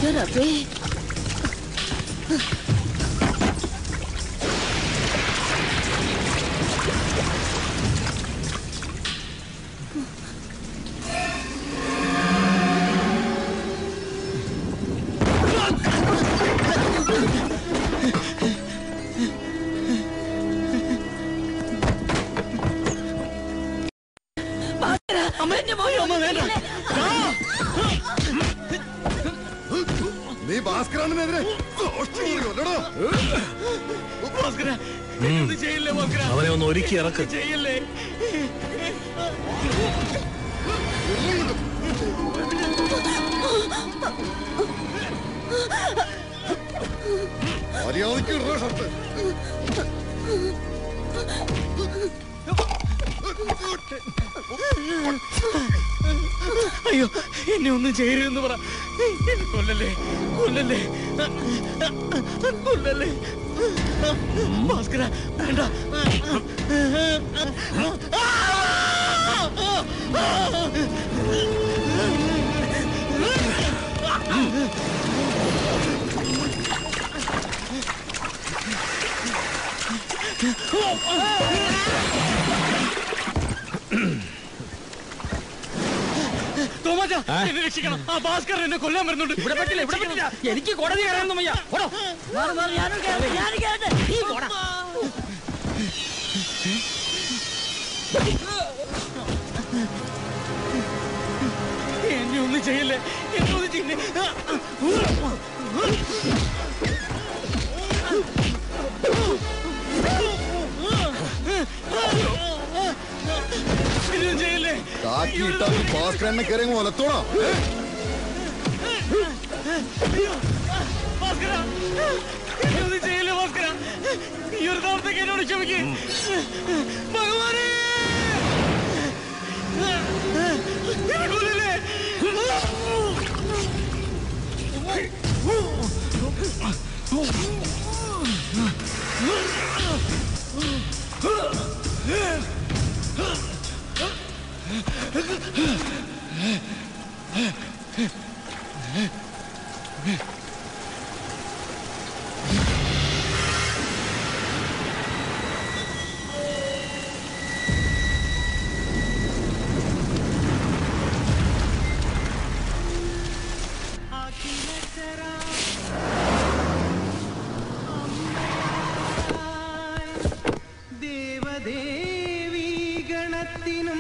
എന്റെ റബ്ബേ നീ ഭാസ്കരാണെന്നെതിരെ അല്ലടോ അവനെ ഒന്ന് ഒരുക്കി ഇറക്ക് മര്യാദയ്ക്ക് ഇടറോ ഷർട്ട് അയ്യോ എന്നെ ഒന്നും ചെയ്യരുതെന്ന് പറ എന്നെ കൊല്ലല്ലേ കൊല്ലല്ലേ കൊല്ലല്ലേ ഭാസ്കര വേണ്ട തോമാച്ച എന്നെ രക്ഷിക്കണം ആ ഭാസ്കർ എന്നെ കൊല്ലാൻ വരുന്നുണ്ട് ഇവിടെ പറ്റില്ല ഇവിടെ പറ്റില്ല എനിക്ക് കോടതി കയറാനൊന്നും വയ്യ ഓടോ എന്നെ ഒന്നും ചെയ്യല്ലേ എന്നെ ഒന്നും ചെയ്യല്ലേ ഇതൊന്നും ചെയ്യല്ലേ കാക്കി ഇട്ടാ ഭാസ്കരനെ കയറി ഒലത്തോടാ ഭാസ്കര എന്നെ ഒന്നും ചെയ്യല്ലേ ഭാസ്കര ഈ ഒരു തവണത്തേക്ക് എന്നോട് ക്ഷമിക്ക് ഭഗവാനേ എന്നെ കൊല്ലല്ലേ ദേവദേവീ ഗണത്തിനും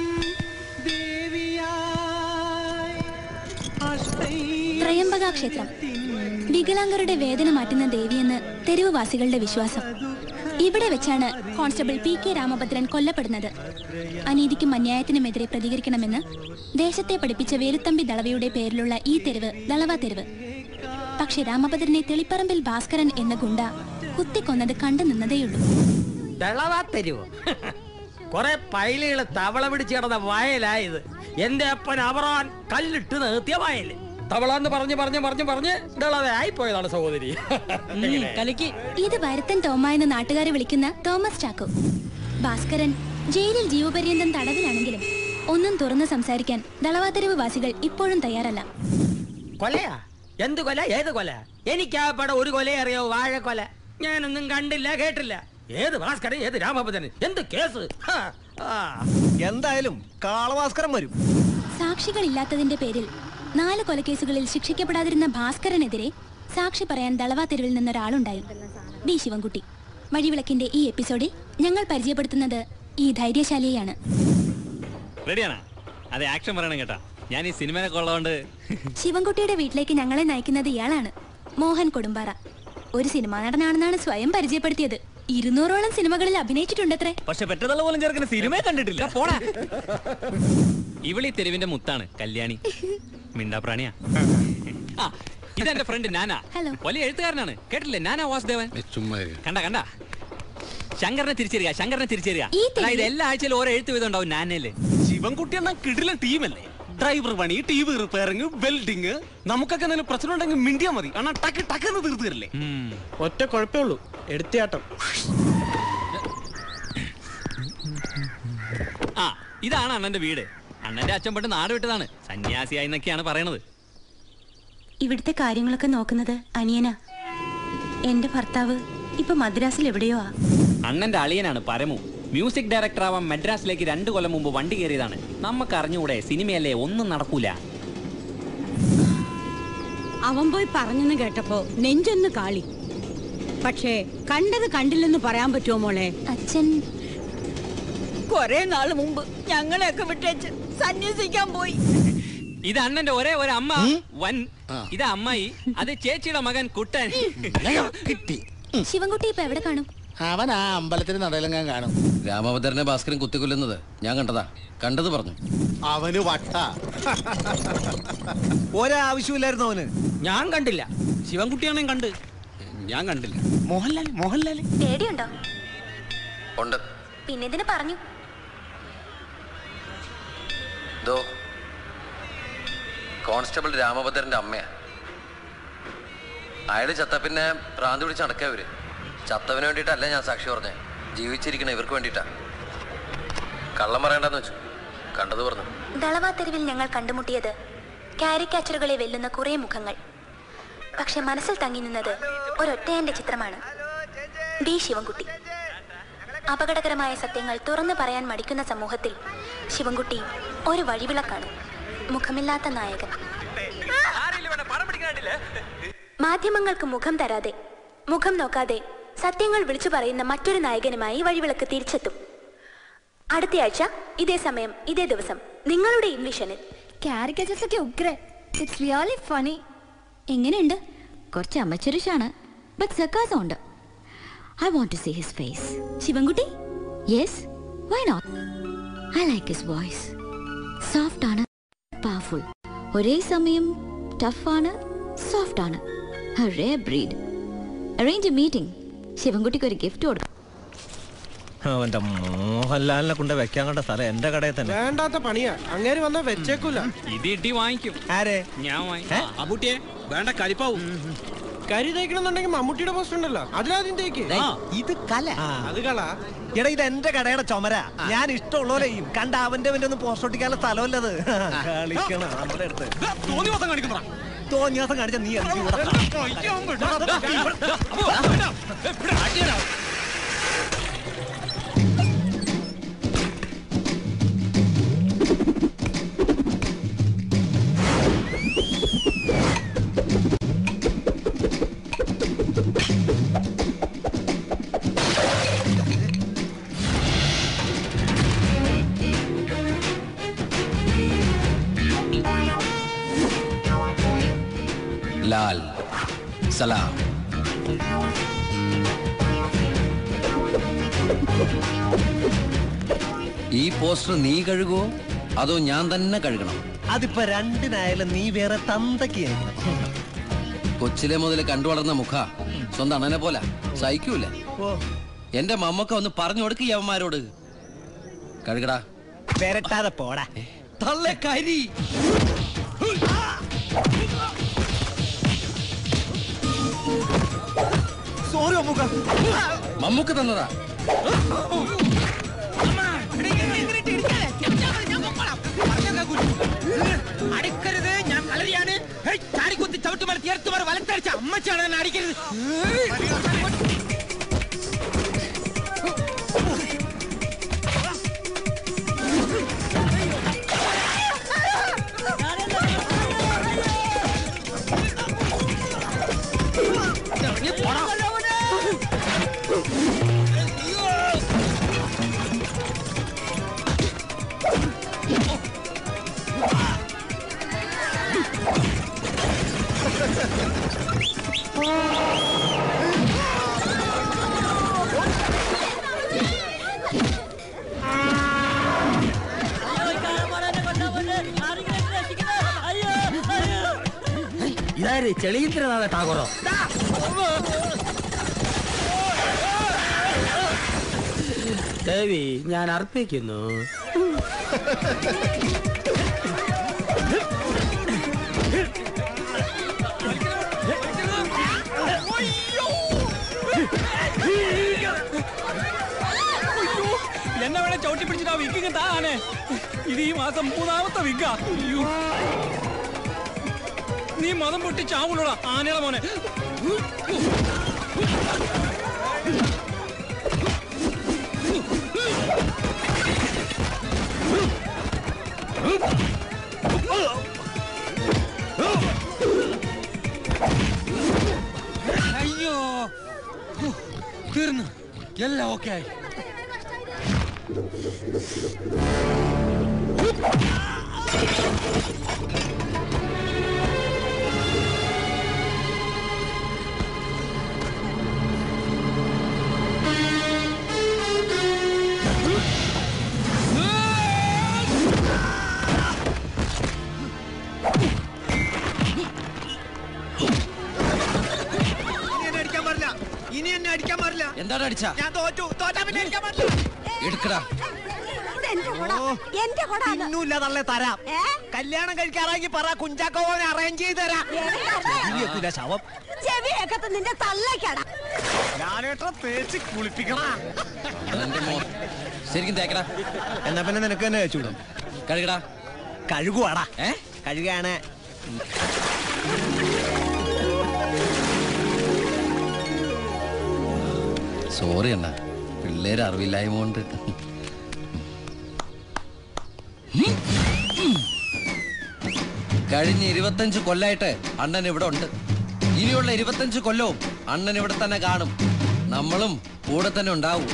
ദേവിയായി ത്രയംബക ക്ഷേത്രം വികലാംഗരുടെ വേദന മാറ്റുന്ന ദേവിയെന്ന് തെരുവുവാസികളുടെ വിശ്വാസം ഇവിടെ വെച്ചാണ് കോൺസ്റ്റബിൾ പി കെ രാമഭദ്രൻ കൊല്ലപ്പെടുന്നത് അനീതിക്കും അന്യായത്തിനുമെതിരെ പ്രതികരിക്കണമെന്ന് ദേശത്തെ പഠിപ്പിച്ച വേലുത്തമ്പി ദളവയുടെ പേരിലുള്ള ഈ തെരുവ് ദളവ തെരുവ് പക്ഷെ രാമഭദ്രനെ തെളിപ്പറമ്പിൽ ഭാസ്കരൻ എന്ന ഗുണ്ട കുത്തിക്കൊന്നത് കണ്ടു നിന്നതേയുള്ളൂ ദളവാ തരുവോ കൊറേ പൈലുകള് തവള പിടിച്ച് കിടന്ന വയലായത് എന്റെ അപ്പൻ അവറാൻ കല്ലിട്ട് നിർത്തിയ വയല് തവള എന്ന് പറഞ്ഞു പറഞ്ഞു പറഞ്ഞു പറഞ്ഞ് ദളവയായി പോയതാണ് സഹോദരി കലക്കി ഇത് വരുത്തൻ തോമ എന്ന് നാട്ടുകാരെ വിളിക്കുന്ന തോമസ് ചാക്കോ ഭാസ്കരൻ ജയിലിൽ ജീവപര്യന്തം തടവിലാണെങ്കിലും ഒന്നും തുറന്ന് സംസാരിക്കാൻ ദളവാതെരുവ് വാസികൾ ഇപ്പോഴും തയ്യാറല്ല കൊലയാ എന്ത് കൊല ഏത് കൊല എനിക്ക് ആ പടം ഒരു കൊല അറിയോ വാഴക്കൊല ഞാനൊന്നും കണ്ടില്ല കേട്ടില്ല ഏത് ഭാസ്കരൻ ഏത് രാമഭദ്രൻ എന്ത് കേസ് ഹാ, ആ. എന്തായാലും കാളഭാസ്കരൻ വരും സാക്ഷികളില്ലാത്തതിന്റെ പേരിൽ നാല് കൊലക്കേസുകളിൽ ശിക്ഷിക്കപ്പെടാതിരുന്ന ഭാസ്കരനെതിരെ സാക്ഷി പറയാൻ ദളവാ തെരുവിൽ നിന്നൊരാളുണ്ടായി ബി ശിവൻകുട്ടി വഴിവിളക്കിന്റെ ഈ എപ്പിസോഡിൽ ഞങ്ങൾ പരിചയപ്പെടുത്തുന്നത് ഈ ധൈര്യശാലിയെയാണ് റെഡിയാണോ അതെ ആക്ഷൻ പറയണം കേട്ടാ ഞാൻ ഈ സിനിമയിലൊക്കെ ഉള്ളതുകൊണ്ട് ശിവൻകുട്ടിയുടെ വീട്ടിലേക്ക് ഞങ്ങളെ നയിക്കുന്നത് ഇയാളാണ് മോഹൻ കൊടുമ്പാറ ഒരു സിനിമാ നടനാണെന്നാണ് സ്വയം പരിചയപ്പെടുത്തിയത് ഇരുന്നൂറോളം സിനിമകളിൽ അഭിനയിച്ചിട്ടുണ്ടത്രേ പക്ഷെ പെറ്റതള്ള പോലും ചേർക്കുന്ന സിനിമയെ കണ്ടിട്ടില്ല പോടാ ഇവളി തെരുവിന്റെ മുത്താണ് കല്യാണി മിണ്ടാപ്രാണിയാ ആ ഇതെന്റെ ഫ്രണ്ട് നാന ഹലോ വലിയ എഴുത്തുകാരനാണ് കേട്ടില്ലേ നാന വാസുദേവൻ കണ്ട കണ്ട ശങ്കറിനെ തിരിച്ചറിയ ശങ്കറിനെ തിരിച്ചറിയ ഈ തെരുവിൽ- അതായത് എല്ലാ ആഴ്ചയിലും ഓരോ എഴുത്ത് വീതം ഉണ്ടാവും നാനയില് ശിവൻകുട്ടി എന്ന കിടിലൻ ടീമല്ലേ ഡ്രൈവർ പണി ടി വി റിപ്പയറിംഗ് വെൽഡിങ് നമുക്കൊക്കെ എന്തെങ്കിലും പ്രശ്നം ഉണ്ടെങ്കിൽ മിണ്ടിയാ മതി അണ്ണാ ടക്ക് ടക്കെന്ന് തീർത്തു തരില്ലേ ഒറ്റ കുഴപ്പമേ ഉള്ളൂ എടുത്തിയാട്ടം ആ ഇതാണ് അണ്ണന്റെ വീട് അണ്ണന്റെ അച്ഛൻ പണ്ട് നാട് വിട്ടതാണ് സന്യാസിയായി എന്നൊക്കെയാണ് പറയണത് ഇവിടുത്തെ കാര്യങ്ങളൊക്കെ നോക്കുന്നത് അനിയനാ എന്റെ ഭർത്താവ് ഇപ്പൊ മദ്രാസിൽ എവിടെയോ ആ അണ്ണന്റെ അളിയനാണ് പരമു മ്യൂസിക് ഡയറക്ടർ ആവാൻ മദ്രാസിലേക്ക് രണ്ടു കൊല്ലം മുമ്പ് വണ്ടി കയറിയതാണ് നമുക്ക് അറിഞ്ഞുകൂടെ സിനിമയല്ലേ ഒന്നും നടക്കൂല അവൻ പോയി പറഞ്ഞെന്ന് കേട്ടപ്പോ നെഞ്ചൊന്ന് കാളി പക്ഷേ കണ്ടത് കണ്ടില്ലെന്ന് പറയാൻ പറ്റുമോ മോളെ അച്ഛൻ കൊറേ നാള് മുമ്പ് ഞങ്ങളെയൊക്കെ വിട്ടേച്ച് സന്യസിക്കാൻ പോയി ഇത് അണ്ണന്റെ ഒരേ ഒരു അമ്മ വൻ ഇത് അമ്മായി അത് ചേച്ചിയുടെ മകൻ കുട്ടൻ കിട്ടി ശിവൻകുട്ടി ഇപ്പൊ എവിടെ കാണും അവൻ ആ അമ്പലത്തിന് നടയിലെങ്ങാൻ കാണും രാമഭദ്രനെ ഭാസ്കരൻ കുത്തിക്കൊല്ലുന്നത് ഞാൻ കണ്ടതാ കണ്ടത് പറഞ്ഞു അവന് വട്ട ഒരാവശ്യമില്ലായിരുന്നു അവന് ഞാൻ കണ്ടില്ല ശിവൻകുട്ടിയാണെ കണ്ട് ഞാൻ കണ്ടില്ല മോഹൻലാൽ മോഹൻലാൽ പേടിയുണ്ടോ ഉണ്ട് പിന്നെന്തിനു പറഞ്ഞു ദോ കോൺസ്റ്റബിൾ രാമഭദ്രന്റെ അമ്മയാ അയാള് ചത്ത പിന്നെ ഭ്രാന്തി പിടിച്ച് നടക്കാ ഇവര് ചത്തവന് വേണ്ടിയിട്ടല്ല ഞാൻ സാക്ഷി പറഞ്ഞേ ജീവിച്ചിരിക്കണ ഇവർക്ക് വേണ്ടിയിട്ടാ കള്ളം പറയണ്ടെന്ന് വെച്ചു കണ്ടത് പറഞ്ഞു ദളവാ തെരുവിൽ ഞങ്ങൾ കണ്ടുമുട്ടിയത് കാരിക്കാച്ചറുകളെ വെല്ലുന്ന കുറേ മുഖങ്ങൾ പക്ഷെ മനസ്സിൽ തങ്ങി നിന്നത് ഒരൊറ്റയന്റെ ചിത്രമാണ് ബി ശിവൻകുട്ടി അപകടകരമായ സത്യങ്ങൾ തുറന്നു പറയാൻ മടിക്കുന്ന സമൂഹത്തിൽ ശിവൻകുട്ടി ഒരു വഴിവിളക്കാണ് മുഖമില്ലാത്ത നായകൻ മാധ്യമങ്ങൾക്ക് മുഖം തരാതെ മുഖം നോക്കാതെ സത്യങ്ങൾ വിളിച്ചു പറയുന്ന മറ്റൊരു നായകനുമായി വഴിവിളക്ക് തിരിച്ചെത്തും അടുത്തയാഴ്ച ഇതേ സമയം ഇതേ ദിവസം നിങ്ങളുടെ ഇൻവിഷനിൽ കാരിക്കേച്ചേഴ്സ് ഒക്കെ ഉഗ്ര ഇറ്റ്സ് റിയലി ഫണി എങ്ങനെയുണ്ട് കുറച്ച് അമച്ചറിഷാണ് ബട്ട് സർക്കാസം ഉണ്ട് I want to see his face Sivankutty yes why not I like his voice soft ആണ് പവർഫുൾ ഒരേ സമയം ടഫാണ് സോഫ്റ്റ് ആണ് റേ ബ്രീഡ് അറേഞ്ച് മീറ്റിംഗ് ശിവൻകുട്ടിക്ക് ഒരു ഗിഫ്റ്റ് കൊടുക്കും അവന്റെ മോഹൻലാലിനെ കൊണ്ട് വെക്കാൻ കണ്ട സ്ഥലം എന്റെ കടയിൽ തന്നെ വേണ്ടാത്ത പണിയാ അങ്ങേര് വന്നാ വെച്ചേക്കൂല ഇത് ഇട്ടി വാങ്ങിക്കും ആരെ ഞാൻ വാങ്ങിക്കും അബൂട്ടിയെ വേണ്ട കലിപ്പാവും കരി തേക്കണമെന്നുണ്ടെങ്കിൽ മമ്മൂട്ടിയുടെ പോസ്റ്റ് ഉണ്ടല്ലോ അതിലാദ്യം തേക്ക് ഇത് കല അത് കള എടാ ഇത് എന്റെ കടയുടെ ചുമര ഞാൻ ഇഷ്ടമുള്ളവരെ ചെയ്യും കണ്ട അവന്റെ അവന്റെ ഒന്നും പോസ്റ്റ് ഒട്ടിക്കാനുള്ള സ്ഥലമല്ലത് കളിക്കണം നമ്മുടെ അടുത്ത് തോന്നി മൊത്തം കാണിക്കണ തോന്നിയാസം കാണിച്ച നീ ഇറങ്ങി ഇവിടെ. ലാൽ സലാം ഈ പോസ്റ്റർ നീ കഴുകുവോ അതോ ഞാൻ തന്നെ കഴുകണം അതിപ്പോ രണ്ടിനായാലും നീ വേറെ തന്തയ്ക്ക് കൊച്ചിലെ മുതൽ കണ്ടു വളർന്ന മുഖ സ്വന്തം അണ്ണനെ പോലെ സഹിക്കൂല ഓ എന്റെ മമ്മക്ക ഒന്ന് പറഞ്ഞു കൊടുക്ക് യവന്മാരോട് കഴുകടാ പെരട്ടാതെ പോടാ തള്ളെ കരി സോറി അമ്മുക്ക മമ്മൂക്ക് തന്നതാ അടിക്കരുത് ഞാൻ കളരിയാണ് ഹേയ്, ചാടിക്കുത്തി ചവിട്ടുമല തീർത്തുമാർ വലത്തടിച്ച അമ്മച്ചാണ് എന്നെ അടിക്കരുത് ഇതാര് ചെളിയിന്ദ്രനാഥ ടാഗോറോ ദേവി ഞാൻ അർപ്പിക്കുന്നു എന്നെ വേണേ ചവിട്ടി പിടിച്ചിട്ട് ആ വിക്കിങ് താനെ ഇത് ഈ മാസം മൂന്നാമത്തെ വിക്ക നീ മതം പൊട്ടി ചാവുള്ളൂടാ ആനയുടെ മോനെ അയ്യോ ഹു, തീർന്നു എല്ലാം ഓക്കെ ആയി ഇനി എന്നെ അടിക്കാൻ പാടില്ല ഇനി എന്നെ അടിക്കാൻ പാടില്ല എന്താണ് അടിച്ച ഞാൻ തോറ്റു തോറ്റാ പിന്നെ അടിക്കാൻ പാടില്ല എടുക്കടാ പിന്നൂല്ല തള്ളെ തരാം കല്യാണം കഴിക്കാറാക്കി പറ കുഞ്ചാക്കോനെ അറേഞ്ച് ചെയ്ത് തരാം ഇനി എത്തൂല ശവം ചെവിയൊക്കത്ത് നിന്റെ തള്ളക്കട ഞാനേട്ടാ തേച്ച് കുളിപ്പിക്കണ അതെന്റെ മോൻ ശരിക്കും തേക്കടാ എന്നാ പിന്നെ നിനക്ക് തന്നെ വെച്ചൂടും കഴുകടാ കഴുകുവാടാ ഏ കഴുകാണ് സോറി അണ്ണ പിള്ളേര് അറിവില്ലായ്മ കൊണ്ട് കഴിഞ്ഞ ഇരുപത്തഞ്ച് കൊല്ലായിട്ട് അണ്ണൻ ഇവിടെ ഉണ്ട് ഇനിയുള്ള ഇരുപത്തഞ്ച് കൊല്ലവും അണ്ണൻ ഇവിടെ തന്നെ കാണും നമ്മളും കൂടെ തന്നെ ഉണ്ടാവും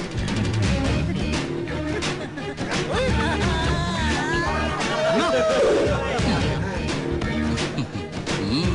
ഉം.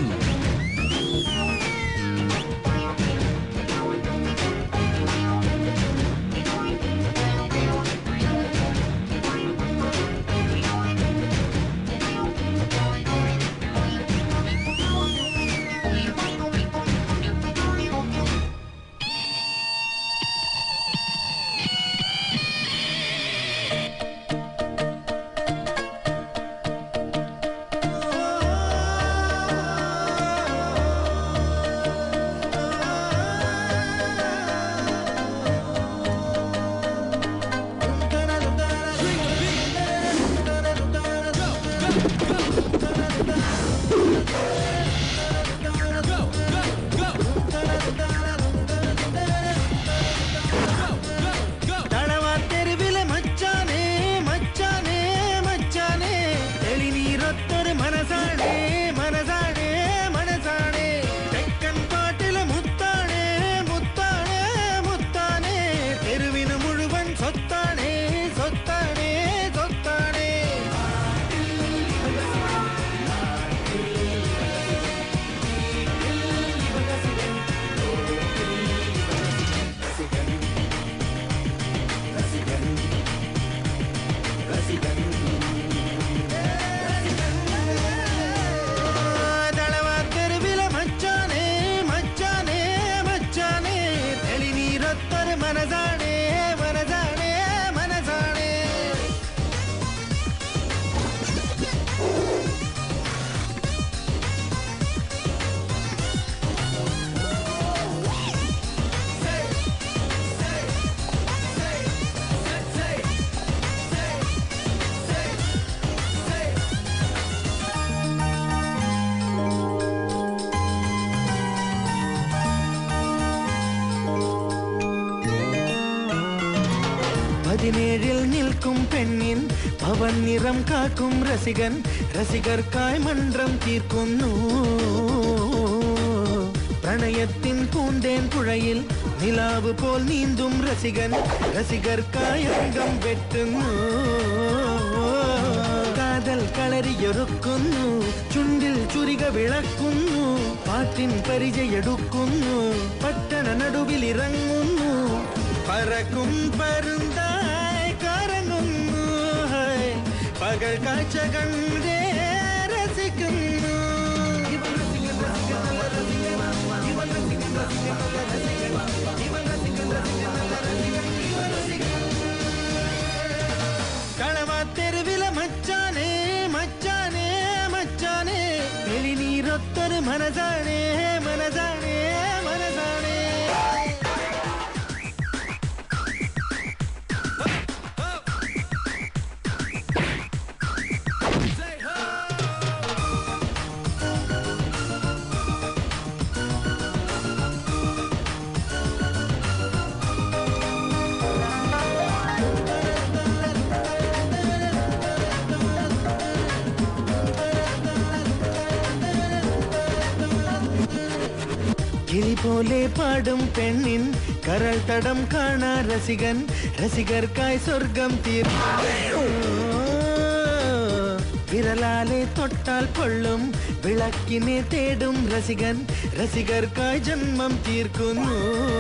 തളവാത്തെരുവിലെ മച്ചാനേ മച്ചാനേ മച്ചാനേ തെളിനീരൊത്തൊരു മനസാണേ മനസാണേ മനസാണേ തെക്കൻ പാട്ടിലെ മുത്താണേ മുത്താണേ മുത്താണേ തെരുവിന് മുഴുവൻ സ്വത്താണേ സ്വത്താണേ സ്വത്താണേ തളവാത്തെരുവിലെ മച്ചാനേ മച്ചാനേ മച്ചാനേ തെളിനീരൊത്തൊരു മനസാണേ മനസാണേ മനസാണേ പതിനേഴിൽ നിൽക്കും പെണ്ണിൻ പവൻ നിറം കാക്കും രസികൻ രസികർക്കായി മന്ത്രം തീർക്കുന്നു പ്രണയത്തിൻ പൂന്തേൻ പുഴയിൽ നിലാവ് പോൽ നീന്തും രസികൻ രസികർക്കായി അംഗം വെട്ടുന്നു കാതൽ കളരിയൊരുക്കുന്നു ചുണ്ടിൽ ചുരിക വിളക്കുന്നു പാട്ടിൻ പരിചയെടുക്കുന്നു പട്ടണ നടുവിൽ ഇറങ്ങുന്നു പറക്കും പരുന്തായി കറങ്ങുന്നു ഹൈ. പകൽ കാഴ്ച കണ്ടേ രസിക്കുന്നു കളവാത്തെരുവിലെ മച്ചാനേ മച്ചാനേ മച്ചാനേ തെളിനീരൊത്തൊരു മനസാണേ മനസാണേ മനസാണേ കിളി പോലെ പാടും പെണ്ണിൻ കരൾ തടം കാണാ രസികൻ രസികർക്കായി സ്വർഗം തീർക്കും വിരലാലെ തൊട്ടാൽ പൊള്ളും വിളക്കിനെ തേടും രസികൻ രസികർക്കായി ജന്മം തീർക്കുന്നു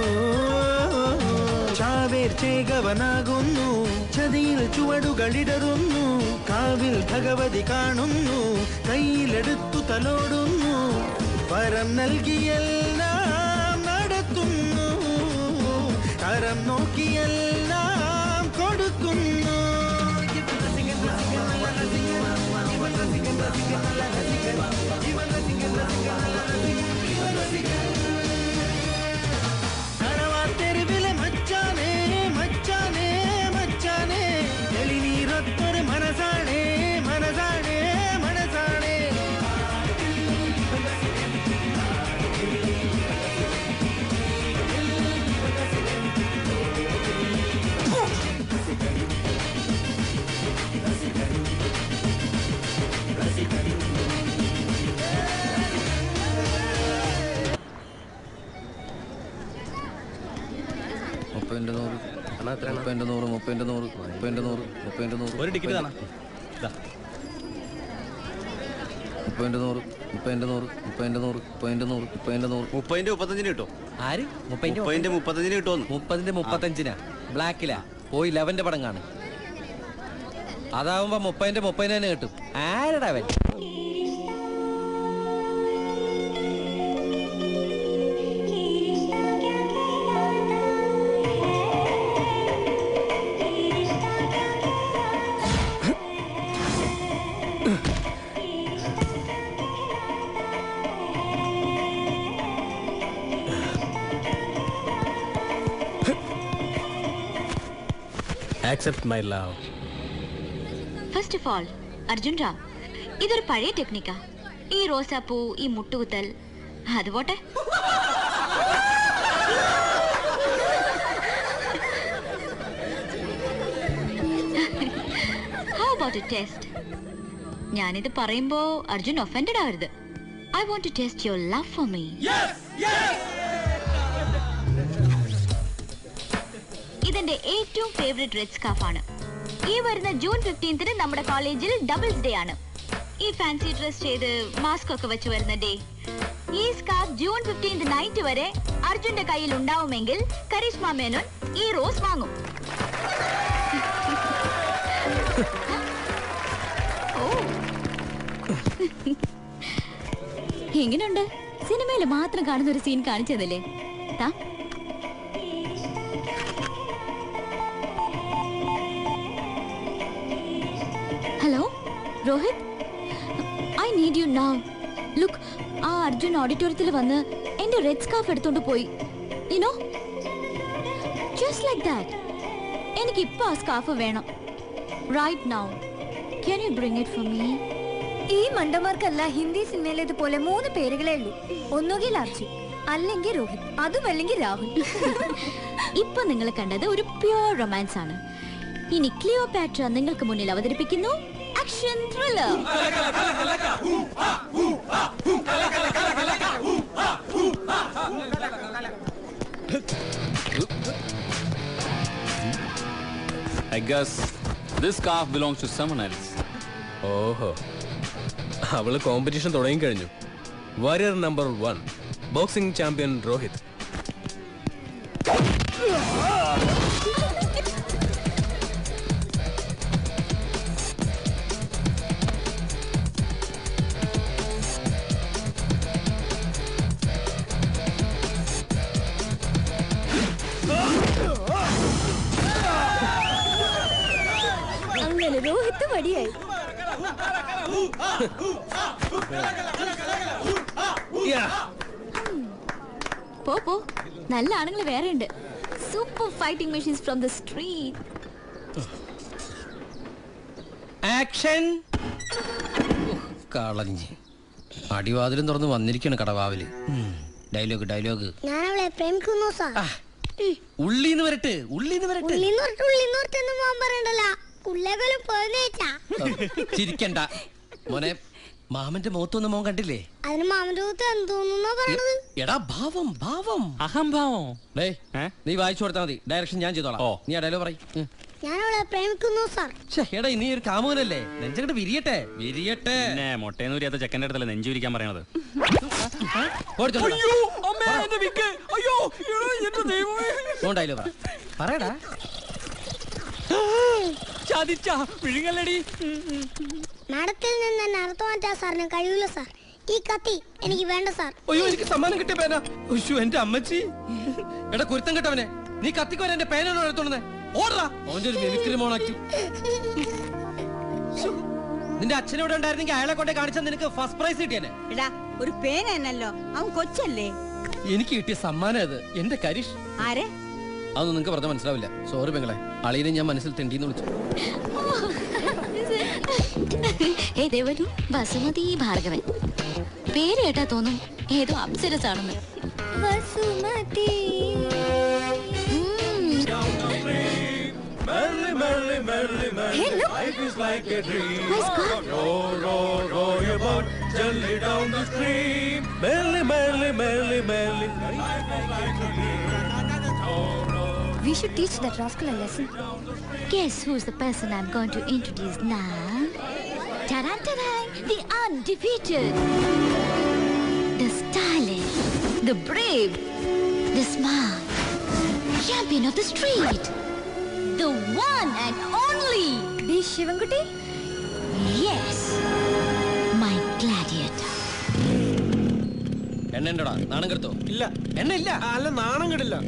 ചാവേർ ചേകവനാകുന്നു ചതിയിൽ ചുവടുകളിടറുന്നു കാവിൽ ഭഗവതി കാണുന്നു കയ്യിലെടുത്തു തലോടുന്നു വരം നൽകിയെല്ലാം നടത്തുന്നു കരം നോക്കിയെല്ലാം കൊടുക്കുന്നു തെരുവിലെ മച്ചാനേ മച്ചാനേ മച്ചാനേ തെളിനീരൊത്തൊരു മനസാണേ മനസാണേ മനസാണേ മുപ്പതിന്റെ നൂറ് മുപ്പതിന്റെ നൂറ് മുപ്പതിന്റെ നൂറ് മുപ്പതിന്റെ നൂറ് മുപ്പതിന്റെ നൂറ് ഒരു ടിക്കറ്റ് താണ മുപ്പതിന്റെ നൂറ് മുപ്പതിന്റെ നൂറ് മുപ്പതിന്റെ നൂറ് മുപ്പതിന്റെ നൂറ് മുപ്പതിന്റെ നൂറ് മുപ്പതിന്റെ മുപ്പത്തഞ്ചിന് കിട്ടും ആര് മുപ്പതിന്റെ മുപ്പത്തഞ്ചിന് കിട്ടുമെന്ന് മുപ്പതിന്റെ മുപ്പത്തഞ്ചിനാ ബ്ലാക്കിലാ പോയി ലെവന്റെ പടം കാണും അതാവുമ്പോ മുപ്പതിന്റെ മുപ്പതിന് തന്നെ കിട്ടും ആരടാ അവൻ accept my love first of all Arjun Ram ഇതൊരു പഴയ ടെക്നിക്കാ ഈ റോസാപ്പൂ ഈ മുട്ടുകുത്തൽ അത് പോട്ടെ ഹൗ അബൌട്ട് എ ടെസ്റ്റ് ഞാനിത് പറയുമ്പോ അർജുൻ ഒഫൻഡഡ് ആവരുത് I want to test your love for me ഇതെന്റെ ഏറ്റവും ഫേവറേറ്റ് റെഡ് സ്കാഫ് ആണ് ഈ വരുന്ന ജൂൺ ഫിഫ്റ്റീൻത്തിന് നമ്മുടെ കോളേജിൽ ഡബിൾസ് ഡേ ആണ് ഈ ഫാൻസി ഡ്രസ് ചെയ്ത് മാസ്ക് ഒക്കെ വെച്ച് വരുന്ന ഡേ ഈ സ്കാർഫ് ജൂൺ ഫിഫ്റ്റീൻത് നൈറ്റ് വരെ അർജുന്റെ കയ്യിൽ ഉണ്ടാവുമെങ്കിൽ കരീഷ്മ മേനോൻ ഈ റോസ് വാങ്ങും ഓ. എങ്ങനെയുണ്ട് സിനിമയിൽ മാത്രം കാണുന്ന ഒരു സീൻ കാണിച്ചതല്ലേ താ hello Rohit I need you now look ആ അർജുൻ ഓഡിറ്റോറിയത്തിൽ വന്ന് എന്റെ റെഡ് സ്കാർഫ് എടുത്തോണ്ട് പോയി യുനോ ജസ്റ്റ് ലൈക്ക് ദാറ്റ് എനിക്ക് ഇപ്പൊ ആ സ്കാർഫ് വേണം right now can you bring it for me ഈ മണ്ടന്മാർക്കല്ല ഹിന്ദി സിനിമയിലേതുപോലെ മൂന്ന് പേരുകളേ ഉള്ളൂ ഒന്നുകിൽ അർജുൻ അല്ലെങ്കിൽ രോഹിത് അതും അല്ലെങ്കിൽ രാഹുൽ ഇപ്പൊ നിങ്ങൾ കണ്ടത് ഒരു പ്യുവർ റൊമാൻസ് ആണ് ഇനി ക്ലിയോപാട്ര നിങ്ങൾക്ക് മുന്നിൽ അവതരിപ്പിക്കുന്നു action thriller I guess this scarf belongs to someone else. ഓഹോ അവള് കോമ്പറ്റീഷൻ തുടങ്ങി കഴിഞ്ഞു warrior number one boxing champion Rohit അങ്ങനെ രോഹിത് മടിയായി പോ പോ നല്ല ആണുങ്ങൾ വേറെ ഉണ്ട് super fighting machines from the street action കളഞ്ഞ് അടിവാതിലും തുറന്ന് വന്നിരിക്കാണ് കടവാവില് ഡയലോഗ് ഡയലോഗ് ഞാൻ അവളെ പ്രേമിക്കുന്നു സാർ ഉള്ളിന്ന് വരട്ടെ ഉള്ളിന്ന് വരട്ടെ ഉള്ളിന്നോർട്ട് ഉള്ളിന്നോർത്തൊന്നും പോകാൻ പറയണ്ടല്ല ഉള്ളേകൊല്ലം പോയെന്ന് വെച്ചാ ചിരിക്കണ്ട മോനെ മാമന്റെ മുഖത്തൊന്നും മോൻ കണ്ടില്ലേ അതിന് മാമന്റെ മുഖത്ത് എന്തോന്നാ പറയണത് എടാ ഭാവം ഭാവം അഹംഭാവം ഡേ നീ വായിച്ചു കൊടുത്താൽ മതി ഡയറക്ഷൻ ഞാൻ ചെയ്തോളാം നീ ഡയലോഗ് പറയും ഞാൻ അവളെ പ്രേമിക്കുന്നു സാർ എടാ നീ ഒരു കാമുകനല്ലേ നെഞ്ചങ്ങട്ട് വിരിയട്ടെ വിരിയട്ടെ പിന്നെ മുട്ടേന്ന് ഉരിയാത്ത ചെക്കൻ്റെ അടുത്തല്ലേ നെഞ്ചുരിക്കാൻ പറയണത് ഡയലോഗ് പറ പറയടാ ചതിച്ച വിഴുങ്ങല്ലടി മാഡത്തിൽ നിന്ന് തന്നെ അർത്ഥം മാറ്റാൻ സാറിന് കഴിയില്ല സാർ ഈ കത്തി എനിക്ക് വേണ്ട സാർ അയ്യോ എനിക്ക് സമ്മാനം കിട്ടിയ പേന ഉയ്യോ എന്റെ അമ്മച്ചി എടാ കുരുത്തം കെട്ടവനെ നീ കത്തിക്കോരെ എന്റെ പേനാണോ എടുത്തോണ്ടേ ഓടാ അവന്റെ ഒരു മിമിക്രി മോണാക്കി നിന്റെ അച്ഛനോട് ഉണ്ടായിരുന്നെങ്കിൽ അയാളെ കൊണ്ടേ കാണിച്ചാൽ നിനക്ക് ഫസ്റ്റ് പ്രൈസ് കിട്ടിയനെ എടാ ഒരു പേന എന്നല്ലോ അവൻ കൊച്ചല്ലേ എനിക്ക് കിട്ടിയ സമ്മാനം അത് എന്റെ കരിഷ് ആരെ അതൊന്നും നിങ്ങൾക്ക് പറഞ്ഞാൽ മനസ്സിലാവില്ല സോറി പെങ്ങളെ അളിയനെ ഞാൻ മനസ്സിൽ തെണ്ടിന്ന് വിളിച്ചു ഹേ ദേവനു ബസുമതി ഭാർഗവൻ പേര് കേട്ടാ തോന്നും ഏതോ അപ്സരസ് ആണെന്ന് Vasumathi Hey, look. Life is like a dream. Row, row, row your boat gently down the stream. Merrily, merrily, merrily, merrily. We should teach that rascal a lesson. Guess who's the person I'm going to introduce now? Taran taran, the undefeated, the stylish, the brave, the smart, champion of the street, the one and only. The Shivanguti? Yes, my gladiator. എണ്ണ ഉണ്ടോടാ നാണം കെടുത്തോ ഇല്ല എണ്ണ ഇല്ല അല്ല നാണം കിടില്ല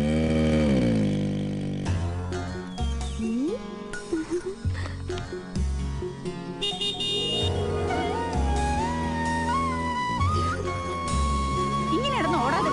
ഇങ്ങനെ ഇടന്ന് ഓടാതെ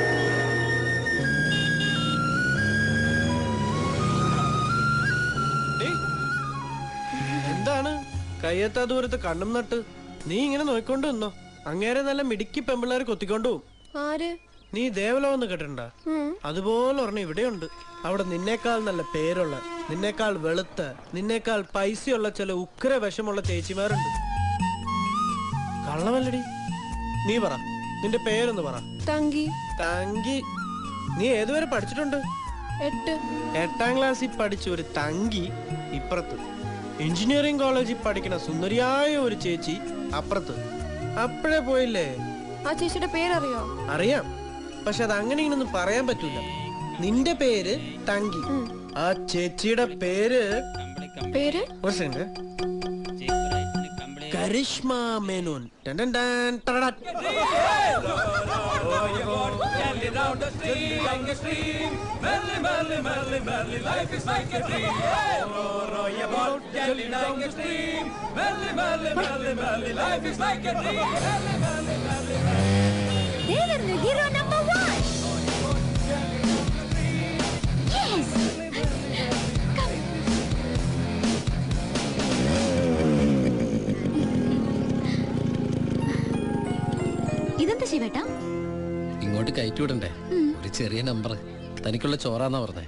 എന്താണ് കയ്യെത്താ ദൂരത്ത് കണ്ണും നട്ട് നീ ഇങ്ങനെ നോയിക്കൊണ്ട് നിന്നോ അങ്ങേരെ നല്ല മിടുക്കി പെമ്പിള്ളേർ കൊത്തിക്കൊണ്ടു പോവും. ആര് നീ ദേവലോന്ന് കേട്ടിട്ടുണ്ട അതുപോലെ ഒരെണ്ണം ഇവിടെയുണ്ട് അവിടെ നിന്നേക്കാൾ നല്ല പേരുള്ള നിന്നേക്കാൾ വെളുത്ത നിന്നേക്കാൾ പൈസയുള്ള ചില ഉഗ്ര വിഷമുള്ള ചേച്ചിമാരുണ്ട് കള്ളമല്ലടി നീ പറ നിന്റെ പേരൊന്ന് പറ തങ്കി തങ്കി നീ ഏതുവരെ പഠിച്ചിട്ടുണ്ട് എട്ട് എട്ടാം ക്ലാസ്സിൽ പഠിച്ച ഒരു തങ്കി ഇപ്പുറത്ത് എഞ്ചിനീയറിംഗ് കോളേജിൽ പഠിക്കുന്ന സുന്ദരിയായ ഒരു ചേച്ചി അപ്പുറത്ത് അപ്പോഴേ പോയില്ലേ ആ ചേച്ചിയുടെ പേരറിയോ അറിയാം പക്ഷെ അത് അങ്ങനെ ഇങ്ങനൊന്നും പറയാൻ പറ്റൂല നിന്റെ പേര് തങ്കി ആ ചേച്ചിയുടെ പേര് പേര് ഒരു സെക്കൻഡ് കരിഷ്മ മേനോൻ ടൻ ടൻ ടൻ ടടട. Gently down the stream, like a stream. Merrily, merrily, merrily, merrily, life is like a dream. Row, row your boat gently down the stream. Merrily, merrily, merrily, merrily, life is like a dream. Merrily, merrily, merrily, merrily. ദേ വരുന്നു hero number one Yes! ഇതെന്താ ശിവേട്ടാ ഇങ്ങോട്ട് കയറ്റി വിടണ്ടേ ഒരു ചെറിയ number തനിക്കുള്ള ചോറാന്നാ പറഞ്ഞേ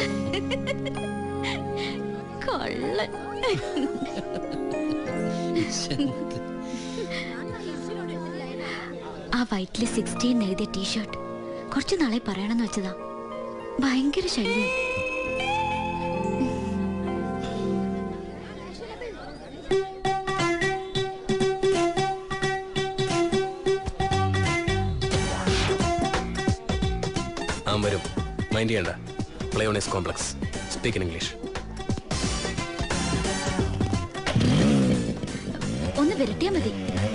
കൊള്ളൻ ആ വൈറ്റില് സിക്സ്റ്റീൻ എഴുതിയ ടീഷർട്ട് കുറച്ച് നാളെ പറയണമെന്ന് വെച്ചതാ ഭയങ്കര ശല്യം ആ വരും മൈൻഡ് ചെയ്യണ്ട പ്ലേയോണിസ് കോംപ്ലക്സ് സ്പീക്ക് ഇൻ ഇംഗ്ലീഷ് ഒന്ന് വിരട്ടിയാ മതി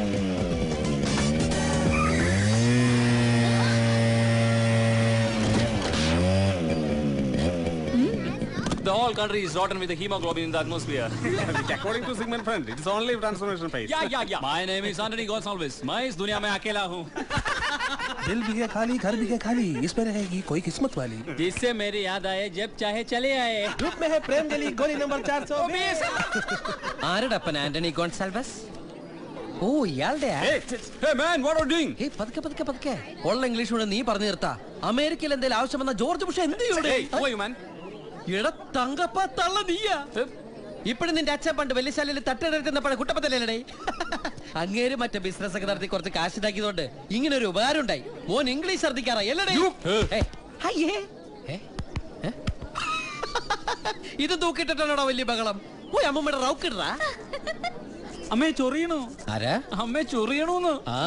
The whole country is rotten with the hemoglobin in the atmosphere. According to Sigmund Freud, it's only transformation phase. yeah, yeah, yeah. My name is Anthony Gonsalves. मैं इस दुनिया में अकेला हूँ दिल भी है खाली घर भी है खाली इसमें रहेगी कोई किस्मत वाली जिससे मेरी याद आए जब चाहे चले आए ग्रुप में है प्रेम गली गोली नंबर चार सौ ആരുടെ അപ്പൻ ആന്റണി ഗോൺസാൽവസ് ഓ ഇയാളുടെ ഡൂയിങ് പതുക്കെ പതുക്കെ പതുക്കെ ഉള്ള ഇംഗ്ലീഷ് കൂടെ നീ പറഞ്ഞു നിർത്താ അമേരിക്കയിൽ എന്തെങ്കിലും ആവശ്യം വന്ന ജോർജ് ബുഷ് എന്ത് ചെയ്യൂടെ? എടാ തങ്കപ്പ തള്ള നീയാ ഇപ്പഴും നിന്റെ അച്ഛൻ പണ്ട് വെള്ളിശാലയിൽ തട്ടിടരുന്നപ്പോഴെ കുട്ടപ്പത്തല്ലേ അങ്ങേര് മറ്റേ ബിസിനസ് ഒക്കെ നടത്തി കുറച്ച് കാശ് ഉണ്ടാക്കിയതുകൊണ്ട് ഇങ്ങനെ ഒരു ഉപകാരം ഉണ്ടായി മോൻ ഇംഗ്ലീഷ് ഛർദിക്കാറാ എല്ലടേ ഏ, അയ്യേ ഏ? ഏ? ഇത് തൂക്കിട്ടിട്ടാണോ വലിയ ബഹളം പോയി അമ്മമ്മയുടെ റൗക്കിടാ അമ്മേ ചൊറിയണോ ആരാ അമ്മേ ചൊറിയണോന്ന് ആ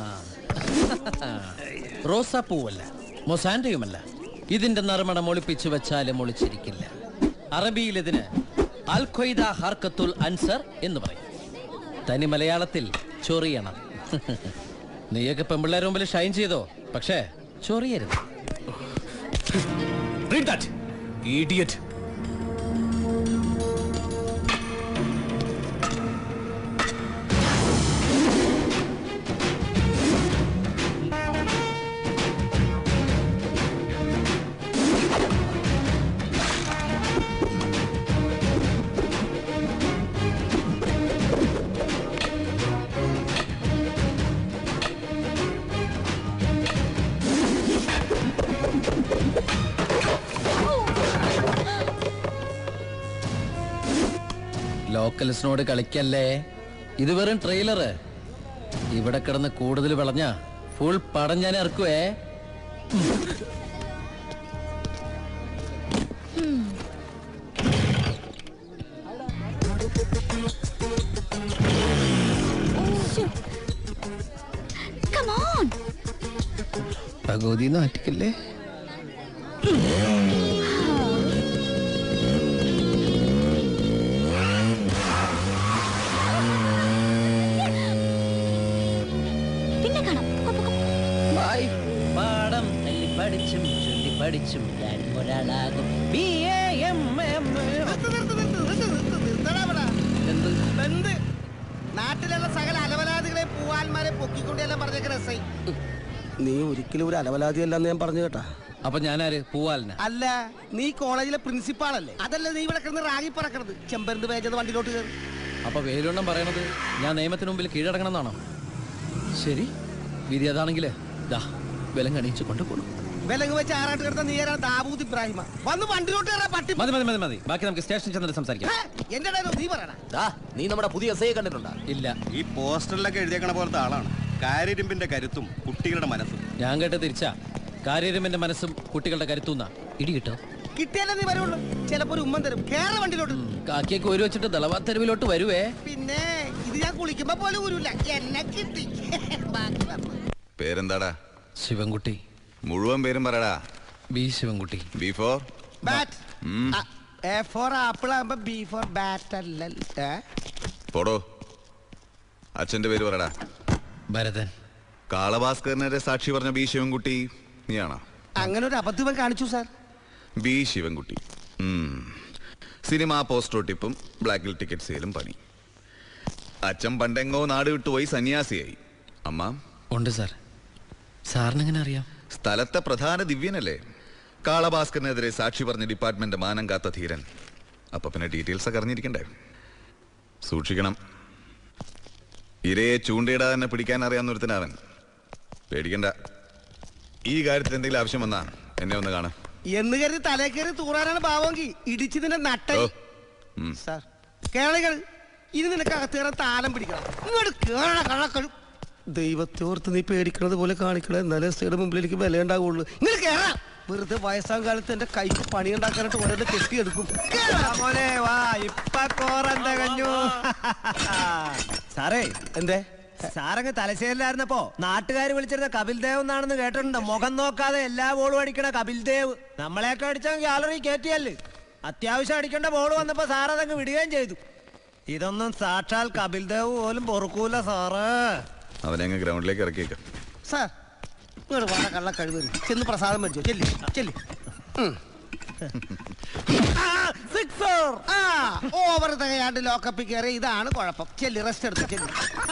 റോസാപ്പൂവല്ല മൊസാൻഡയുമല്ല ഇതിന്റെ നറുമണം ഒളിപ്പിച്ചു വെച്ചാലും ഒളിച്ചിരിക്കില്ല അറബിയിൽ ഇതിന് അൽ ഖ്വയ്ദ ഹർക്കത്തുൽ അൻസർ എന്ന് പറയും തനി മലയാളത്തിൽ ചൊറിയണം നീയൊക്കെ പെമ്പിള്ളേരുടെ മുമ്പിൽ ഷൈൻ ചെയ്തോ പക്ഷേ ചൊറിയരുത് Read that, idiot. ലോക്കൽസിനോട് കളിക്കല്ലേ ഇത് വെറും ട്രെയിലറ് ഇവിടെ കിടന്ന് കൂടുതൽ വിളഞ്ഞ ഫുൾ പടം ഞാൻ ഇറക്കുവേ Come on. ഭഗവതി നാട്ടിക്കല്ലേ പിന്നെ കാണാം ബൈ പാഠം തല്ലി പഠിച്ചും ചൊല്ലി പഠിച്ചും ഞാൻ ഒരാളാകും ബി എ എം എം എന്ത് നാട്ടിലുള്ള സകല അലവലാദികളെ പൂവാന്മാരെ പൊക്കിക്കൊണ്ടെല്ലാം പറഞ്ഞേക്കണ എസ് ഐ നീ ഒരിക്കലും ഒരു അലവലാദിയല്ലെന്ന് ഞാൻ പറഞ്ഞു കേട്ടാ അപ്പൊ ഞാനാര് പൂവാലിന അല്ല നീ കോളേജിലെ പ്രിൻസിപ്പാളല്ലേ അതല്ല നീ ഇവിടെ കിടന്ന് റാഗി പറക്കണത് ചെമ്പരന്ത് വേജത് വണ്ടിയിലോട്ട് കയറി അപ്പൊ വേലുണ്ണം പറയണത് ഞാൻ നിയമത്തിന് മുമ്പിൽ കീഴടങ്ങണം എന്നാണോ ശരി വിധി അതാണെങ്കിൽ ദാ വിലം കണിയിച്ച് കൊണ്ടുപോകണം വിലങ്ങ് വെച്ച് ആറാട്ട് കിടന്ന നീ ആരാ ദാവൂദ് ഇബ്രാഹിമ വന്ന് വണ്ടിയിലോട്ട് കയറാ പട്ടി മതി മതി മതി മതി ബാക്കി നമുക്ക് സ്റ്റേഷനിൽ ചെന്നിട്ട് സംസാരിക്കാം ഹേ, എന്റെ ഇടയിലോ നീ പറയണ നീ നമ്മുടെ പുതിയ എസ് ഐ കണ്ടിട്ടുണ്ടോ ഇല്ല ഈ പോസ്റ്ററിലൊക്കെ എഴുതിയേക്കണ പോലത്തെ ആളാണ് കാര്യരുമ്പിന്റെ കരുത്തും കുട്ടികളുടെ മനസ്സും ഞാൻ കേട്ട തിരിച്ചാ കാര്യരുമിന്റെ മനസ്സും കുട്ടികളുടെ കരുത്തുന്ന ഇടി കിട്ടോ കിട്ടിയാലേ നീ വരുള്ളൂ ചിലപ്പോ ഒരു ഉമ്മൻ തരും കേറ വണ്ടിയിലോട്ട് കാക്കിയൊക്കെ ഒരു വെച്ചിട്ട് ദളവാ തെരുവിലോട്ട് വരുവേ പിന്നെ ഇത് ഞാൻ കുളിക്കുമ്പോ പോലെ ഊരില്ല എന്നെ കിട്ടി ബാക്കി വരണം. പേരെന്താടാ ശിവൻകുട്ടി മുഴുവൻ പേരും പറയടാ B Shivankutty B for bat ആ, എ ഫോർ ആപ്പിൾ ആകുമ്പോ ബി ഫോർ ബാറ്റ് അല്ല ഏ? പോടോ അച്ഛന്റെ പേര് പറയടാ ഭരതൻ കാളഭാസ്കരനെ സാക്ഷി പറഞ്ഞ ബി ശിവൻകുട്ടി നീയാണോ അങ്ങനെ ഒരു അബദ്ധം ഇവൻ കാണിച്ചു സാർ ബി ശിവൻകുട്ടി ഉം. സിനിമാ പോസ്റ്റർ ഒട്ടിപ്പും ബ്ലാക്കിൽ ടിക്കറ്റ് സെയിലും പണി അച്ഛൻ പണ്ടെങ്ങോ നാട് വിട്ടുപോയി സന്യാസിയായി അമ്മ ഉണ്ട് സാർ സാറിനെങ്ങനെ അറിയാം സ്ഥലത്തെ പ്രധാന ദിവ്യനല്ലേ കാളഭാസ്കറിനെതിരെ സാക്ഷി പറഞ്ഞ ഡിപ്പാർട്ട്മെന്റ് മാനം കാത്ത ധീരൻ അപ്പൊ പിന്നെ ഡീറ്റെയിൽസ് ഒക്കെ അറിഞ്ഞിരിക്കണ്ടേ സൂക്ഷിക്കണം ഇരയെ ചൂണ്ടയിടാതെ തന്നെ പിടിക്കാൻ അറിയാവുന്നൊരുത്തനവൻ പേടിക്കണ്ട ഈ കാര്യത്തിൽ എന്തെങ്കിലും ആവശ്യം വന്നാ എന്നെ ഒന്ന് കാണാം എന്ന് കരുതി തലേ കയറി തൂറാനാണ് ഭാവമെങ്കിൽ ഇടിച്ചതിന്റെ നട്ട ഓ ഉം. സാർ കേരളികൾ ഇനി നിനക്ക് അകത്ത് കയറാൻ താലം പിടിക്കണം ഇങ്ങോട്ട് കേറണ കള്ളക്കൾ ദൈവത്തെ ഓർത്ത് നീ പേടിക്കണത് പോലെ കാണിക്കണം എന്നാലേ എസ്ഐയുടെ മുമ്പിൽ എനിക്ക് വില ഉണ്ടാവുള്ളൂ ഇങ്ങനെ കേറാം വെറുതെ വയസ്സാം കാലത്ത് എന്റെ കൈക്ക് പണി ഉണ്ടാക്കാനായിട്ട് ഓരോ കെട്ടിയെടുക്കും മോനെ വാ ഇപ്പൊ കോറന്റെ കഞ്ഞു സാറേ എന്തേ സാറങ്ങ് തലശ്ശേരിലായിരുന്നപ്പോ നാട്ടുകാർ വിളിച്ചിരുന്ന കപിൽ ദേവ് എന്നാണെന്ന് കേട്ടിട്ടുണ്ട് മുഖം നോക്കാതെ എല്ലാ ബോളും അടിക്കണ കപിൽ ദേവ് നമ്മളെയൊക്കെ അടിച്ചാൽ ഗാലറി കയറ്റിയല്ലേ അത്യാവശ്യം അടിക്കേണ്ട ബോൾ വന്നപ്പോ സാർ അതങ്ങ് വിടുകയും ചെയ്തു ഇതൊന്നും സാക്ഷാൽ കപിൽ ദേവ് പോലും പൊറുക്കൂല സാറ് അവനെ അങ്ങ് ഗ്രൗണ്ടിലേക്ക് ഇറക്കിയേക്കാം സാർ ഇങ്ങോട്ട് വേണ്ട കള്ള കഴിവ് ചെന്ന് പ്രസാദം മേടിച്ചോ ചെല്ലി ചെല്ലി സിക്സർ ആ ഓവർ തികയാണ്ട് ലോക്കപ്പിൽ കയറി ഇതാണ് കുഴപ്പം ചെല്ലി റെസ്റ്റ് എടുത്ത് ചെല്ലി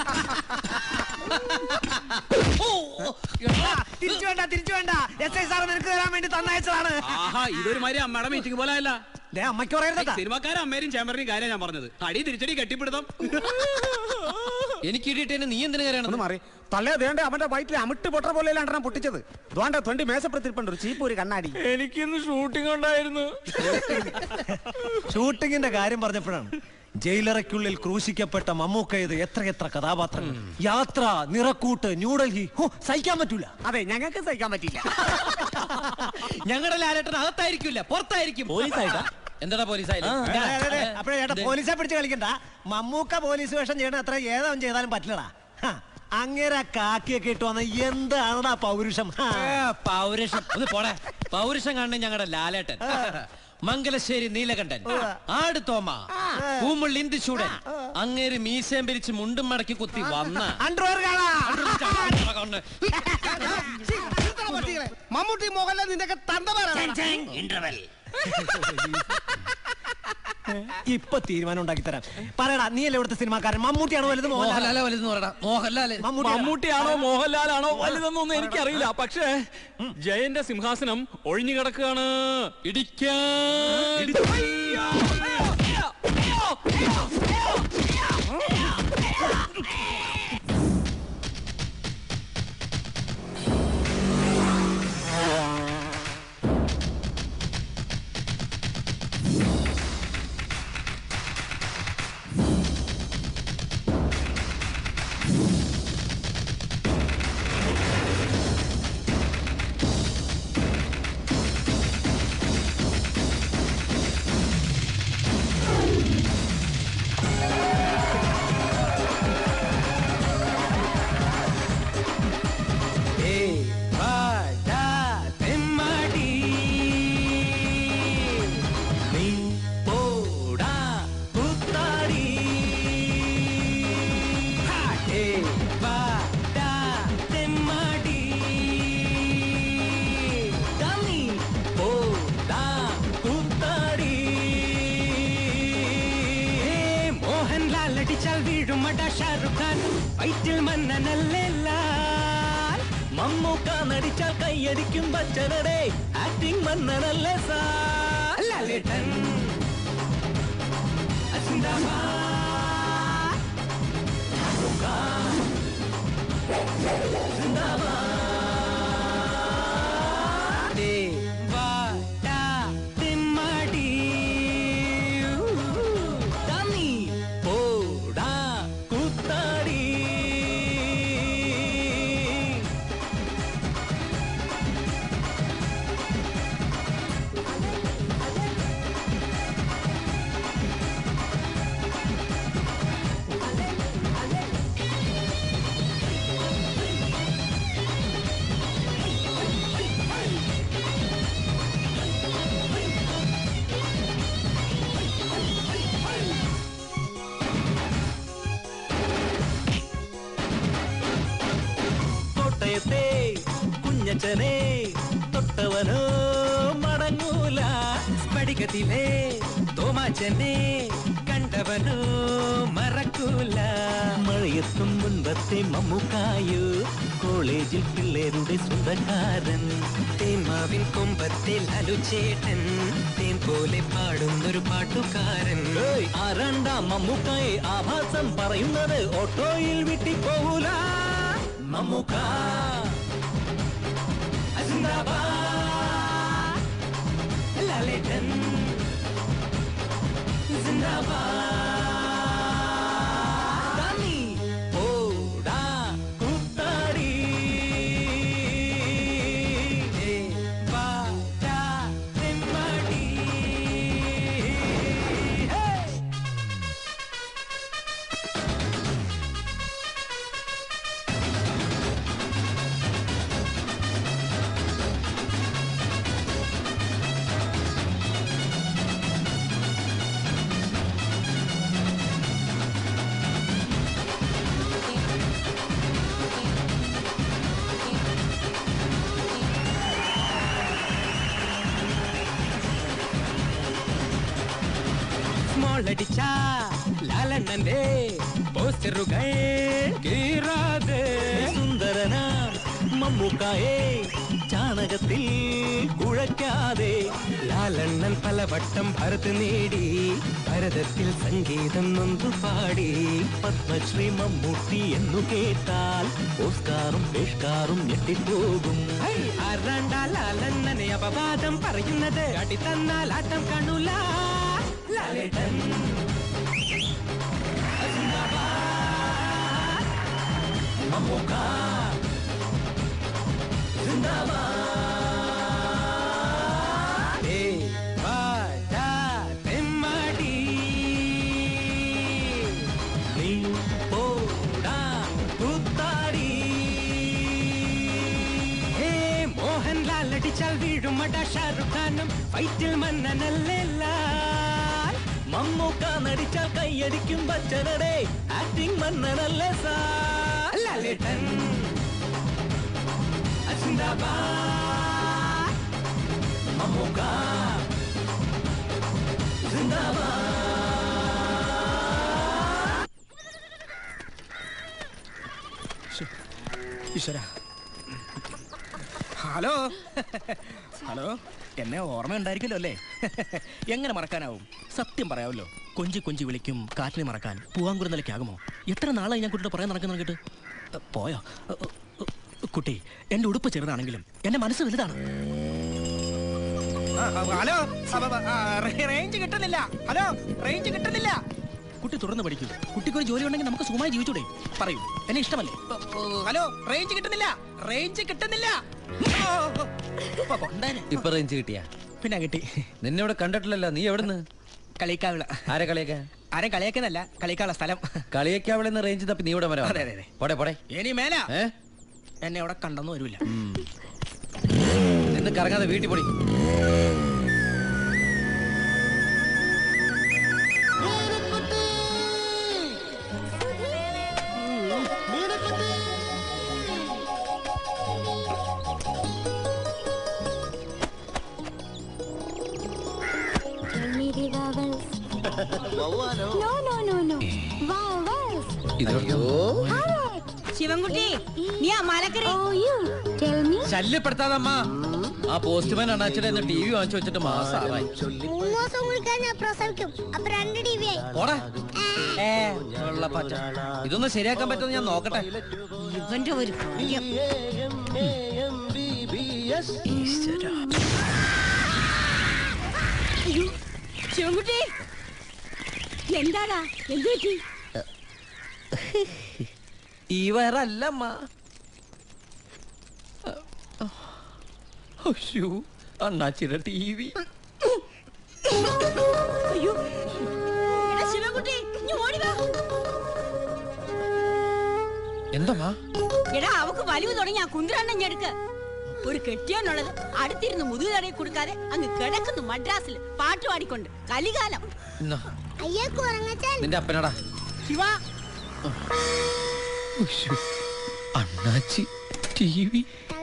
തിരിച്ചു വേണ്ട തിരിച്ചു വേണ്ട എസ് ഐ സാർ നിനക്ക് തരാൻ വേണ്ടി തന്നയച്ചതാണ് ആഹാ ഇതൊരു മാതിരി അമ്മയുടെ മീറ്റിംഗ് പോലെ അല്ല അമ്മയ്ക്ക് പറയരുതാ സിനിമക്കാരും അമ്മേരും ചേമ്പറിനും കാര്യം ഞാൻ പറഞ്ഞത് അടി തിരിച്ചടി കെട്ടിപ്പിടുത്തം എനിക്ക് ഇടിയിട്ടേനെ നീ എന്തിനു കയറണം മാറി തള്ളേ ദേണ്ട അവന്റെ വയറ്റിൽ അമിട്ട് പൊട്ട പോലെ രണ്ടെണ്ണം പൊട്ടിച്ചത് ദ്വാണ്ട തൊണ്ടി മേശപ്പുറത്തിരിപ്പുണ്ട് ഒരു ചീപ്പ് ഒരു കണ്ണാടി എനിക്കിന്ന് ഷൂട്ടിംഗ് ഉണ്ടായിരുന്നു ഷൂട്ടിങ്ങിന്റെ കാര്യം പറഞ്ഞപ്പോഴാണ് ജയിലറയ്ക്കുള്ളിൽ ക്രൂശിക്കപ്പെട്ട മമ്മൂക്ക ഇത് എത്രയെത്ര കഥാപാത്രങ്ങൾ യാത്ര നിറക്കൂട്ട് ന്യൂഡൽഹി ഹോ, സഹിക്കാൻ പറ്റൂല അതെ ഞങ്ങൾക്ക് സഹിക്കാൻ പറ്റില്ല ഞങ്ങളുടെ ലാലേട്ടൻ അകത്തായിരിക്കില്ല പുറത്തായിരിക്കും പോലീസായിട്ടാ എന്താടാ പോലീസായാലും അപ്പഴേ ചേട്ടാ പോലീസെ പിടിച്ച് കളിക്കണ്ട മമ്മൂക്ക പോലീസ് വേഷം ചെയ്യണ അത്ര ഏതവൻ ചെയ്താലും പറ്റില്ലടാ ഹ, അങ്ങേരെ കാക്കിയൊക്കെ ഇട്ട് വന്ന എന്താണടാ പൗരുഷം ഹാ. പൗരുഷം ഒന്ന് പോടെ പൗരുഷം കാണുന്ന ഞങ്ങളുടെ ലാലേട്ടൻ മംഗലശ്ശേരി നീലകണ്ഠൻ ആട് തോമ പൂമുള്ളി ഇന്ദുചൂടൻ അങ്ങേര് മീശയും പിരിച്ച് മുണ്ടും മടക്കി കുത്തി വന്ന അണ്ടർവെയർ മമ്മൂട്ടി മോഹൻലാൽ നിന്റെ തന്തമാരാണ് ഇപ്പൊ തീരുമാനം ഉണ്ടാക്കി തരാം പറയടാ നീ അല്ലേ ഇവിടുത്തെ സിനിമാക്കാരൻ മമ്മൂട്ടിയാണോ വലുത് മോഹൻലാലോ വലുതെന്ന് പറയടാ മോഹൻലാല് മമ്മൂട്ടിയാണോ മോഹൻലാലാണോ വലുതെന്നൊന്നും എനിക്കറിയില്ല പക്ഷേ ജയന്റെ സിംഹാസനം ഒഴിഞ്ഞു കിടക്കുകയാണ് ഇടിക്കാൻ മോഹൻലാൽ അടിച്ചാൽ വീഴുമട ഷാറുഖ് ഖാൻ വയറ്റിൽ മന്നനല്ലേ ലാൽ മമ്മൂക്ക നടിച്ചാൽ കൈയടിക്കും ബച്ചനടെ ആക്ടിംഗ് മന്നനല്ലേ സാർ ലാലേട്ടൻ സിന്ദാബാദ് മമ്മൂക്ക സിന്ദാബാദ് ദേ വാടാ തെമ്മാടി തമ്മി പോടാ കുത്താടി കോട്ടയത്തെ കുഞ്ഞച്ചനെ തൊട്ടവനോ മടങ്ങൂല സ്ഫടികത്തിലെ തോമാച്ചനെ കണ്ടവനോ മറക്കൂല മഴയെത്തും മുൻപത്തെ മമ്മൂക്കായോ കോളേജിൽ പിള്ളേരുടെ സ്വന്തക്കാരൻ തേന്മാവിൻ കൊമ്പത്തെ ലലുചേട്ടൻ തേൻ പോലെ പാടുന്നൊരു പാട്ടുകാരൻ ആരണ്ടാം മമ്മൂക്കായെ ആഭാസം പറയുന്നത് ഓട്ടോയിൽ വിട്ടിപ്പോകൂല മമ്മൂക്ക സിന്ദാബാദ് ലാലേട്ടൻ സിന്ദാബാദ് തമ്മി പോടാ കുത്താടി ഏ വാടാ തെമ്മാടി ഹേ സ്മോൾ അടിച്ച ലാലണ്ണന്റെ പോസ്റ്ററുകൾ കീറാതെ സുന്ദരന മമ്മൂക്കായെ ചാണകത്തിൽ കുഴയ്ക്കാതെ ലാലണ്ണൻ പലവട്ടം ഭരത് നേടി ഭരതത്തിൽ സംഗീതം നൊന്തു പാടി പത്മശ്രീ മമ്മൂട്ടി എന്നു കേട്ടാൽ ഓസ്കാറും പേഷ്കാറും ഞെട്ടിപ്പോകും ആരാണ്ടാ ലാലണ്ണനെ അപവാദം പറയുന്നത് അടി തന്നാൽ ആട്ടം കാണൂല ലാലേട്ടൻ മമ്മൂക്ക മോഹൻലാൽ അടിച്ചാൽ വീഴുമട ഷാറുഖ് ഖാനും ഫൈറ്റിൽ മന്നനല്ലേ ലാൽ മമ്മൂക്ക നടിച്ചാൽ കൈയടിക്കും ബച്ചനടെ ആക്ടിംഗ് മന്നനല്ലേ സാർ ലാലേട്ടൻ സിന്ദാബാദ് മമ്മൂക്ക ഈശ്വര ഹലോ ഹലോ എന്നെ ഓർമ്മയുണ്ടായിരിക്കുമല്ലോ അല്ലേ എങ്ങനെ മറക്കാനാവും സത്യം പറയാമല്ലോ കൊഞ്ചി കൊഞ്ചി വിളിക്കും കാറ്റിനെ മറക്കാൻ പൂവാങ്കുരു നിലയ്ക്കാകുമോ എത്ര നാളായി ഞാൻ കുട്ടിയുടെ പറയാൻ നടക്കുന്ന കേട്ട് പോയോ കുട്ടി എൻ്റെ ഉടുപ്പ് ചെറുതാണെങ്കിലും എൻ്റെ മനസ്സ് വലുതാണ് ഹലോ റേഞ്ച് കിട്ടുന്നില്ല ഹലോ റേഞ്ച് കിട്ടുന്നില്ല കുട്ടി തുറന്ന് പഠിക്കൂ കുട്ടിക്ക് ഒരു ജോലി ഉണ്ടെങ്കിൽ നമുക്ക് സുഖമായി ജീവിച്ചൂടെ പറയൂ എന്നെ ഇഷ്ടമല്ലേ ഹലോ റേഞ്ച് കിട്ടുന്നില്ല റേഞ്ച് കിട്ടുന്നില്ല ഇപ്പൊ റേഞ്ച് കിട്ടിയാ പിന്നെ കിട്ടി നിന്നെ ഇവിടെ കണ്ടിട്ടില്ലല്ലോ നീ എവിടുന്ന് കളിക്കാവിള ആരെ കളിയൊക്കെ ആരെ കളിയാക്കുന്നല്ല കളിക്കാനുള്ള സ്ഥലം കളിയൊക്കെ റേഞ്ച് തപ്പി നീ ഇവിടെ വരാം അതെ, അതെ, അതെ. പോടെ പോടെ ഇനി മേല ഏ എന്നെ അവിടെ കണ്ടെന്ന് വരൂല നിന്ന് കറങ്ങാതെ വീട്ടിൽ പൊടി Tell me the vowels. No, no, no, no. Vowels. Sivankutty നീ ആ മലക്കറി Oh, you. Tell me. ശല്യപ്പെടുത്താതമ്മ ആ പോസ്റ്റ്മാൻ അണ്ണാച്ചിടെ ടി വി വാങ്ങിച്ചു വെച്ചിട്ട് മാസമായി മൂന്ന് ദിവസം കുളിക്കാൻ ഞാൻ പ്രസവിക്കും അപ്പൊ രണ്ട് ടി വി ആയി പോടാ ഏ, വെള്ളപ്പാറ്റ. ഇതൊന്ന് ശരിയാക്കാൻ പറ്റുമെന്ന് ഞാൻ നോക്കട്ടെ ഇവന്റെ ഒരു കാര്യം അയ്യോ, ശിവൻകുട്ടി എന്താടാ എന്ത് പറ്റി ഈ വയറല്ലമ്മ അണ്ണാച്ചിയുടെ ടി വി അയ്യോ എടാ ശിവൻകുട്ടി ഇഞ്ഞ് ഓടി വാ എന്തമ്മാ എടാ അവക്ക് വലിവ് തുടങ്ങി ആ കുന്തിരണ്ണം ഞെടുക്ക് ഒരു കെട്ടിയാനുള്ളത് അടുത്തിരുന്ന് മുതുകു തടയി കൊടുക്കാതെ അങ്ങ് കിടക്കുന്നു മദ്രാസിൽ പാട്ട് പാടിക്കൊണ്ട് കലികാലം എന്നാ, അയ്യക്ക് ഉറങ്ങച്ചാൽ നിന്റെ അപ്പനടാ ശിവ ഉശ്ശോ, അണ്ണാച്ചി ടി വി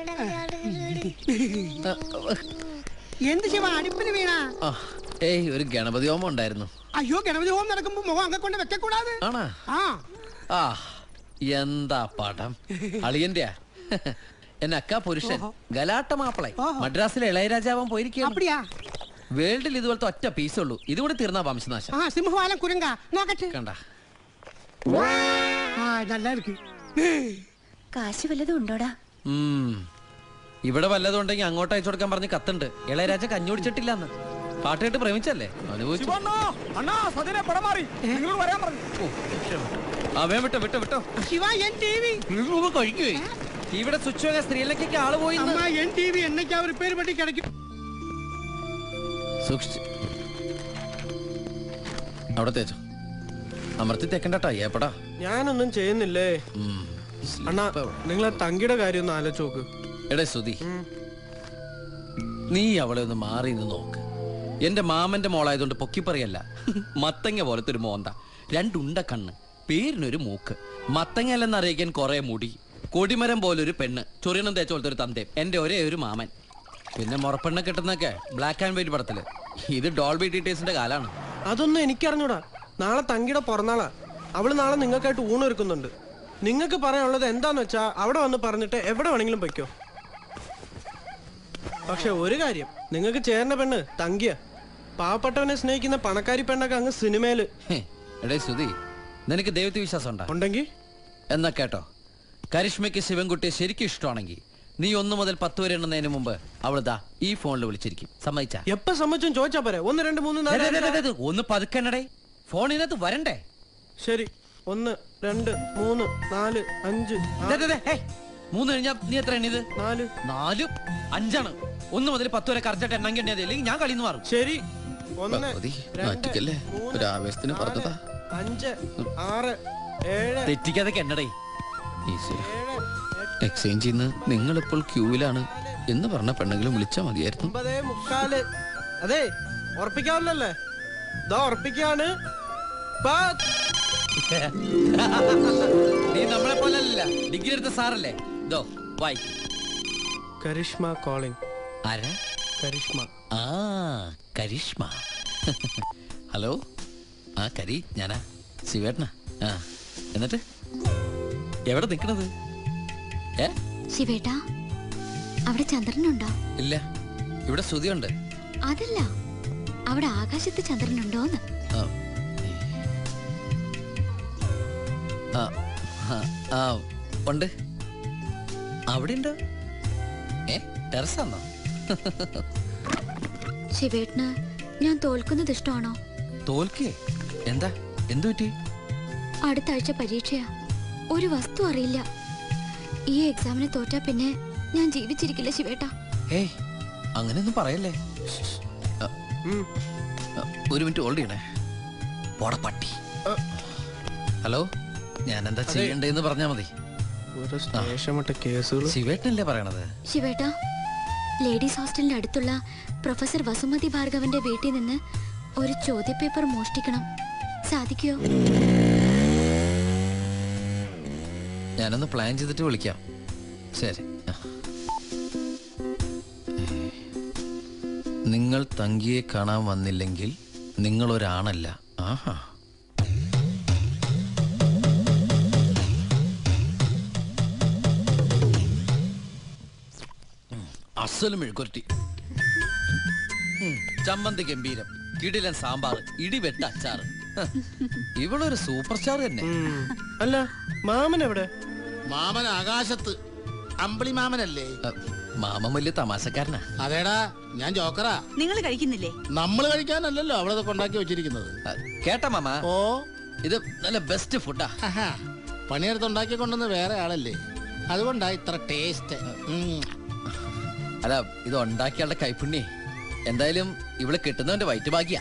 എന്ത് ശിവ അടുപ്പിന് വീണ ആ ഏയ് ഒരു ഗണപതി ഹോമം ഉണ്ടായിരുന്നു അയ്യോ ഗണപതി ഹോം നടക്കുമ്പോ മുഖം അങ്ങെ കൊണ്ട് വെക്കக்கூടാതെ ആണാ ആ ആ എന്താ പടം അളിയന്റെയാ എന്നെ അക്ക പുരുഷൻ ഗലാട്ട മാപ്പിളെ മദ്രാസിലെ ഇളയരാജാവൻ പോയിരിക്കുകയാണ് അപ്പടിയാ വേൾഡിൽ ഇതുപോലത്തെ ഒറ്റ പീസേ ഉള്ളൂ ഇതുകൂടി തീർന്നാ വംശനാശം ആ സിംഹവാലം കുരങ്ക നോക്കട്ടെ കണ്ട ആ നല്ല ഇருக்கு കാശ് വല്ലതും ഉണ്ടോടാ ഉം. ഇവിടെ വല്ലതും ഉണ്ടെങ്കിൽ അങ്ങോട്ട് അയച്ചു കൊടുക്കാൻ പറഞ്ഞ് കത്തുണ്ട് ഇളയരാജ കഞ്ഞുടിച്ചിട്ടില്ലെന്ന് പാട്ട് കേട്ട് പ്രേമിച്ചല്ലേ അനുഭവിച്ചു അണ്ണാ സതിനെ പടം മാറി നിങ്ങളോട് വരാൻ പറഞ്ഞു ആ വേം വിട്ടോ വിട്ടോ വിട്ടോ ശിവ എൻ ടി വി കഴിക്കുവേ ഇവിടെ സ്വിച്ച് വാങ്ങാൻ സ്ത്രീയിലേക്കൊക്കെ ആള് പോയി അമ്മ എൻ ടി വി എന്നൊക്കെ ഒരു പേര് പറ്റി കിടക്കും സൂക്ഷിച്ച് അവിടെ തേച്ചോ അമർത്തി തേക്കണ്ടട്ടാ ഏപ്പടാ ഞാനൊന്നും ചെയ്യുന്നില്ലേ അണ്ണാ നിങ്ങളെ തങ്കിയുടെ കാര്യം ഒന്ന് ആലോചിച്ച് നോക്ക് എടേ സുധി നീ അവളെ ഒന്ന് മാറി നിന്ന് നോക്ക് എന്റെ മാമന്റെ മോളായതുകൊണ്ട് പൊക്കിപ്പറയല്ല മത്തങ്ങ പോലത്തെ ഒരു മോന്ത രണ്ടുണ്ട കണ്ണ് പേരിനൊരു മൂക്ക് മത്തങ്ങ അല്ലെന്ന് അറിയിക്കാൻ കുറെ മുടി കൊടിമരം പോലൊരു പെണ്ണ് ചൊറിയണം തേച്ച പോലത്തെ ഒരു തന്തയും എന്റെ ഒരേ ഒരു മാമൻ പിന്നെ മുറപ്പെണ്ണ കിട്ടുന്നൊക്കെ ബ്ലാക്ക് ആൻഡ് വൈറ്റ് പടത്തില് ഇത് ഡോൾബി ഡീറ്റെയിൽസിന്റെ കാലാണ് അതൊന്നും എനിക്കറിഞ്ഞൂടാ നാളെ തങ്കിയുടെ പിറന്നാളാ അവള് നാളെ നിങ്ങൾക്കായിട്ട് ഊണൊരുക്കുന്നുണ്ട് നിങ്ങൾക്ക് പറയാനുള്ളത് എന്താന്ന് വെച്ചാ അവിടെ വന്ന് പറഞ്ഞിട്ട് എവിടെ വേണമെങ്കിലും പൊയ്ക്കോ പക്ഷെ ഒരു കാര്യം നിങ്ങൾക്ക് ചേർന്ന പെണ്ണ് തങ്കിയ പാവപ്പെട്ടവനെ സ്നേഹിക്കുന്ന പണക്കാരി പെണ്ണൊക്കെ അങ്ങ് സിനിമയില് ഹേ, എടേ സുധി നിനക്ക് ദൈവത്തെ വിശ്വാസം ഉണ്ടോ ഉണ്ടെങ്കിൽ എന്നാ കേട്ടോ കരിഷ്മയ്ക്ക് ശിവൻകുട്ടിയെ ശരിക്കും ഇഷ്ടമാണെങ്കിൽ നീ ഒന്ന് മുതൽ പത്ത് വരെ എണ്ണുന്നതിന് മുമ്പ് അവൾ ദാ ഈ ഫോണിൽ വിളിച്ചിരിക്കും സമ്മതിച്ചാ എപ്പ സമ്മതിച്ചും ചോദിച്ചാ പോരെ ഒന്ന് രണ്ട് മൂന്ന് നാല് ദേ, ദേ, ദേ, അഞ്ച്, ദേ, ദേ, ഒന്ന് പതുക്കണടേ ഫോണിനകത്ത് വരണ്ടേ ശരി ഒന്ന് രണ്ട് മൂന്ന് നാല് അഞ്ച് ദേ, ദേ, ദേ, ഹേയ്. മൂന്ന് കഴിഞ്ഞാ നീ എത്ര എണ്ണിയത് നാല് നാലും അഞ്ചാണ് ഒന്ന് മുതൽ പത്ത് വരെ കറക്റ്റായിട്ട് എണ്ണം കണ്ടിയത് അല്ലെങ്കിൽ ഞാൻ കളിന്ന് മാറും ശരി ഒന്ന് ഭഗവതി, രണ്ട് നാറ്റിക്കല്ലേ? മൂന്ന് ഒരു ആവേശത്തിന് നാല്, പറഞ്ഞതാ. അഞ്ച് ആറ് ഏഴ് തെറ്റിക്കാതൊക്കെ എണ്ണടേ എക്സ്ചേഞ്ച് ചെയ്യുന്ന നിങ്ങളിപ്പോൾ ക്യൂവിലാണ് എന്ന് പറഞ്ഞ പെണ്ണെങ്കിലും വിളിച്ചാൽ മതിയായിരുന്നു ഒമ്പതേ മുക്കാല് അതെ ഉറപ്പിക്കാവില്ലല്ലേ ഇതാ ഉറപ്പിക്കാണ് പത്ത്. നീ നമ്മളെ പോലല്ല ഡിഗ്രി എടുത്ത സാറല്ലേ ദോ വായി കരിഷ്മ കോളിംഗ് ആരാ കരിഷ്മ ആ കരിഷ്മ ഹലോ ആ കരി ഞാനാ ശിവേട്ടനാ ആ എന്നിട്ട് എവിടെ നിക്കണത് ഏ ശിവേട്ടാ അവിടെ ചന്ദ്രനുണ്ടോ ഇല്ല ഇവിടെ ശ്രുതിയുണ്ട് അതല്ല അവിടെ ആകാശത്ത് ചന്ദ്രനുണ്ടോന്ന് ആ. ആ, ആ, ആ ഉണ്ട് അവിടെ ഉണ്ടോ ഏ ടെറസാന്നോ ശിവേട്ടന് ഞാൻ തോൽക്കുന്നത് ഇഷ്ടമാണോ തോൽക്കേ എന്താ എന്തു പറ്റി അടുത്ത ആഴ്ച പരീക്ഷയാ ഒരു വസ്തു അറിയില്ല ഈ എക്സാമിന് തോറ്റാ പിന്നെ ഞാൻ ജീവിച്ചിരിക്കില്ല ശിവേട്ടാ ഏയ് അങ്ങനെയൊന്നും പറയല്ലേ ആ, ആ, ഒരു മിനിറ്റ് ഹോൾഡ് ചെയ്യണേ പോടാ പട്ടി ഹലോ ഞാൻ എന്താ അതെ. ചെയ്യണ്ടേന്ന് പറഞ്ഞാ മതി ഒരു സ്റ്റേഷൻ വിട്ട കേസുകൾ ശിവേട്ടനല്ലേ പറയണത് ശിവേട്ടാ ലേഡീസ് ഹോസ്റ്റലിന്റെ അടുത്തുള്ള പ്രൊഫസർ വസുമതി ഭാർഗവന്റെ വീട്ടിൽ നിന്ന് ഒരു ചോദ്യപേപ്പർ മോഷ്ടിക്കണം സാധിക്കോ ഞാനൊന്ന് പ്ലാൻ ചെയ്തിട്ട് വിളിക്കാം ശരി ആ. നിങ്ങൾ തങ്കിയെ കാണാൻ വന്നില്ലെങ്കിൽ നിങ്ങൾ ഒരാണല്ല ആഹാ ഉം, അസല് മെഴുക്കുരട്ടി ഉം, ചമ്മന്തി ഗംഭീരം കിടിലൻ സാമ്പാർ ഇടിവെട്ട അച്ചാറ് ഹ, ഇവളൊരു സൂപ്പർ സ്റ്റാർ തന്നെ അല്ല മാമൻ എവിടെ മാമൻ ആകാശത്ത് അമ്പിളി മാമനല്ലേ മാമൻ വലിയ തമാശക്കാരനാ അതേടാ ഞാൻ ജോക്കറാ നിങ്ങൾ കഴിക്കുന്നില്ലേ നമ്മൾ കഴിക്കാനല്ലല്ലോ അവിടെ ഇതൊക്കെ ഉണ്ടാക്കി വെച്ചിരിക്കുന്നത് കേട്ട മാമ ഓ ഇത് നല്ല ബെസ്റ്റ് ഫുഡാ പണിയെടുത്ത് ഉണ്ടാക്കി കൊണ്ടുവന്ന് വേറെ ആളല്ലേ അതുകൊണ്ടാ ഇത്ര ടേസ്റ്റ് അല്ല ഇത് ഉണ്ടാക്കിയാളുടെ കൈപ്പുണ്യേ എന്തായാലും ഇവിടെ കിട്ടുന്നവന്റെ വയറ്റ് ഭാഗ്യ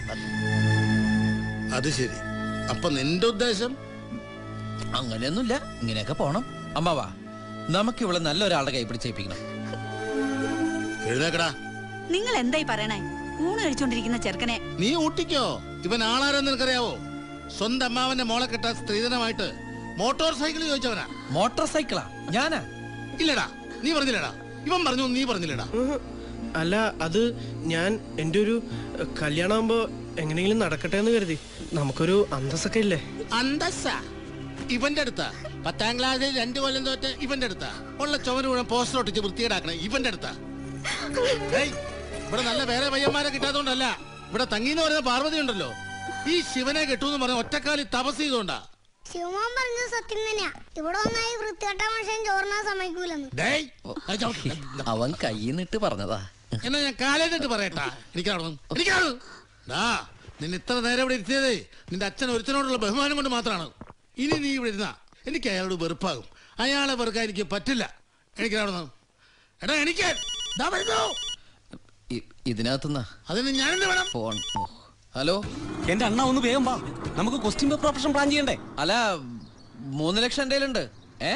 അത് ശരി അപ്പൊ നിന്റെ ഉദ്ദേശം അങ്ങനെയൊന്നുമില്ല ഇങ്ങനെയൊക്കെ പോണം അമ്മാവാ നമുക്ക് ഇവിടെ നല്ല ഒരാളുടെ കൈ പിടിച്ചേൽപ്പിക്കണം എഴുന്നേക്കടാ നിങ്ങൾ എന്തായി പറയണേ ഊണ് കഴിച്ചോണ്ടിരിക്കുന്ന ചെറുക്കനെ നീ ഊട്ടിക്കോ ഇവൻ ആളാരെന്ന് നിനക്കറിയാവോ സ്വന്തം അമ്മാവന്റെ മോളെ കെട്ടാൻ സ്ത്രീധനമായിട്ട് മോട്ടോർ സൈക്കിൾ ചോദിച്ചവനാ മോട്ടോർ സൈക്കിളാ ഞാനാ ഇല്ലടാ നീ പറഞ്ഞില്ലടാ ഇവൻ പറഞ്ഞു നീ പറഞ്ഞില്ലടാ അല്ല അത് ഞാൻ എൻ്റെ ഒരു എഹ്, കല്യാണമാകുമ്പോ എങ്ങനെയെങ്കിലും നടക്കട്ടെ എന്ന് കരുതി നമുക്കൊരു അന്തസ്സൊക്കെ ഇല്ലേ അന്തസ്സ ഇവന്റെ അടുത്താ പത്താം ക്ലാസ്സിൽ രണ്ടു കൊല്ലം തോറ്റ് ഇവന്റെ അടുത്താ ഉള്ള ചുമര് മുഴുവൻ പോസ്റ്റർ ഒട്ടിച്ച് വൃത്തികേടാക്കണേ ഇവന്റെ അടുത്താ ഏയ്, ഇവിടെ നല്ല വേറെ പയ്യന്മാരെ കിട്ടാത്തോണ്ടല്ല ഇവിടെ തങ്ങിന്ന് പറയുന്ന പാർവതി ഉണ്ടല്ലോ ഈ ശിവനെ കെട്ടൂന്ന് പറഞ്ഞ ഒറ്റക്കാലി തപസ് ചെയ്തോണ്ടാ ശിവമോൻ പറഞ്ഞത് സത്യം തന്നെയാ ഇവിടെ ഒന്നായി വൃത്തികെട്ട മനുഷ്യൻ ചോറിനാൻ സമ്മതിക്കൂലെന്ന് ഡേയ്, അത് ചവിട്ടി. അവൻ കൈന്നിട്ട് പറഞ്ഞതാ എന്നാ ഞാൻ കാലേറ്റിട്ട് പറയട്ടാ എനിക്കാണോ എനിക്കാണോ ദാ നിന്നെ ഇത്ര നേരം ഇവിടെ ഇരുത്തിയതേ നിന്റെ അച്ഛൻ ഒരുത്തനോടുള്ള ബഹുമാനം കൊണ്ട് മാത്രമാണ് ഇനി നീ ഇവിടെ ഇരുന്നാ എനിക്ക് അയാളോട് വെറുപ്പാകും അയാളെ വെറുക്കാൻ എനിക്ക് പറ്റില്ല എനിക്കാണോ എടാ എനിക്ക് ദാ വരുന്നു ഇ- ഇതിനകത്തുനിന്നാ അതിന് ഞാനെന്ത് വേണം ഫോൺ ഓ. ഹലോ എന്റെ അണ്ണ ഒന്ന് വേഗം വാ നമുക്ക് ക്വസ്റ്റ്യൻ പേപ്പർ ഓപ്ഷൻ പ്ലാൻ ചെയ്യണ്ടേ അല്ല മൂന്ന് ലക്ഷം എൻ്റെ കയ്യിലുണ്ട് ഏ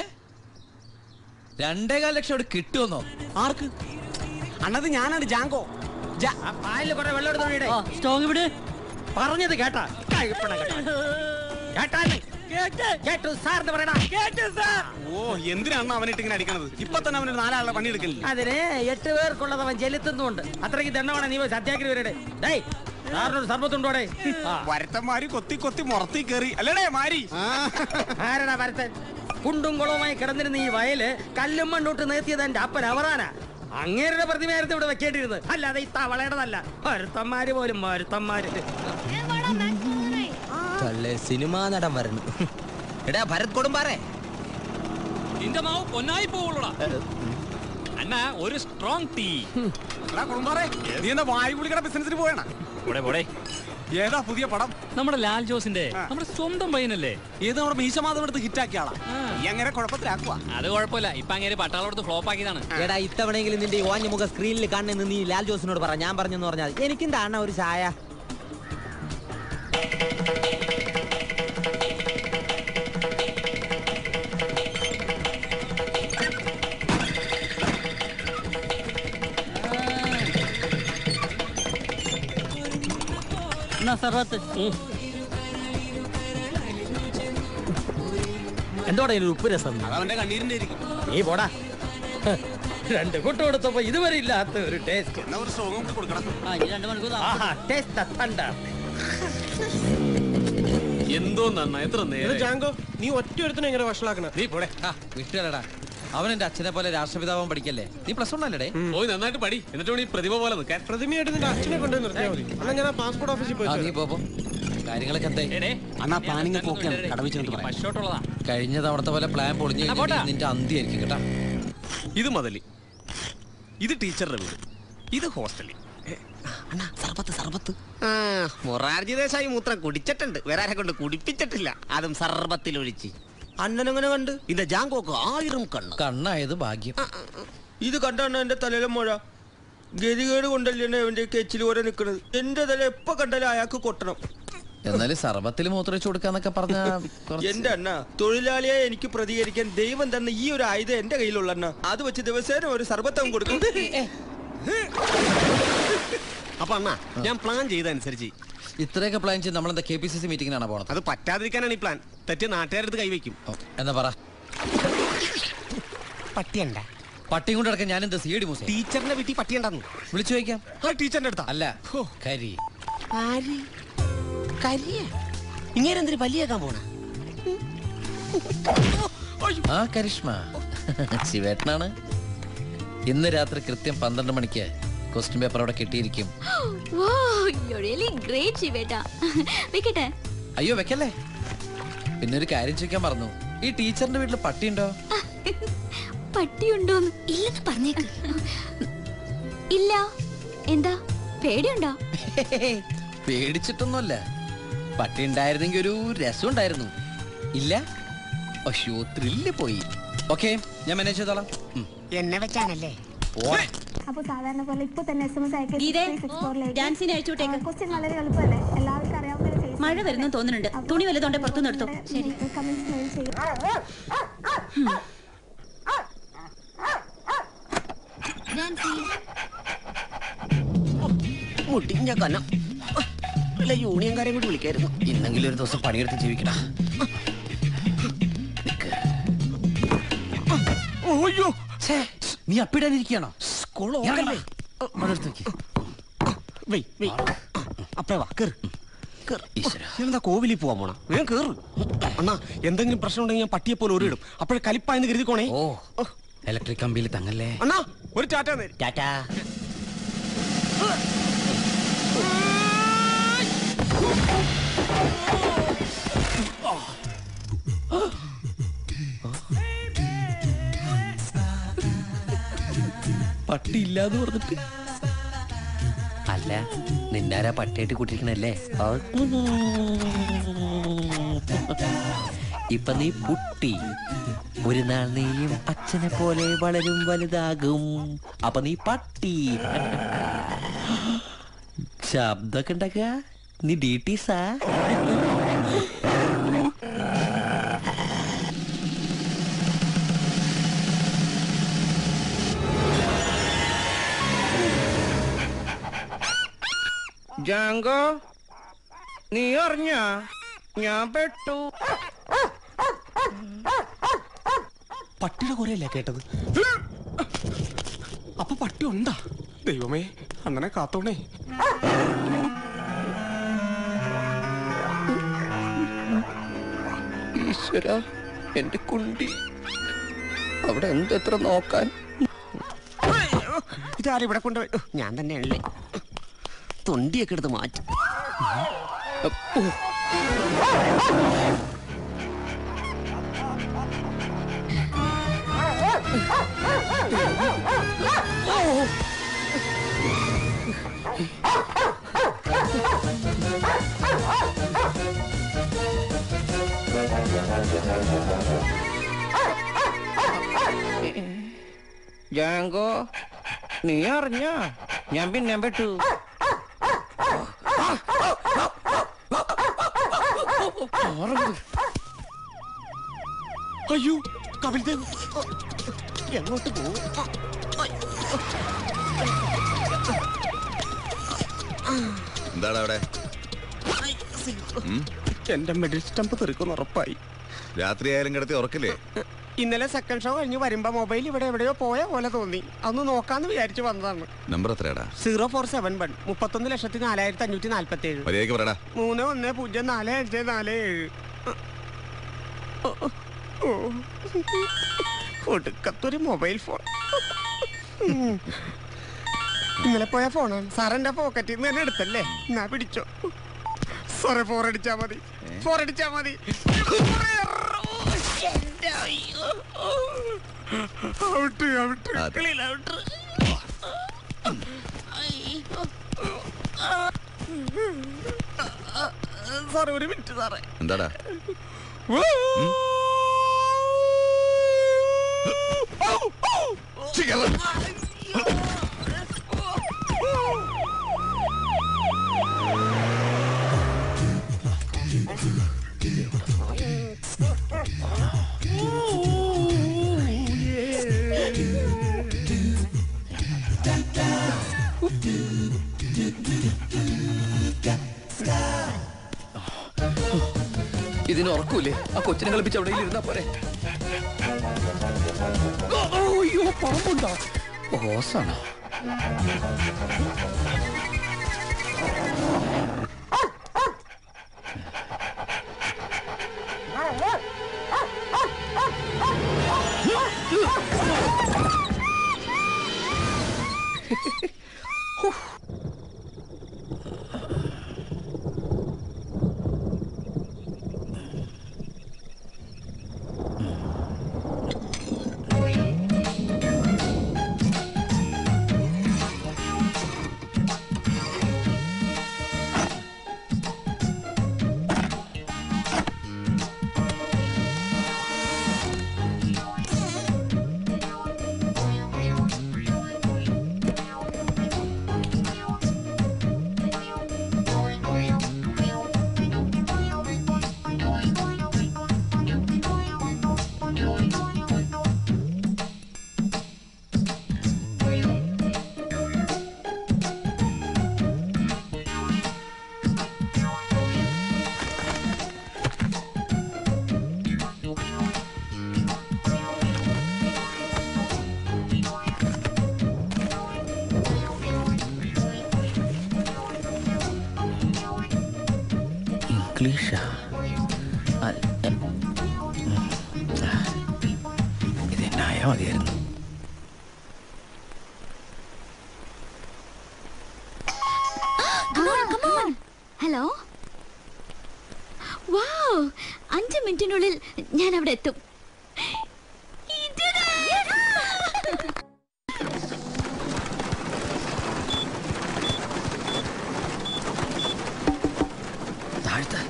രണ്ടേകാൽ ലക്ഷം ഇവിടെ കിട്ടുമെന്നോ ആർക്ക് അണ്ണത് ഞാനാണ് ജാങ്കോ പാലിൽ കുറെ വെള്ളം എടുത്തോടെ സ്റ്റോങ് വിട് പറഞ്ഞത് കേട്ടാ കഴുപ്പണ കേട്ടാ. കേട്ടാ കേട്ടു സാറിന് പറയണ കേട്ടു സാർ ഓ എന്തിനാണ് അവനിട്ട് ഇങ്ങനെ അടിക്കണത് ഇപ്പൊ തന്നെ അവനൊരു നാലാളുടെ പണി എടുക്കില്ല അതിന് എട്ട് പേർക്കുള്ളത് അവൻ ചെലുത്തുന്നുണ്ട് അത്രയ്ക്ക് ദണ്ണമാണ് നീ പോയി സത്യാഗ്രഹി വരട്ടെ ഡേയ് സാറിനൊരു സർബത്തുണ്ടോടെ വരത്തന്മാര് കൊത്തി കൊത്തി മുറത്തി കയറി അല്ലേടേ മാരി ആരടാ വരത്തൻ കുണ്ടും കുളവുമായി കിടന്നിരുന്ന ഈ വയല് കല്ലും മണ്ണോട്ട് നിർത്തിയത് എന്റെ അപ്പൻ അവറാനാ അങ്ങേരുടെ പ്രതിമയായിരുന്നു ഇവിടെ വെക്കേണ്ടിരുന്നത് അല്ലാതെ ഈ തവളയുടെതല്ല ഒരുത്തന്മാര് പോലും ഒരുത്തന്മാര് തള്ളേ സിനിമാ നടൻ വരണം എടാ ഭരത് കൊടുമ്പാറേ നിന്റെ മാവ് പൊന്നായി പോവുള്ളൂടാ അണ്ണ ഒരു സ്ട്രോങ് ടീ എടാ കുടുംബാറേ നീ എന്താ വായു കുളിക്കട ബിസിനസിന് പോയണ പോടെ പോടെ ഏതാ പുതിയ പടം നമ്മുടെ ലാൽ ജോസിന്റെ നമ്മുടെ സ്വന്തം പയ്യനല്ലേ ഏത് നമ്മുടെ മീശമാധവൻ എടുത്ത് ഹിറ്റാക്കിയ ആളാ ഈ അങ്ങനെ കുഴപ്പത്തിലാക്കുക അത് കുഴപ്പമില്ല ഇപ്പൊ അങ്ങനെ പട്ടാളോടത്ത് ഫ്ലോപ്പ് ആക്കിയതാണ് എടാ ഇത്തവണയെങ്കിലും നിന്റെ ഈ ഓഞ്ഞ മുഖ സ്ക്രീനിൽ കാണുന്നെന്ന് നീ ലാൽ ജോസിനോട് പറ ഞാൻ പറഞ്ഞെന്ന് പറഞ്ഞാൽ എനിക്കും താണ ഒരു ചായ സർവത്ത് എന്തോടാ ഇതിന് ഉപ്പ് രസം അവന്റെ കണ്ണീരിന്റെ ആയിരിക്കും നീ പോടാ ഹ്, രണ്ട് കൂട്ട് കൊടുത്തപ്പോ ഇതുവരെ ഇല്ലാത്ത ഒരു ടേസ്റ്റ് എന്നാ ഒരു സോങ്ങും കൂടി കൊടുക്കണം രണ്ട് മണിക്കൂർ ടേസ്റ്റ് എന്തോ നന്ന എത്ര നേരം ജാങ്കോ നീ ഒറ്റ ഒരുത്തനെ എങ്ങനെ വഷളാക്കണ നീ പോടെ വിട്ടുകളടാ അവൻ എന്റെ അച്ഛനെ പോലെ രാഷ്ട്രപിതാവൻ പഠിക്കല്ലേ നീ പ്ലസ് വൺ അല്ലേ പോയി നന്നായിട്ട് പടി എന്നിട്ട് വേണം ഈ പ്രതിഭ പോലെ നിൽക്കാൻ പ്രതിമയായിട്ട് നിന്റെ അച്ഛനെ കൊണ്ടുപോയി നിർത്തിയാൽ മതി അല്ല ഞാൻ പാസ്പോർട്ട് ഓഫീസിൽ പോയി ആ, നീ പോ പോ. കാര്യങ്ങളൊക്കെ എന്തായി അന്നാ പ്ലാനിങ് ഒക്കെ ഓക്കെയാണ് കടവിൽ ചെന്നിട്ട് പറയാം പശോട്ടുള്ളതാ കഴിഞ്ഞ തവണത്തെ പോലെ പ്ലാൻ പൊളിഞ്ഞു ആ, പോട്ടെ. നിന്റെ അന്തിയായിരിക്കും കേട്ടാ ഇത് മുതലി ഇത് ടീച്ചറുടെ വീട് ഇത് ഹോസ്റ്റലിൽ സർബത്ത് സർബത്ത് ആ മൊറാർജി ദേശായി മൂത്രം കുടിച്ചിട്ടുണ്ട് വേറെ ആരെ കൊണ്ട് കുടിപ്പിച്ചിട്ടില്ല അതും സർബത്തിലൊഴിച്ച് അണ്ണനങ്ങനെ കണ്ട് ഇന്റെ ജാങ്കോക്ക് ആയിരം കണ്ണ് കണ്ണായത് ഭാഗ്യം ഇത് കണ്ടാണ് എന്റെ തലയിലെ മുഴ ഗതികേട് കൊണ്ടല്ലേ എന്റെ കെച്ചിൽ പോലെ നിക്കണത് എന്റെ തല എപ്പോ കണ്ടാലും അയാൾക്ക് കൊട്ടണം എന്നാലും സർബത്തിൽ മൂത്രയിച്ചു കൊടുക്കാന്നൊക്കെ പറഞ്ഞ എന്റെ അണ്ണ തൊഴിലാളിയെ എനിക്ക് പ്രതികരിക്കാൻ ദൈവം തന്ന ഈ ഒരു ആയുധം എന്റെ കയ്യിലുള്ള അണ്ണ അത് വെച്ച് ദിവസേന ഒരു സർബത്തം കൊടുക്കും അപ്പൊ അണ്ണാ ഞാൻ പ്ലാൻ ചെയ്തനുസരിച്ച് ഇത്രയൊക്കെ പ്ലാൻ ചെയ്ത് നമ്മളെന്താ കെ പി സി സി മീറ്റിംഗിനാണ് പോണത് അത് പറ്റാതിരിക്കാനാണ് ഈ പ്ലാൻ തെറ്റ് നാട്ടുകാരടുത്ത് കൈവയ്ക്കും എന്നാ പറ പട്ടിയണ്ട പട്ടിയും കൊണ്ട് കിടക്കാൻ ഞാൻ എന്താ സി ഡി മൂസ ടീച്ചറിന്റെ വീട്ടിൽ പട്ടിയുണ്ടെന്നു വിളിച്ചു ചോദിക്കാം ആ ടീച്ചറിന്റെ അടുത്താ അല്ല കരി കരിയ ഇങ്ങനെ എന്തിനു പല്ലിയേക്കാൻ പോണ ആ കരിഷ്മ ശിവേട്ടനാണ് ഇന്ന് രാത്രി കൃത്യം പന്ത്രണ്ട് മണിക്ക് ക്വസ്റ്റ്യൻ പേപ്പർ അവിടെ കിട്ടിയിരിക്കും റിയലി ഗ്രേറ്റ് ശിവേട്ട വെക്കട്ടെ അയ്യോ വെക്കല്ലേ പിന്നെ ഒരു കാര്യം ചോദിക്കാൻ മറന്നു ഈ ടീച്ചറിന്റെ വീട്ടിൽ പട്ടിയുണ്ടോ പട്ടിയുണ്ടോന്ന് ഇല്ലെന്ന് പറഞ്ഞേക്ക് ഇല്ല എന്താ പേടിയുണ്ടോ പേടിച്ചിട്ടൊന്നുമല്ല പട്ടി ഉണ്ടായിരുന്നെങ്കിൽ ഒരു രസം ഉണ്ടായിരുന്നു ഇല്ല അയ്യോ ത്രില്ല് പോയി ഓക്കെ ഞാൻ മാനേജ് ചെയ്തോളാം ഉം. എന്നെ വെച്ചാണല്ലേ പോരെ. അപ്പൊ സാധാരണ പോലെ ഇപ്പൊ തന്നെ എസ് എം എസ് ഗീതേ, ഡാൻസിന് അയച്ചുവിട്ടേക്ക്. ക്വസ്റ്റ്യൻ വളരെ എളുപ്പമല്ലേ എല്ലാവർക്കും അറിയാവുന്ന ഒരു face മഴ വരുന്നു തോന്നുന്നുണ്ട് തുണി വലുതുണ്ട് പുറത്തുനിന്ന് എടുത്തോ ശരി comments mail ചെയ്യും. മുടിഞ്ഞ കനം അല്ല യൂണിയൻകാരെ കൂടി വിളിക്കായിരുന്നു ഇന്നെങ്കിലും ഒരു ദിവസം പണിയെടുത്ത് ജീവിക്കടാ ഓയ്യോ നീ അപ്പിടാനിരിക്കണോ വെയ് വെയ് അപ്പേ വാ കേറ് കേറ്. എന്താ കോവിലിൽ പോവാൻ പോണ വേഗം കേറ് അണ്ണാ എന്തെങ്കിലും പ്രശ്നം ഉണ്ടെങ്കിൽ ഞാൻ പട്ടിയെ പോലെ ഒരിടും അപ്പോഴേ കലിപ്പായെന്ന് കരുതിക്കോണേ ഓ ഇലക്ട്രിക് കമ്പിയിൽ തങ്ങല്ലേ അണ്ണാ ഒരു ടാറ്റ ടാറ്റാ പട്ടി ഇല്ലാന്ന് പറഞ്ഞിട്ട് അല്ല നിന്നാരാ പട്ടിയായിട്ട് കൂട്ടിരിക്കണല്ലേ ഇപ്പൊ നീ പുട്ടി ഒരു നാൾ നീയും അച്ഛനെ പോലെ വളരും വലുതാകും അപ്പൊ നീ പട്ടി ശബ്ദമൊക്കെ ഉണ്ടാക്കുക നീ ഡീറ്റീസാ ജാങ്കോ നീ അറിഞ്ഞ ഞാൻ പെട്ടു പട്ടിയുടെ കുറയല്ലേ കേട്ടത് അപ്പൊ പട്ടി ഉണ്ടാ ദൈവമേ അണ്ണനെ കാത്തോണേ ഈശ്വര എന്റെ കുണ്ടി അവിടെ എന്തെത്ര നോക്കാൻ ഇതാരും ഇവിടെ കൊണ്ടുപോയി ഓ, ഞാൻ തന്നെയാണല്ലേ തൊണ്ടിയൊക്കെ എടുത്ത് മാറ്റി ഓ. ജാങ്കോ നീ അറിഞ്ഞ ഞാൻ പിന്നെ പെട്ടു അയ്യോ കപിൽദേവ് എങ്ങോട്ട് പോകും എന്താടാ അവിടെ ഉം? എന്റെ മെഡിൽ സ്റ്റംപ് തെറിക്കുന്ന ഉറപ്പായി രാത്രി ആയാലും കിടത്തി ഉറക്കില്ലേ ഇന്നലെ സെക്കൻഡ് ഷോ കഴിഞ്ഞ് വരുമ്പോ മൊബൈൽ ഇവിടെ എവിടെയോ പോയ പോലെ തോന്നി അന്ന് നോക്കാന്ന് വിചാരിച്ചു വന്നതാണ് നമ്പർ എത്രയാടാ സീറോ ഫോർ സെവൻ വൺ മുപ്പത്തൊന്ന് ലക്ഷത്തി നാലായിരത്തി അഞ്ഞൂറ്റി നാല്പത്തി ഏഴ് മര്യാദയ്ക്ക് പറയടാ മൂന്ന് ഒന്ന് പൂജ്യം നാല് അഞ്ച് നാല് ഏഴ് ഓ. ഒടുക്കത്തൊരു മൊബൈൽ ഫോൺ ഉം. ഇന്നലെ പോയ ഫോണാണ് സാർ എന്റെ പോക്കറ്റിൽ നിന്ന് തന്നെ എടുത്തല്ലേ എന്നാ പിടിച്ചോ സാറേ ഫോർ അടിച്ചാ മതി ഫോർ അടിച്ചാ മതി എന്റെ അയ്യോ. ഔട്ട് ഔട്ട് അതെ. ക്ലീൻ ഔട്ട് അയ്യോ. സാറേ ഒരു മിനിറ്റ് സാറേ എന്താടാ ഇതിന് ഉറക്കൂലേ ആ കൊച്ചിനെ കളിപ്പിച്ച് അവിടെ ഇരുന്നാ പോരെ ഓ, ഓ, അയ്യോ പാമ്പുണ്ടോ ബോസാണോ ഇംഗ്ലീഷാ അൽ- എ- ഉം. ആ. ഇത് തന്നെ ആയാ മതിയായിരുന്നു ഹലോ വാവ് അഞ്ച് മിനിറ്റിനുള്ളിൽ ഞാൻ അവിടെ എത്തും താഴ്ത്ത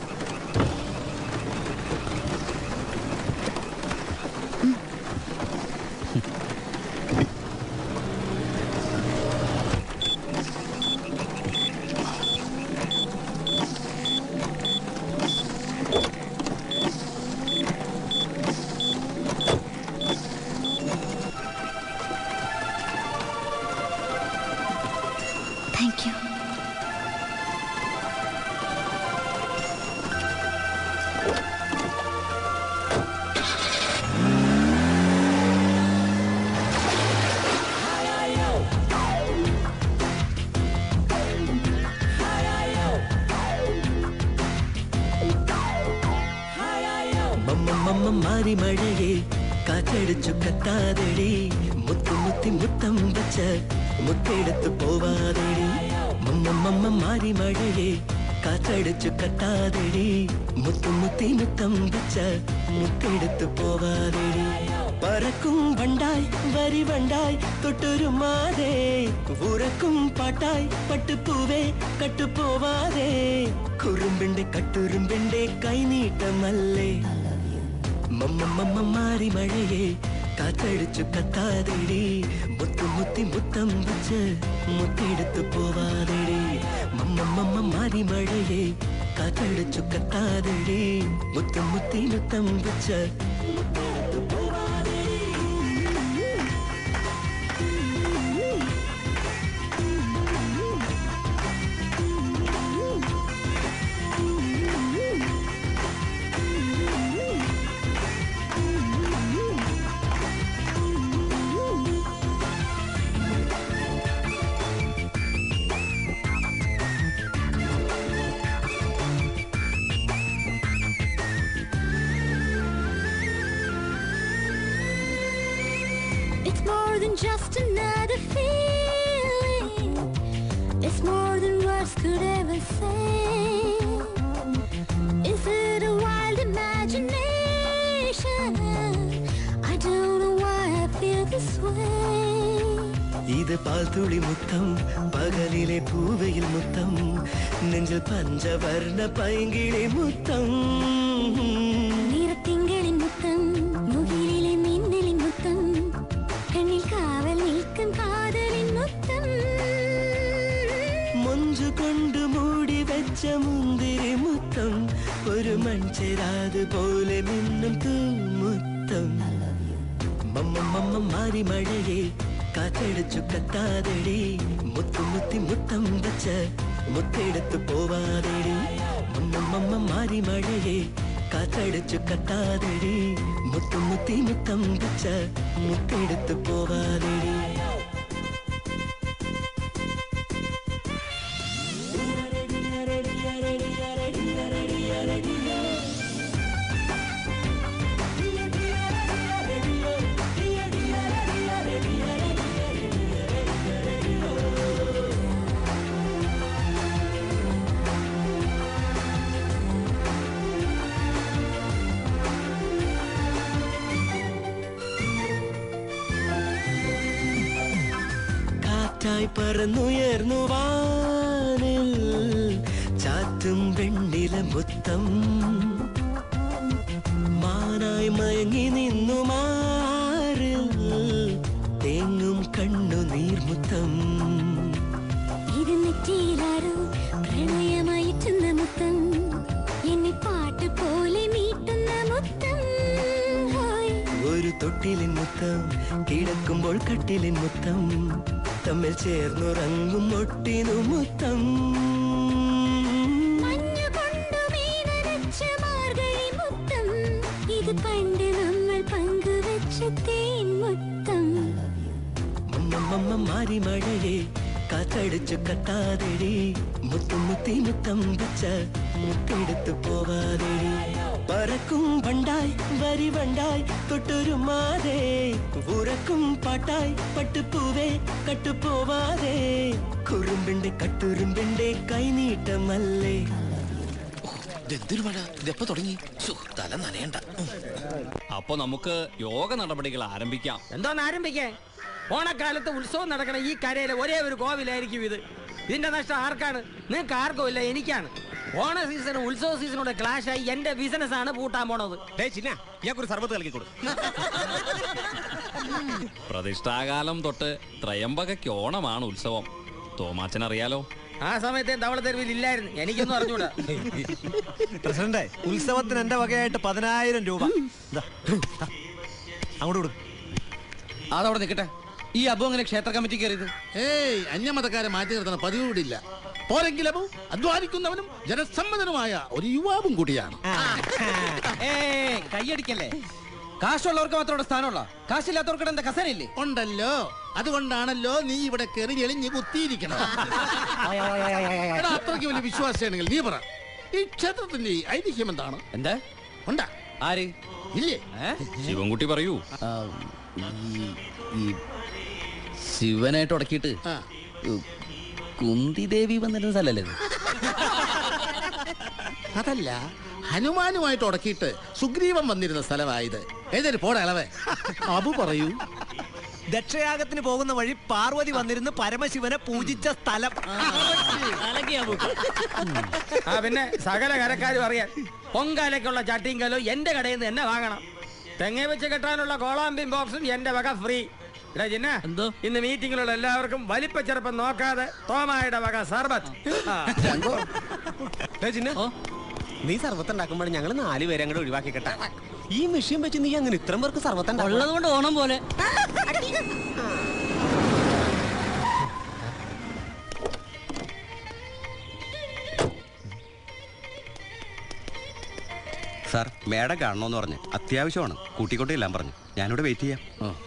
താങ്ക് യു മാറി മഴയെ കാറ്റടിച്ചു കത്താതെടി മുത്തു മുത്തി മുത്തം വച്ച മുത്തെടുത്തു പോവാതെടി മമ്മ മാറി മഴയെ കാറ്റടിച്ചു കത്താതെടി മുത്തു മുത്തി മുത്തം വച്ച മുത്തെടുത്തു പോവാതെടി പറ പറക്കും വണ്ടായി വരി വണ്ടായി തൊട്ടൊരുമാതെ ഉറക്കും പാട്ടായി പട്ടുപൂവേ കട്ടുപോവാതെ കുറുമ്പിന്റെ കട്ടുറുമ്പിന്റെ കൈനീട്ടമല്ലേ മമ്മ മമ്മ മാറി മഴയെ കാറ്റടിച്ചു കത്താതെടി മുത്തു മുത്തി മുത്തം വച്ച് മുത്തെടുത്തു പോവാതെടി മമ്മ മമ്മ മാറി മഴയെ കാറ്റടിച്ചു കത്താതെടി മുത്തു മുത്തി മുത്തം വച്ച് മുത്തെടുത്തു പോവാതെടി It's more than just another feeling. It's more than words could ever say. Is it a wild imagination? I don't know why I feel this way. ഇത് പാൽത്തുളി മുത്തം പകലിലെ പൂവയിൽ മുത്തം നെഞ്ചിൽ പഞ്ചവർണ്ണ പൈങ്കിളി മുത്തം നിറത്തിങ്കളിൻ മുത്തം മുകിലിലെ മിന്നലിൻ മുത്തം കണ്ണിൽ കാവൽ നിൽക്കും കാതലിൻ മുത്തം മൊഞ്ചു കൊണ്ട് മൂടി വെച്ച മുന്തിരി മുത്തം ഒരു മൺചെരാത് പോലെ മിന്നും തൂമുത്തം മമ്മ മമ്മ മാറി മഴയെ കാറ്റടിച്ചു കത്താതെടി മുത്തു മുത്തി മുത്തം വച്ച മുത്തെടുത്തു പോവാതെടി മമ്മ മമ്മ മാറി മഴയെ കാറ്റടിച്ചു കത്താതെടി മുത്തു മുത്തി മുത്തം വച്ച മുത്തെടുത്തു പോവാതെടി കാറ്റായി പറന്നുയർന്നു വാനിൽ ചാറ്റും വെണ്ണില മുത്തം മാനായി മയങ്ങി നിന്നു മാറിൽ തേങ്ങും കണ്ണു നീർമുത്തം ഇത് നെറ്റിയിലാരോ പ്രണയമായിട്ടുന്ന മുത്തം എന്നെ പാട്ട് പോലെ മീട്ടുന്ന മുത്തം ഹായ് ഒരു തൊട്ടിലിൻ മുത്തം കിടക്കുമ്പോൾ കട്ടിലിൻ മുത്തം തമ്മിൽ ചേർന്നുറങ്ങും ഒട്ടിനു മുത്തം മഞ്ഞുകൊണ്ടു മീനരച്ച മാർഗഴി മുത്തം ഇത് പണ്ട് നമ്മൾ പങ്കുവച്ച തേൻ മുത്തം മമ്മ മാറി മഴയെ കാറ്റടിച്ചു കത്താതെടി മുത്തു മുത്തി മുത്തം വെച്ച മുത്തെടുത്തു പോവാതെടി പറക്കും വണ്ടായി വരി വണ്ടായി തൊട്ടൊരു മാതേ ഉറക്കും പാട്ടായി പട്ടുപൂവേ കട്ടുപോവാതെ കുറുമ്പിന്റെ കട്ടുറുമ്പിന്റെ കൈനീട്ടമല്ലേ ഇതെന്തൊരു മഴ ഇതെപ്പോ തുടങ്ങി ശ്ശോ, തല നനയണ്ട അപ്പൊ നമുക്ക് യോഗ നടപടികൾ ആരംഭിക്കാം എന്തോന്ന് ആരംഭിക്കേ ഓണക്കാലത്ത് ഉത്സവം നടക്കണ ഈ കരയിലെ ഒരേ ഒരു കോവിലായിരിക്കും ഇത് ഇതിന്റെ നഷ്ടം ആർക്കാണ് നിങ്ങൾക്ക് ആർക്കും ഇല്ല എനിക്കാണ് ഓണ സീസൺ ഉത്സവ സീസണോടെ ക്ലാഷ് ആയി എന്റെ ബിസിനസ് ആണ് പൂട്ടാൻ പോണത് ചിന്ന ഇയാൾക്കൊരു സർബത്ത് കലക്കി കൊടു പ്രതിഷ്ഠാകാലം തൊട്ട് ത്രയംബകയ്ക്ക് ഓണമാണ് ഉത്സവം തോമാച്ചൻ അറിയാലോ ആ സമയത്ത് തവള തെരുവിൽ ഇല്ലായിരുന്നു എനിക്കൊന്നും അറിഞ്ഞൂടാ പ്രസിഡന്റ് ഉത്സവത്തിന് എന്റെ വകയായിട്ട് പതിനായിരം രൂപ ദാ, ദാ, അങ്ങോട്ട് കൊടുക്കും അതവിടെ നിൽക്കട്ടെ ഈ അബു അങ്ങനെ ക്ഷേത്ര കമ്മിറ്റി കയറിയത് ഏയ് അന്യമതക്കാരെ മാറ്റി നിർത്തണ പതിവ് ഇവിടെ ഇല്ല പോരെങ്കിലും അധ്വാനിക്കുന്നവനും ജനസമ്മതനുമായ ഒരു യുവാവും കൂടിയാണ് ഏയ് കൈയടിക്കല്ലേ കാശുള്ളവർക്ക് മാത്രം ഇവിടെ സ്ഥാനമുള്ള കാശില്ലാത്തവർക്ക് എന്താ കസേരയില്ലേ ഉണ്ടല്ലോ അതുകൊണ്ടാണല്ലോ നീ ഇവിടെ കയറി എളിഞ്ഞ് കുത്തിയിരിക്കണം എടാ, അത്രയ്ക്ക് വലിയ വിശ്വാസിയാണെങ്കിൽ നീ പറ ഈ ക്ഷേത്രത്തിന്റെ ഐതിഹ്യം എന്താണ് എന്താ ഉണ്ടാ ആര് ഇല്ലേ ശിവൻകുട്ടി പറയൂ ഈ ശിവനായിട്ട് ഉടക്കിയിട്ട് കുന്തി ദേവി വന്നിരുന്ന സ്ഥലല്ലേ ഇത് അതല്ല ഹനുമാനുമായിട്ട് ഉടക്കിയിട്ട് സുഗ്രീവൻ വന്നിരുന്ന സ്ഥലമായത് ഏതൊരു പോടാ ഇളവേ അബു പറയൂ ദക്ഷയാഗത്തിന് പോകുന്ന വഴി പാർവതി വന്നിരുന്ന് പരമശിവനെ പൂജിച്ച സ്ഥലം ആ പിന്നെ സകല കരക്കാരും അറിയാൻ പൊങ്കാലയ്ക്കുള്ള ചട്ടിയും കലോ എന്റെ കടയിൽ നിന്ന് എന്നെ വാങ്ങണം തെങ്ങ വെച്ച് കെട്ടാനുള്ള കോളാമ്പിൻ ബോക്സും എന്റെ വക ഫ്രീ ഇടാ ജിന്ന എന്തോ ഇന്ന് മീറ്റിംഗിലുള്ള എല്ലാവർക്കും വലിപ്പ ചെറുപ്പം നോക്കാതെ തോമായുടെ വക സർബത്ത് ആ. നീ സർവത്ത് ഉണ്ടാക്കുമ്പോൾ ഞങ്ങൾ നാല് പേരെ അങ്ങോട്ട് ഒഴിവാക്കി കേട്ടാ ഈ മെഷീൻ വെച്ച് നീ അങ്ങനെ ഇത്രയും പേർക്ക് സർവത്ത് ഉള്ളത് കൊണ്ട് ഓണം പോലെ സാർ മേഡം കാണണമെന്ന് പറഞ്ഞു അത്യാവശ്യമാണ് കൂട്ടിക്കോട്ടെ എല്ലാം പറഞ്ഞു ഞാനിവിടെ വെയിറ്റ് ചെയ്യാം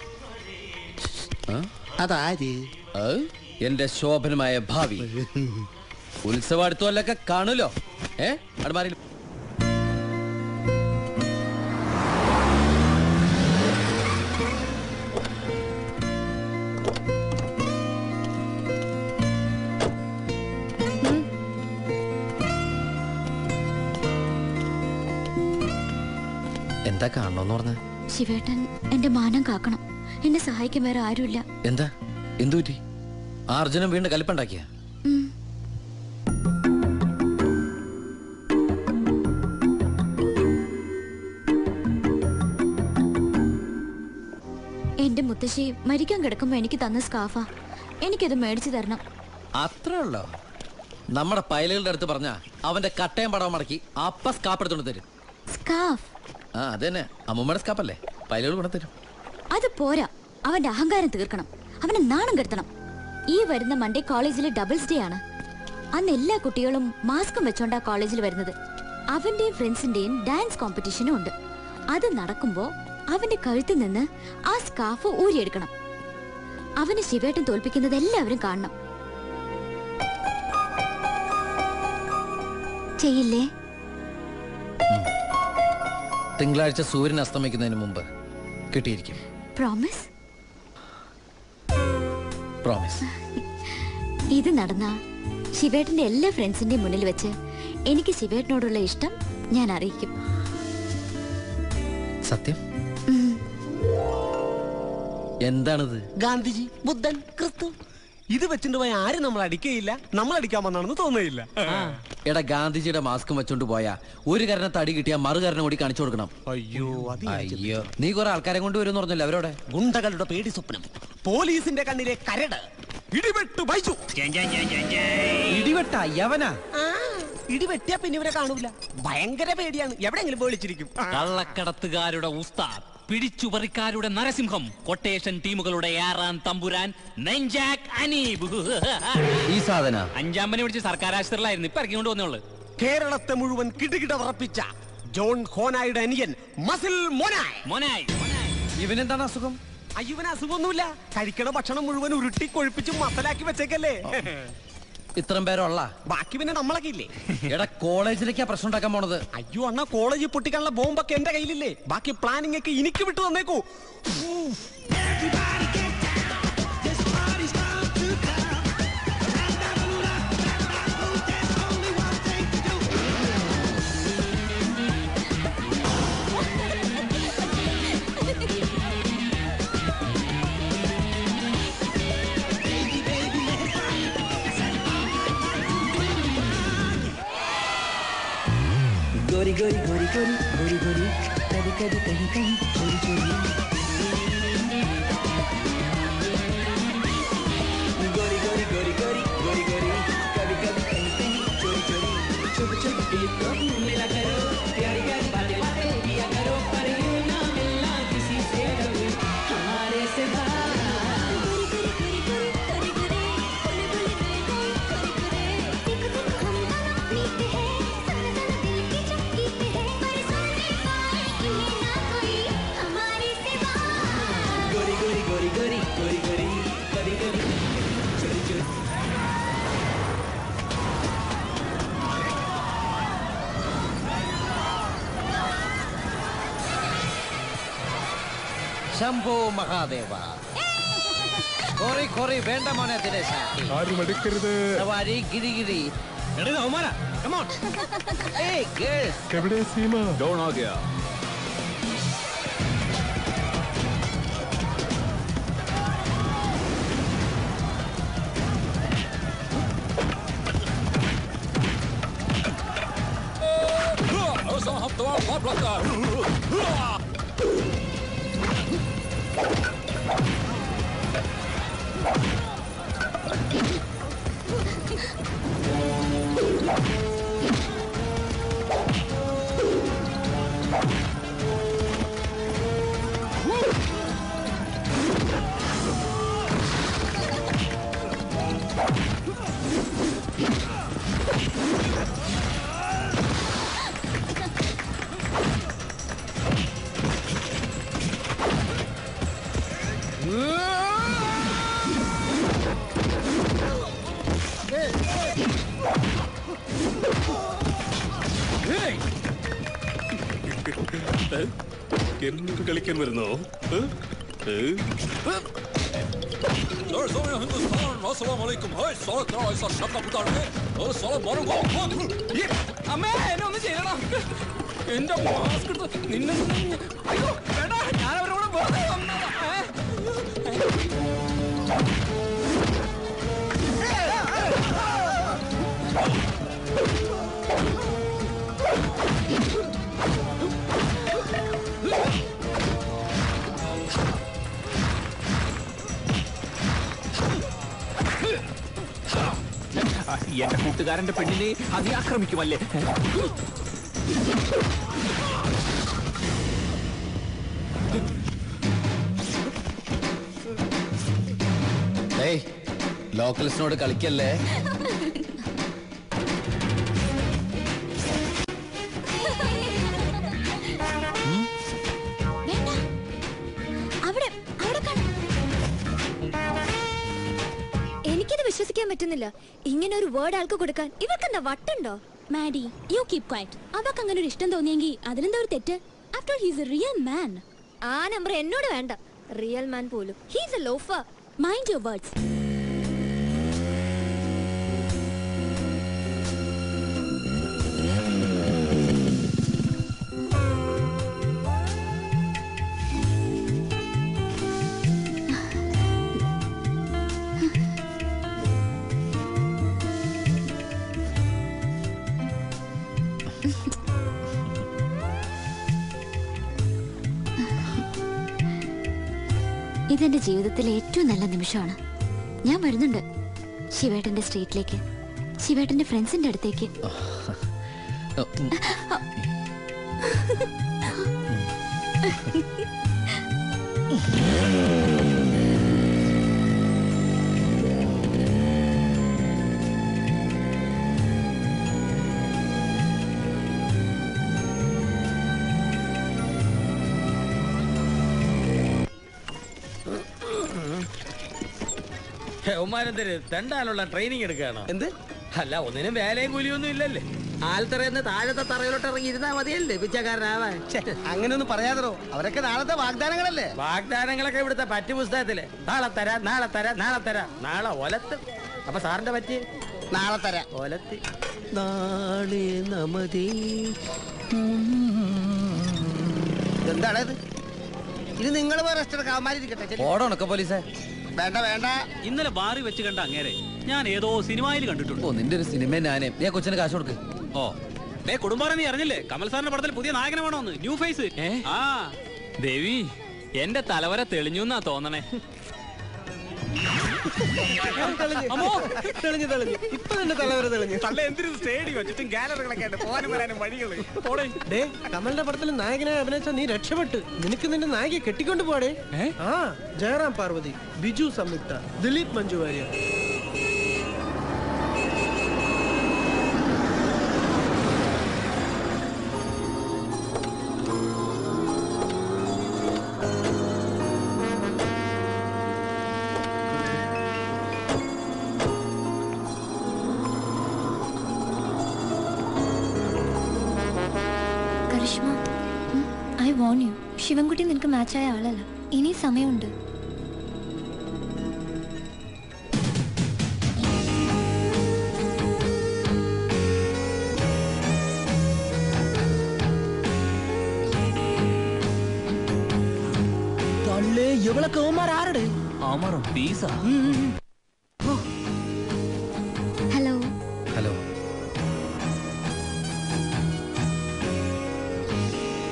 അതാര് എന്റെ ശോഭനമായ ഭാവി ഉത്സവാടുത്തോലൊക്കെ കാണുമല്ലോ ഏ അടുമാരി എന്താ കാണണമെന്ന് പറഞ്ഞ ശിവേട്ടൻ എന്റെ മാനം കാക്കണം എന്നെ സഹായിക്കാൻ വേറെ ആരുമില്ല എന്താ എന്തു പറ്റി ആ അർജുനൻ വീണ്ടും കലിപ്പുണ്ടാക്കിയ ഉം. എന്റെ മുത്തശ്ശി മരിക്കാൻ കിടക്കുമ്പോ എനിക്ക് തന്ന സ്കാഫാ എനിക്കത് മേടിച്ചു തരണം അത്രേ ഉള്ളോ നമ്മുടെ പയലുകളുടെ അടുത്ത് പറഞ്ഞ അവന്റെ കട്ടയം പടം മടക്കി അപ്പ സ്കാപ്പ് എടുത്തോണ്ട് തരും സ്കാഫ് ആ അതന്നെ അമ്മൂമ്മയുടെ സ്കാപ്പല്ലേ പയലുകൾ കൊണ്ടു തരും അത് പോരാ അവന്റെ അഹങ്കാരം തീർക്കണം അവനെ നാണം കെടുത്തണം ഈ വരുന്ന മൺഡേ കോളേജിലെ ഡബിൾസ് ഡേ ആണ് അന്ന് എല്ലാ കുട്ടികളും മാസ്കും വെച്ചോണ്ടാ കോളേജിൽ വരുന്നത് അവന്റെയും ഫ്രണ്ട്സിന്റെയും ഡാൻസ് കോമ്പറ്റീഷനും ഉണ്ട് അത് നടക്കുമ്പോ അവന്റെ കഴുത്തിൽ നിന്ന് ആ സ്കാഫ് ഊരിയെടുക്കണം അവന് ശിവേട്ടൻ തോൽപ്പിക്കുന്നത് എല്ലാവരും കാണണം ചെയ്യില്ലേ തിങ്കളാഴ്ച സൂര്യൻ അസ്തമിക്കുന്നതിന് മുമ്പ് കിട്ടിയിരിക്കും പ്രോമിസ് പ്രോമിസ് ഇത് നടന്ന ശിവേട്ടന്റെ എല്ലാ ഫ്രണ്ട്സിന്റെയും മുന്നിൽ വെച്ച് എനിക്ക് ശിവേട്ടനോടുള്ള ഇഷ്ടം ഞാൻ അറിയിക്കും സത്യം എന്താണിത് ഗാന്ധിജി ബുദ്ധൻ ക്രിസ്തു ഇത് വെച്ചിട്ട് പോയ ആരും നമ്മൾ അടിക്കുകയില്ല നമ്മൾ അടിക്കാൻ വന്നാണെന്ന് തോന്നുകയില്ല എടാ ഗാന്ധിജിയുടെ മാസ്കും വെച്ചോണ്ട് പോയാ ഒരു കരണ തടി കിട്ടിയാ മറു കരണം കൂടി കാണിച്ചു കൊടുക്കണം അയ്യോ അത് ഞാൻ അയ്യോ നീ കുറെ ആൾക്കാരെ കൊണ്ട് വരുമെന്ന് പറഞ്ഞല്ലോ അവരോടെ ഗുണ്ടകളുടെ പേടി സ്വപ്നം പോലീസിന്റെ കണ്ണിലെ കരട് ഇടിവെട്ട് ബൈജു ഇടിവെട്ട യവനാ ഇടിവെട്ടിയാ പിന്നെ ഇവരെ കാണൂല ഭയങ്കര പേടിയാണ് എവിടെയെങ്കിലും വിളിച്ചിരിക്കും കള്ളക്കടത്തുകാരുടെ ഉസ്താദ് പിടിച്ചുപറിക്കാരുടെ നരസിംഹം കൊട്ടേഷൻ ടീമുകളുടെ ഏറാൻ തമ്പുരാൻ നെഞ്ചാക് അനീബ് ഈ സാധന അഞ്ചാം പനി പിടിച്ച് സർക്കാർ ആശുപത്രിയിലായിരുന്നു ഇപ്പൊ ഇറക്കി കൊണ്ടുവന്നുള്ളു കേരളത്തെ മുഴുവൻ കിടുകിട വിറപ്പിച്ച ജോൺ ഹോനായുടെ അനിയൻ മസിൽ മോനായ് മോനായ് ഇവനെന്താണ് അസുഖം അയ്യവന് അസുഖമൊന്നുമില്ല കഴിക്കണ ഭക്ഷണം മുഴുവൻ ഉരുട്ടി കൊഴുപ്പിച്ച് മസലാക്കി വെച്ചേക്കല്ലേ ഇത്രയും പേരുള്ള ബാക്കി പിന്നെ നമ്മളൊക്കെ ഇല്ലേ എടാ കോളേജിലേക്കാ പ്രശ്നം ഉണ്ടാക്കാൻ പോണത് അയ്യോ അണ്ണ കോളേജിൽ പൊട്ടിക്കാനുള്ള ബോംബൊക്കെ എന്റെ കയ്യിലില്ലേ ബാക്കി പ്ലാനിങ് ഒക്കെ എനിക്ക് വിട്ടു തന്നേക്കൂ गोरी गोरी गोरी गोरी गोरी गोरी कभी कभी कहीं कहीं चोरी चोरी गोरी गोरी गोरी गोरी गोरी गोरी कभी कभी कहीं कहीं चोरी चोरी छुप छुप एक तो मिला करो प्यारी प्यारी बातें बातें किया करो पर यूं ना मिलना किसी से कभी हमारे से गोरी गोरी गोरी गोरी गोरी गोरी कभी कभी चोरी चोरी ശംഭോ മഹാദേവ കോറി കോറി വേണ്ട മോനെ ദിനേശ ആരും എടുക്കരുത് സവാരി ഗിരി ഗിരി ഏയ് ഗേൾസ് എവിടെ സീമ ഡോൺ ആ ഗയാ എന്നിട്ട് കളിക്കാൻ വരുന്നോ ഏ? ഏ? അമ്മേ എന്നെ ഒന്ന് ചെയ്യണം എന്റെ മാസ്ക് എടുത്ത് നിന്നെ അയ്യോ വേണ്ട ഞാൻ അവരോട് വെറുതെ വന്നതാ ഏ? എന്റെ കൂട്ടുകാരന്റെ പെണ്ണിനെ അതി ആക്രമിക്കുമല്ലേ ഏയ് ലോക്കൽസിനോട് കളിക്കല്ലേ അവിടെ അവിടെ കാണ എനിക്കിത് വിശ്വസിക്കാൻ പറ്റുന്നില്ല ഇങ്ങനെ ഒരു വേർഡ് ആൾക്ക് കൊടുക്കാൻ ഇവർക്ക് എന്താ വട്ടുണ്ടോ മാഡി യു കീപ് ക്വയറ്റ് അവക്ക് അങ്ങനെ ഒരു ഇഷ്ടം തോന്നിയെങ്കിൽ അതിലെന്താ ഒരു തെറ്റ് after he's a real man ആ നമ്പർ എന്നോട് വേണ്ട റിയൽ മാൻ പോലും he's a loafer mind your words ഇതെന്റെ ജീവിതത്തിലെ ഏറ്റവും നല്ല നിമിഷമാണ് ഞാൻ വരുന്നുണ്ട് ശിവേട്ടന്റെ സ്ട്രീറ്റിലേക്ക് ശിവേട്ടന്റെ ഫ്രണ്ട്സിന്റെ അടുത്തേക്ക് ഉമാരെന്തര് തെണ്ടാനുള്ള ട്രെയിനിങ് എടുക്കുകയാണോ എന്ത് അല്ല ഒന്നിനും വേലയും കൂലിയൊന്നും ഇല്ലല്ലേ ആൽത്തറയെന്ന് താഴത്തെ തറയിലോട്ട് ഇറങ്ങി ഇരുന്നാ മതിയല്ലേ പിച്ചക്കാരനാവാൻ അങ്ങനെയൊന്നും പറയാതോ അവരൊക്കെ നാളത്തെ വാഗ്ദാനങ്ങളല്ലേ വാഗ്ദാനങ്ങളൊക്കെ ഇവിടുത്തെ പറ്റു പുസ്തകത്തില് നാളെ തരാം നാളെ തരാം നാളെ തരാം നാളെ ഒലത്ത് അപ്പൊ സാറിന്റെ പറ്റി നാളെ തരാം ഒലത്തി നാളെ നമതേ എന്താണ് ഇത് ഇത് നിങ്ങൾ റെസ്റ്റ് എടുക്കാം അവന്മാരിരിക്കട്ടെ ചെല്ല്. ഓടണൊക്കെ പോലീസേ വേണ്ട വേണ്ട ഇന്നലെ ബാറി വെച്ച് കണ്ട അങ്ങേരെ ഞാൻ ഏതോ സിനിമയിൽ കണ്ടിട്ടുണ്ട് ഓ നിന്റെ ഒരു സിനിമ ഞാനേ ഞാൻ കൊച്ചിന് കാശ് കൊടുക്ക് ഓ ഡേ കുടുംബാരം നീ അറിഞ്ഞില്ലേ കമൽ സാറിന്റെ പടത്തിൽ പുതിയ നായകനെ വേണമെന്ന് ന്യൂ ഫേസ് ആ ദേവി എന്റെ തലവര തെളിഞ്ഞു എന്നാ തോന്നണേ അമ്മോ തെളിഞ്ഞു തെളിഞ്ഞു ഇപ്പൊ തന്നെ തലവരെ തെളിഞ്ഞു തള്ള എന്തിനു സ്റ്റേഡിയം ചുറ്റും ഗാലറികളൊക്കെ ഉണ്ട് പോകാനും വരാനും വഴികള് പോടേ ഡേ കമലിന്റെ പടത്തിൽ നായകനായി അഭിനയിച്ച നീ രക്ഷപ്പെട്ടു നിനക്ക് നിന്റെ നായികയെ കെട്ടിക്കൊണ്ട് പോടേ ആ Jayaram Parvathy Biju Samyuktha Dileep Manju Warrier Karishma I warn you Shivankutty നിനക്ക് മാച്ചായ ആളല്ല ഇനി സമയമുണ്ട് തള്ളേ ഇവളെ കോമാർ ആരുടെ ആമാറോ പീസാ ഹലോ ഹലോ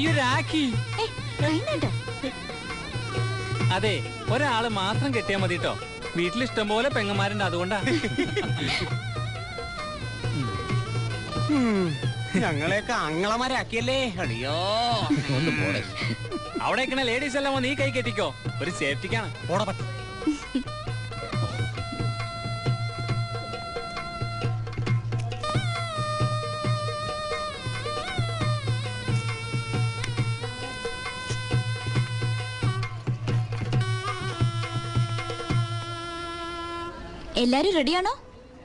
അയ്യോ രാഖി അതെ ഒരാള് മാത്രം കെട്ടിയാ മതി കേട്ടോ വീട്ടിൽ ഇഷ്ടം പോലെ പെങ്ങന്മാരുണ്ട് അതുകൊണ്ടാ ഞങ്ങളെയൊക്കെ അങ്ങളമാരാക്കിയല്ലേ അടിയോ ഒന്ന് പോടെ അവിടെ നിൽക്കണ ലേഡീസ് എല്ലാം വന്ന് നീ കൈ കെട്ടിക്കോ ഒരു സേഫ്റ്റിക്കാണ് ഓടാ പറ്റും എല്ലാരും റെഡിയാണോ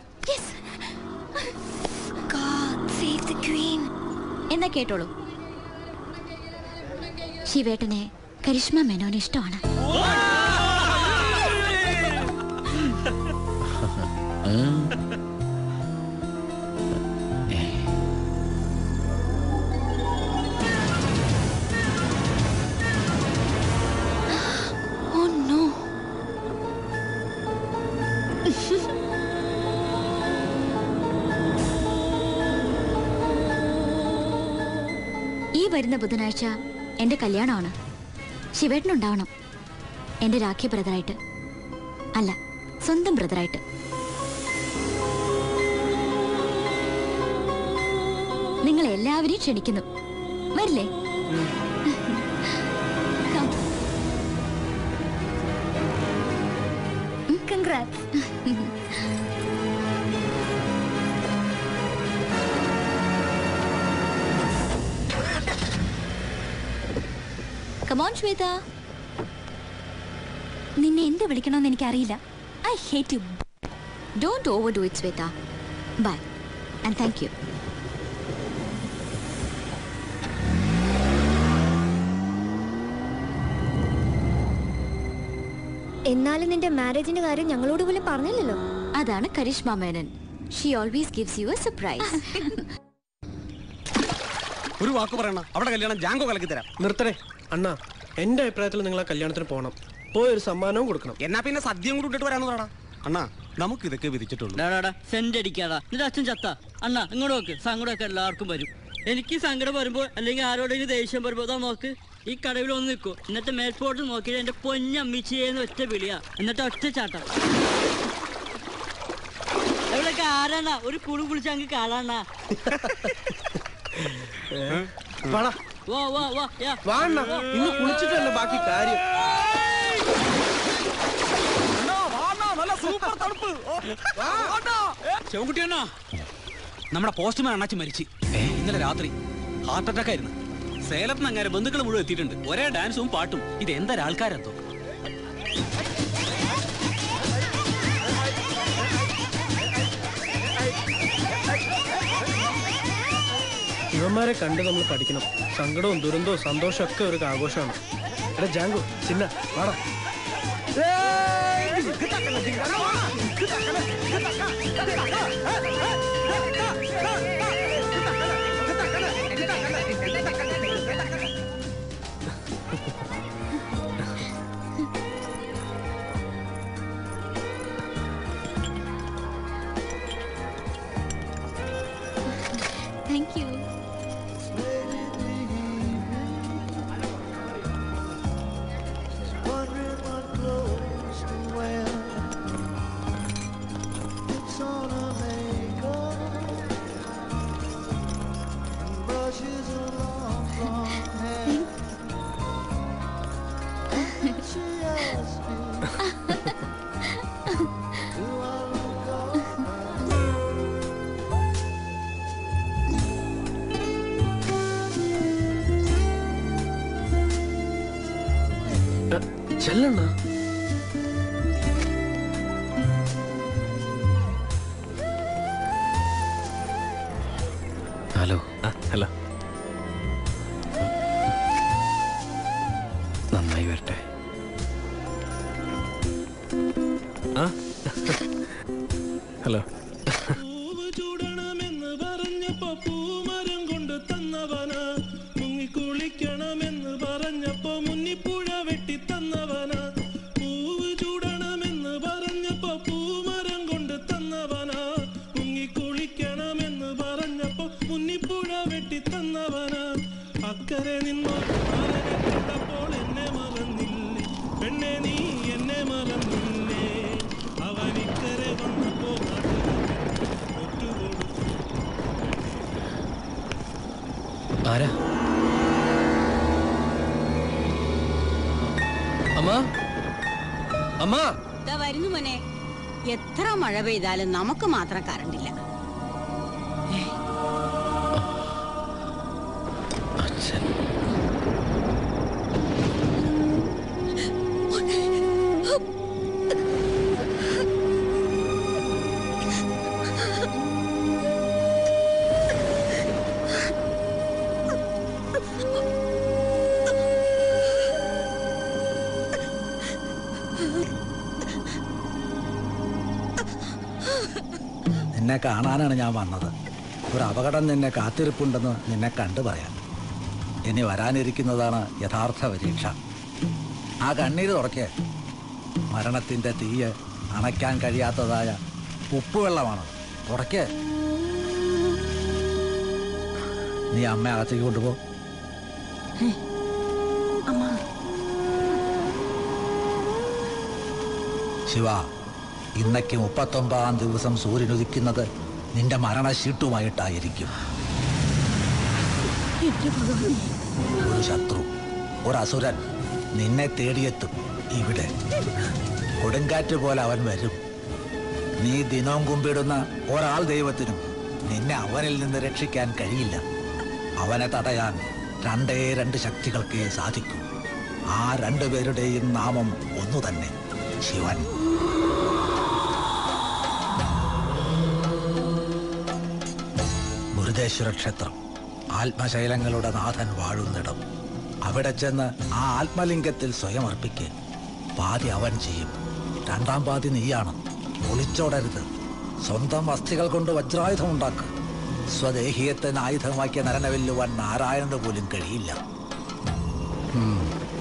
എന്നാ കേട്ടോളൂ ശിവേട്ടനെ കരിഷ്മ മേനോൻ ഇഷ്ടമാണ് Oh no. ഈ വരുന്ന ബുധനാഴ്ച എന്റെ കല്യാണമാണ് ശിവേട്ടനുണ്ടാവണം എന്റെ രാഖി ബ്രദറായിട്ട് അല്ല സ്വന്തം ബ്രദറായിട്ട് നിങ്ങൾ എല്ലാവരെയും ക്ഷണിക്കുന്നു വരില്ലേ കൺഗ്രാറ്റ്സ് കമോൺ ശ്വേത നിന്നെ എന്ത് വിളിക്കണമെന്ന് എനിക്കറിയില്ല I hate you don't overdo it Shweta bye and thank you എന്നാലും നിന്റെ മാരേജിന്റെ കാര്യം ഞങ്ങളോട് പോലും പറഞ്ഞില്ലല്ലോ അതാണ് Karishma Menon she always gives you a surprise ഒരു വാക്ക് പറയണ അവിടെ കല്യാണം ജാങ്കോ കലക്കി തരാം നിർത്തണേ അണ്ണാ എന്റെ അഭിപ്രായത്തിൽ നിങ്ങൾ ആ കല്യാണത്തിന് പോകണം പോയി ഒരു സമ്മാനവും കൊടുക്കണം എന്നാ പിന്നെ സദ്യയും കൂടി ഇട്ടിട്ട് വരാന്ന് പറയടാ അണ്ണാ നമുക്ക് ഇതൊക്കെ വിധിച്ചിട്ടുള്ളൂ സെന്റ് അടിക്കാടാ നിന്റെ അച്ഛൻ ചത്ത അണ്ണാ ഇങ്ങോട്ട് നോക്ക് സങ്കടമൊക്കെ എല്ലാവർക്കും വരും എനിക്ക് സങ്കടം വരുമ്പോ അല്ലെങ്കിൽ ആരോടെങ്കിലും ദേഷ്യം വരുമ്പോ ഇതാ നോക്ക് ഈ കടവിൽ ഒന്ന് നിൽക്കൂ എന്നിട്ട് മേൽപോട്ട് നോക്കിയിട്ട് എന്റെ പൊന്നമ്മിച്ചേന്ന് ഒറ്റ വിളിയാ എന്നിട്ട് ഒറ്റ ചാട്ടം എവിടെയൊക്കെ ആരാണ ഒരു കുളി കുളിച്ച് അങ്ങ് കാണാണ വാടാ വാ വാ വാ യാ. വാ അണ്ണാ ഇന്ന് കുളിച്ചിട്ടല്ല ബാക്കി കാര്യം നല്ല സൂപ്പർ തണുപ്പ് ശിവൻകുട്ടി അണ്ണാ നമ്മുടെ പോസ്റ്റ്മാൻ അണ്ണാച്ചി മരിച്ചു ഇന്നലെ രാത്രി ഹാർട്ട് അറ്റാക്ക് ആയിരുന്നു സേലത്ത് നിന്ന് അങ്ങനെ ബന്ധുക്കൾ മുഴുവൻ എത്തിയിട്ടുണ്ട് ഒരേ ഡാൻസും പാട്ടും ഇത് എന്തൊരു ആൾക്കാരെന്തോ ഇവന്മാരെ കണ്ട് നമ്മൾ പഠിക്കണം സങ്കടവും ദുരന്തവും സന്തോഷവും ഒക്കെ ഒരു ആഘോഷമാണ് എടാ ജാങ്കു ചിന്ന വാടാ താങ്ക് യു ചെല്ലണ്ണ ഹലോ ഹലോ നന്നായി വരട്ടെ ആ ഹലോ ചൂടണമെന്ന് പറഞ്ഞപ്പോ പൂമരം കൊണ്ട് തന്നവന മുങ്ങിക്കുളിക്കണമെന്ന് പറഞ്ഞപ്പോ മുന്നിപ്പുഴ വെട്ടി തന്നവന പൂവ് ചൂടണമെന്ന് പറഞ്ഞപ്പോ പൂമരം കൊണ്ട് തന്നവന മുങ്ങിക്കുളിക്കണമെന്ന് പറഞ്ഞപ്പോ മുന്നിപ്പുഴ വെട്ടി തന്നവന അക്കരെ നിന്നോ ആരാ അമ്മ അമ്മ ഇതാ വരുന്നു മോനെ എത്ര മഴ പെയ്താലും നമുക്ക് മാത്രം കറണ്ടില്ല നിന്നെ കാണാനാണ് ഞാൻ വന്നത് ഒരു അപകടം നിന്നെ കാത്തിരിപ്പുണ്ടെന്ന് നിന്നെ കണ്ടു പറയാം ഇനി വരാനിരിക്കുന്നതാണ് യഥാർത്ഥ പരീക്ഷ ആ കണ്ണീര് തുടക്കേ മരണത്തിൻ്റെ തീയ് അണയ്ക്കാൻ കഴിയാത്തതായ ഉപ്പുവെള്ളമാണ് തുടക്കേ നീ അമ്മ അകത്തേക്ക് കൊണ്ടുപോ ശിവ ഇന്നയ്ക്ക് മുപ്പത്തൊമ്പതാം ദിവസം സൂര്യൻ ഉദിക്കുന്നത് നിന്റെ മരണശീട്ടുമായിട്ടായിരിക്കും ഒരു ശത്രു ഒരു അസുരൻ നിന്നെ തേടിയെത്തും ഇവിടെ കൊടുങ്കാറ്റ് പോലെ അവൻ വരും നീ ദിനവും കുമ്പിടുന്ന ഒരാൾ ദൈവത്തിനും നിന്നെ അവനിൽ നിന്ന് രക്ഷിക്കാൻ കഴിയില്ല അവനെ തടയാൻ രണ്ടേ രണ്ട് ശക്തികൾക്കേ സാധിക്കൂ ആ രണ്ടുപേരുടെയും നാമം ഒന്നു തന്നെ ശിവൻ മുരുദേശ്വര ക്ഷേത്രം ആത്മശൈലങ്ങളുടെ നാഥൻ വാഴുന്നിടം അവിടെ ചെന്ന് ആ ആത്മലിംഗത്തിൽ സ്വയം അർപ്പിക്ക് പാതി അവൻ ചെയ്യും രണ്ടാം പാതി നീയാണ് ഒളിച്ചോടരുത് സ്വന്തം അസ്ഥികൾ കൊണ്ട് വജ്രായുധം ഉണ്ടാക്കുക സ്വദേഹീയത്തിന് ആയുധമാക്കിയ നരനെ വെല്ലുവാൻ നാരായണന് പോലും കഴിയില്ല ഉം.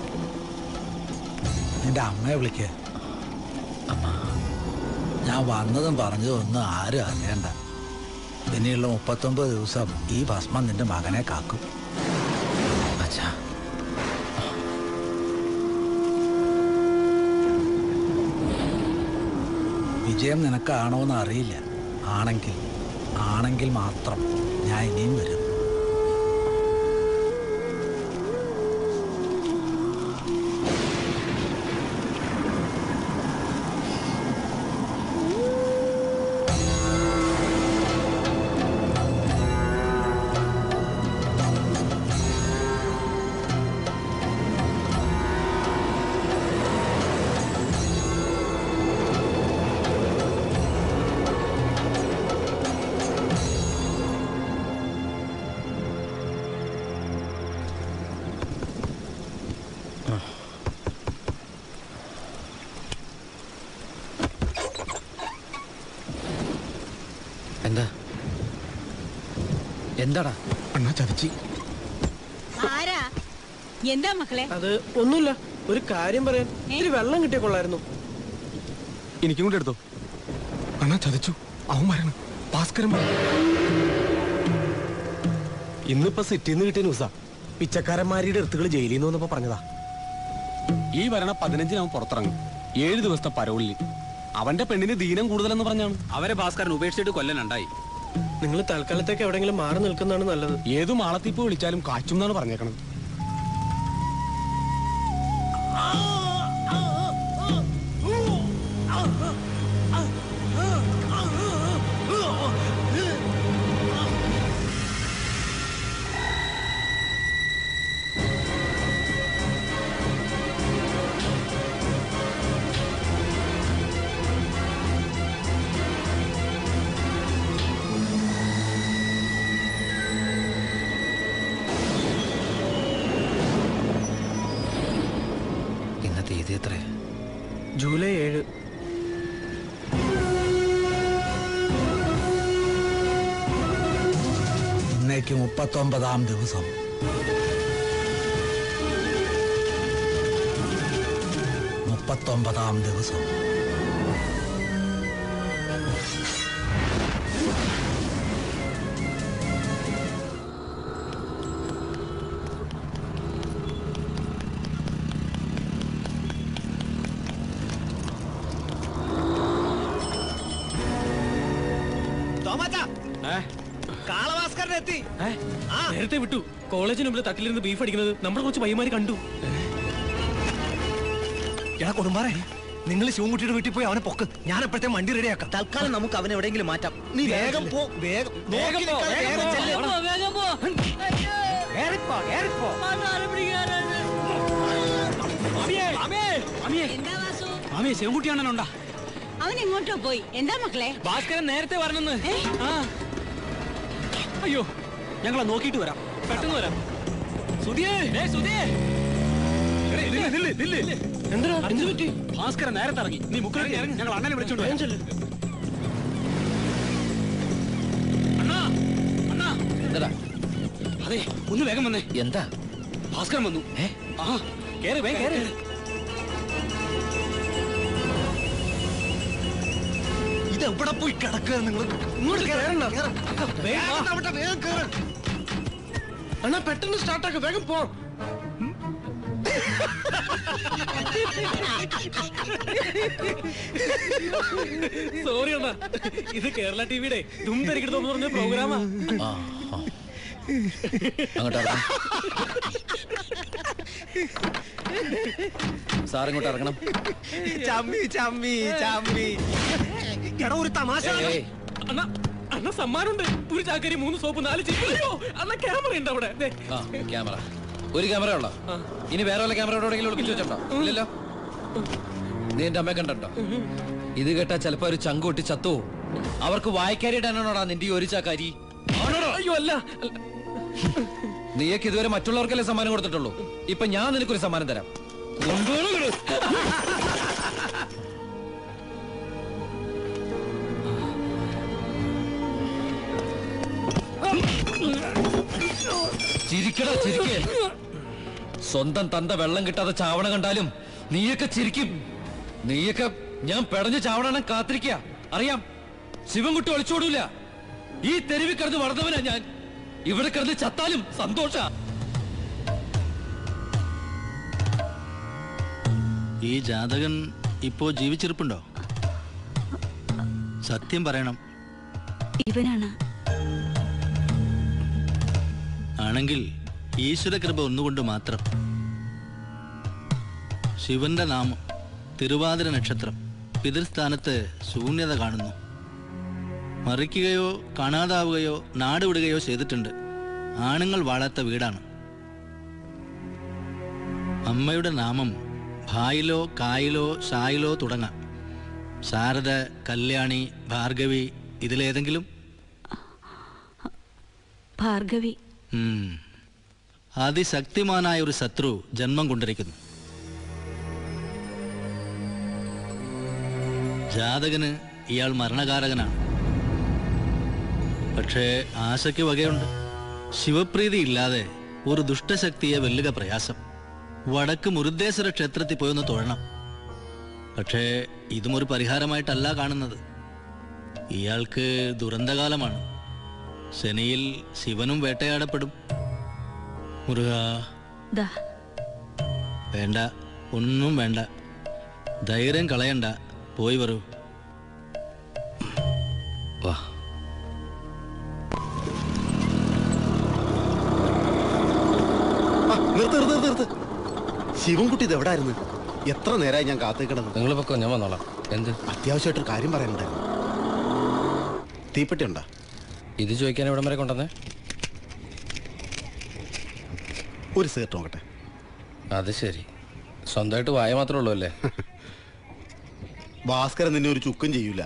നിന്റെ അമ്മയെ വിളിക്ക് ഞാൻ വന്നതും പറഞ്ഞതും ഒന്നും ആരും അറിയണ്ട ഇനിയുള്ള മുപ്പത്തൊമ്പത് ദിവസം ഈ ഭസ്മം നിന്റെ മകനെ കാക്കും അച്ഛാ വിജയം നിനക്കാണോ എന്ന് അറിയില്ല ആണെങ്കിൽ ആണെങ്കിൽ മാത്രം ഞാൻ ഇനിയും വരും എന്താ എന്താടാ അണ്ണാ ചതിച്ചി ആരാ എന്താ മക്കളെ അത് ഒന്നുമില്ല ഒരു കാര്യം പറയാൻ ഇത്തിരി വെള്ളം കിട്ടിയ കൊള്ളായിരുന്നു എനിക്കും കൂടെ എടുത്തോ അണ്ണാ ചതിച്ചു അവൻ മരണം ഭാസ്കരൻ മരണം. ഇന്നിപ്പോ സിറ്റിന്ന് കിട്ടിയ ന്യൂസാ പിച്ചക്കാരന്മാരുടെ അടുത്തുകൾ ജയിലിൽ നിന്ന് വന്നപ്പോ പറഞ്ഞതാ ഈ വരണ പതിനഞ്ചിന് അവൻ പുറത്തിറങ്ങും ഏഴ് ദിവസത്തെ പരോളിൽ അവന്റെ പെണ്ണിന് ദീനം കൂടുതലെന്ന് പറഞ്ഞാണ് അവരെ ഭാസ്കരൻ ഉപേക്ഷിച്ചിട്ട് കൊല്ലനുണ്ടായി നിങ്ങൾ തൽക്കാലത്തേക്ക് എവിടെയെങ്കിലും മാറി നിൽക്കുന്നതാണ് നല്ലത് ഏതു മാളത്തിപ്പ് വിളിച്ചാലും കാച്ചും എന്നാണ് പറഞ്ഞേക്കണത് ഇന്ന് തീയതി എത്രയാ ജൂലൈ ഏഴ് ഇന്നേക്ക് മുപ്പത്തൊമ്പതാം ദിവസം മുപ്പത്തൊമ്പതാം ദിവസം തോമാച്ചാ കാളഭാസ്കരൻ എത്തി നേരത്തെ വിട്ടു കോളേജിന് മുമ്പിൽ തട്ടിലിരുന്ന് ബീഫ് അടിക്കുന്നത് നമ്മുടെ കുറച്ച് പയ്യന്മാര് കണ്ടു എടാ കൊടുമ്പാറേ നിങ്ങൾ ശിവൻകുട്ടിയുടെ വീട്ടിൽ പോയി അവനെ പൊക്ക് ഞാൻ എപ്പോഴത്തെ വണ്ടി റെഡിയാക്കാം തൽക്കാലം നമുക്ക് അവനെ എവിടെയെങ്കിലും മാറ്റാം നീ വേഗം പോ വേഗം നോക്കി നിൽക്കാതെ വേഗം ചെല്ല്. വേഗം പോ ഏറിപ്പോ, ഏറിപ്പോ. മാമിയെ ശിവൻകുട്ടിയാണല്ലോണ്ടാ അവൻ എങ്ങോട്ടോ പോയി എന്താ മക്കളെ ഭാസ്കരൻ നേരത്തെ വരണമെന്ന് ആ അയ്യോ ഞങ്ങളെ നോക്കിയിട്ട് വരാം പെട്ടെന്ന് വരാം സുധിയേ ഏ സുധിയേ എടേ, നില്ല്, നില്ല്, നില്ല്. ഭാസ്കരൻ നേരത്തെ ഇറങ്ങി നീ മുക്കിലേക്ക് ഇറങ്ങി ഞങ്ങൾ അണ്ണനെ വിളിച്ചോണ്ട് വരാം. അണ്ണാ അണ്ണാ എന്താ അതെ ഒന്ന് വേഗം വന്നേ എന്താ ഭാസ്കരൻ വന്നു ഏ ആ കേറ് വേഗം കേറ് ഇത് എവിടെ പോയി കിടക്കുക നിങ്ങൾ ഇങ്ങോട്ട് കേറണ്ട വേഗം അവിടെ വേഗം കേറ് അണ്ണാ പെട്ടെന്ന് സ്റ്റാർട്ടാക്ക വേഗം പോ സോറി അണ്ണാ ഇത് കേരള ടിവിയുടെ ദും തിരക്കിടുന്നു പറഞ്ഞ പ്രോഗ്രാമാ ആ, ആ. അങ്ങോട്ട് ഇറങ്ങണം സാർ ഇങ്ങോട്ട് ഇറങ്ങണം ചമ്മി ചമ്മി ചമ്മി എടാ ഒരു തമാശ ഏയ്, അണ്ണാ അണ്ണ സമ്മാനമുണ്ട് ഒരു ചാക്കരി മൂന്ന് സോപ്പ് നാല് ചിപ്പ് അയ്യോ അണ്ണ ക്യാമറ ഉണ്ട് അവിടെ ദേ. ആ ക്യാമറ ഒരു ക്യാമറ ഉള്ള ഇനി വേറെ വല്ല ക്യാമറ എവിടെയെങ്കിലും ഒളിപ്പിച്ചു വെച്ചിട്ടുണ്ടോ ഇല്ലല്ലോ നീ എന്റെ അമ്മയെ കണ്ടോ ഇത് കേട്ടാ ചിലപ്പോ ഒരു ചങ്ക് പൊട്ടി ചത്തു അവർക്ക് വായിക്കാരിടാനാണോടാ നിന്റെ ഈ ഒരു ചാക്കാരി അയ്യോ അല്ല നീയൊക്കെ ഇതുവരെ മറ്റുള്ളവർക്കല്ലേ സമ്മാനം കൊടുത്തിട്ടുള്ളൂ ഇപ്പൊ ഞാൻ നിനക്കൊരു സമ്മാനം തരാം കൊണ്ടുപോകണം ഇങ്ങട്. ചിരിക്കടാ ചിരിക്കേ സ്വന്തം തന്ത വെള്ളം കിട്ടാതെ ചാവണ കണ്ടാലും നീയൊക്കെ ചിരിക്കും നീയൊക്കെ ഞാൻ പെടഞ്ഞ് ചാവണ കാത്തിരിക്ക അറിയാം ശിവൻകുട്ടി ഒളിച്ചോടൂല ഈ തെരുവിൽ കിടന്ന് വളർന്നവനാ ഞാൻ ഇവിടെ കിടന്ന് ചത്താലും സന്തോഷ ഈ ജാതകൻ ഇപ്പോ ജീവിച്ചിരിപ്പുണ്ടോ സത്യം പറയണം ഇവനാണ് ആണെങ്കിൽ ഈശ്വരകൃപ ഒന്നുകൊണ്ട് മാത്രം ശിവന്റെ നാമം തിരുവാതിര നക്ഷത്രം പിതൃസ്ഥാനത്ത് ശൂന്യത കാണുന്നു മറിക്കുകയോ കാണാതാവുകയോ നാടുവിടുകയോ ചെയ്തിട്ടുണ്ട് ആണുങ്ങൾ വാഴാത്ത വീടാണ് അമ്മയുടെ നാമം ഭായിലോ കായിലോ ഷായിലോ തുടങ്ങാം ശാരദ കല്യാണി ഭാർഗവി ഇതിലേതെങ്കിലും ഭാർഗവി ഉം. അതിശക്തിമാനായ ഒരു ശത്രു ജന്മം കൊണ്ടിരിക്കുന്നു ജാതകന് ഇയാൾ മരണകാരകനാണ് പക്ഷേ ആശയ്ക്ക് വകയുണ്ട് ശിവപ്രീതി ഇല്ലാതെ ഒരു ദുഷ്ടശക്തിയെ വെല്ലുക പ്രയാസം വടക്ക് മുരുദ്ദേശ്വര ക്ഷേത്രത്തിൽ പോയി ഒന്ന് തൊഴണം പക്ഷേ ഇതും ഒരു പരിഹാരമായിട്ടല്ല കാണുന്നത് ഇയാൾക്ക് ദുരന്തകാലമാണ് ശനിയിൽ ശിവനും വേട്ടയാടപ്പെടും മുരുക ദാ വേണ്ട ഒന്നും വേണ്ട ധൈര്യം കളയണ്ട പോയി വരൂ വാ നിർത്ത് നിർത്ത് നിർത്ത് നിർത്ത് ശിവൻകുട്ടി ഇത് എവിടായിരുന്നു എത്ര നേരമായി ഞാൻ കാത്തിക്കണത് നിങ്ങൾ പൊക്കോ ഞാൻ വന്നോളാം എന്ത് അത്യാവശ്യമായിട്ടൊരു കാര്യം പറയാനുണ്ടായിരുന്നു തീപ്പെട്ടി ഉണ്ടോ ഇത് ചോദിക്കാൻ എവിടം വരെ കൊണ്ടുവന്നേ ഒരു സിഗരറ്റ് നോക്കട്ടെ അത് ശരി സ്വന്തമായിട്ട് വായ മാത്രമേ ഉള്ളൂ അല്ലേ ഭാസ്കരൻ നിന്നെ ഒരു ചുക്കും ചെയ്യൂല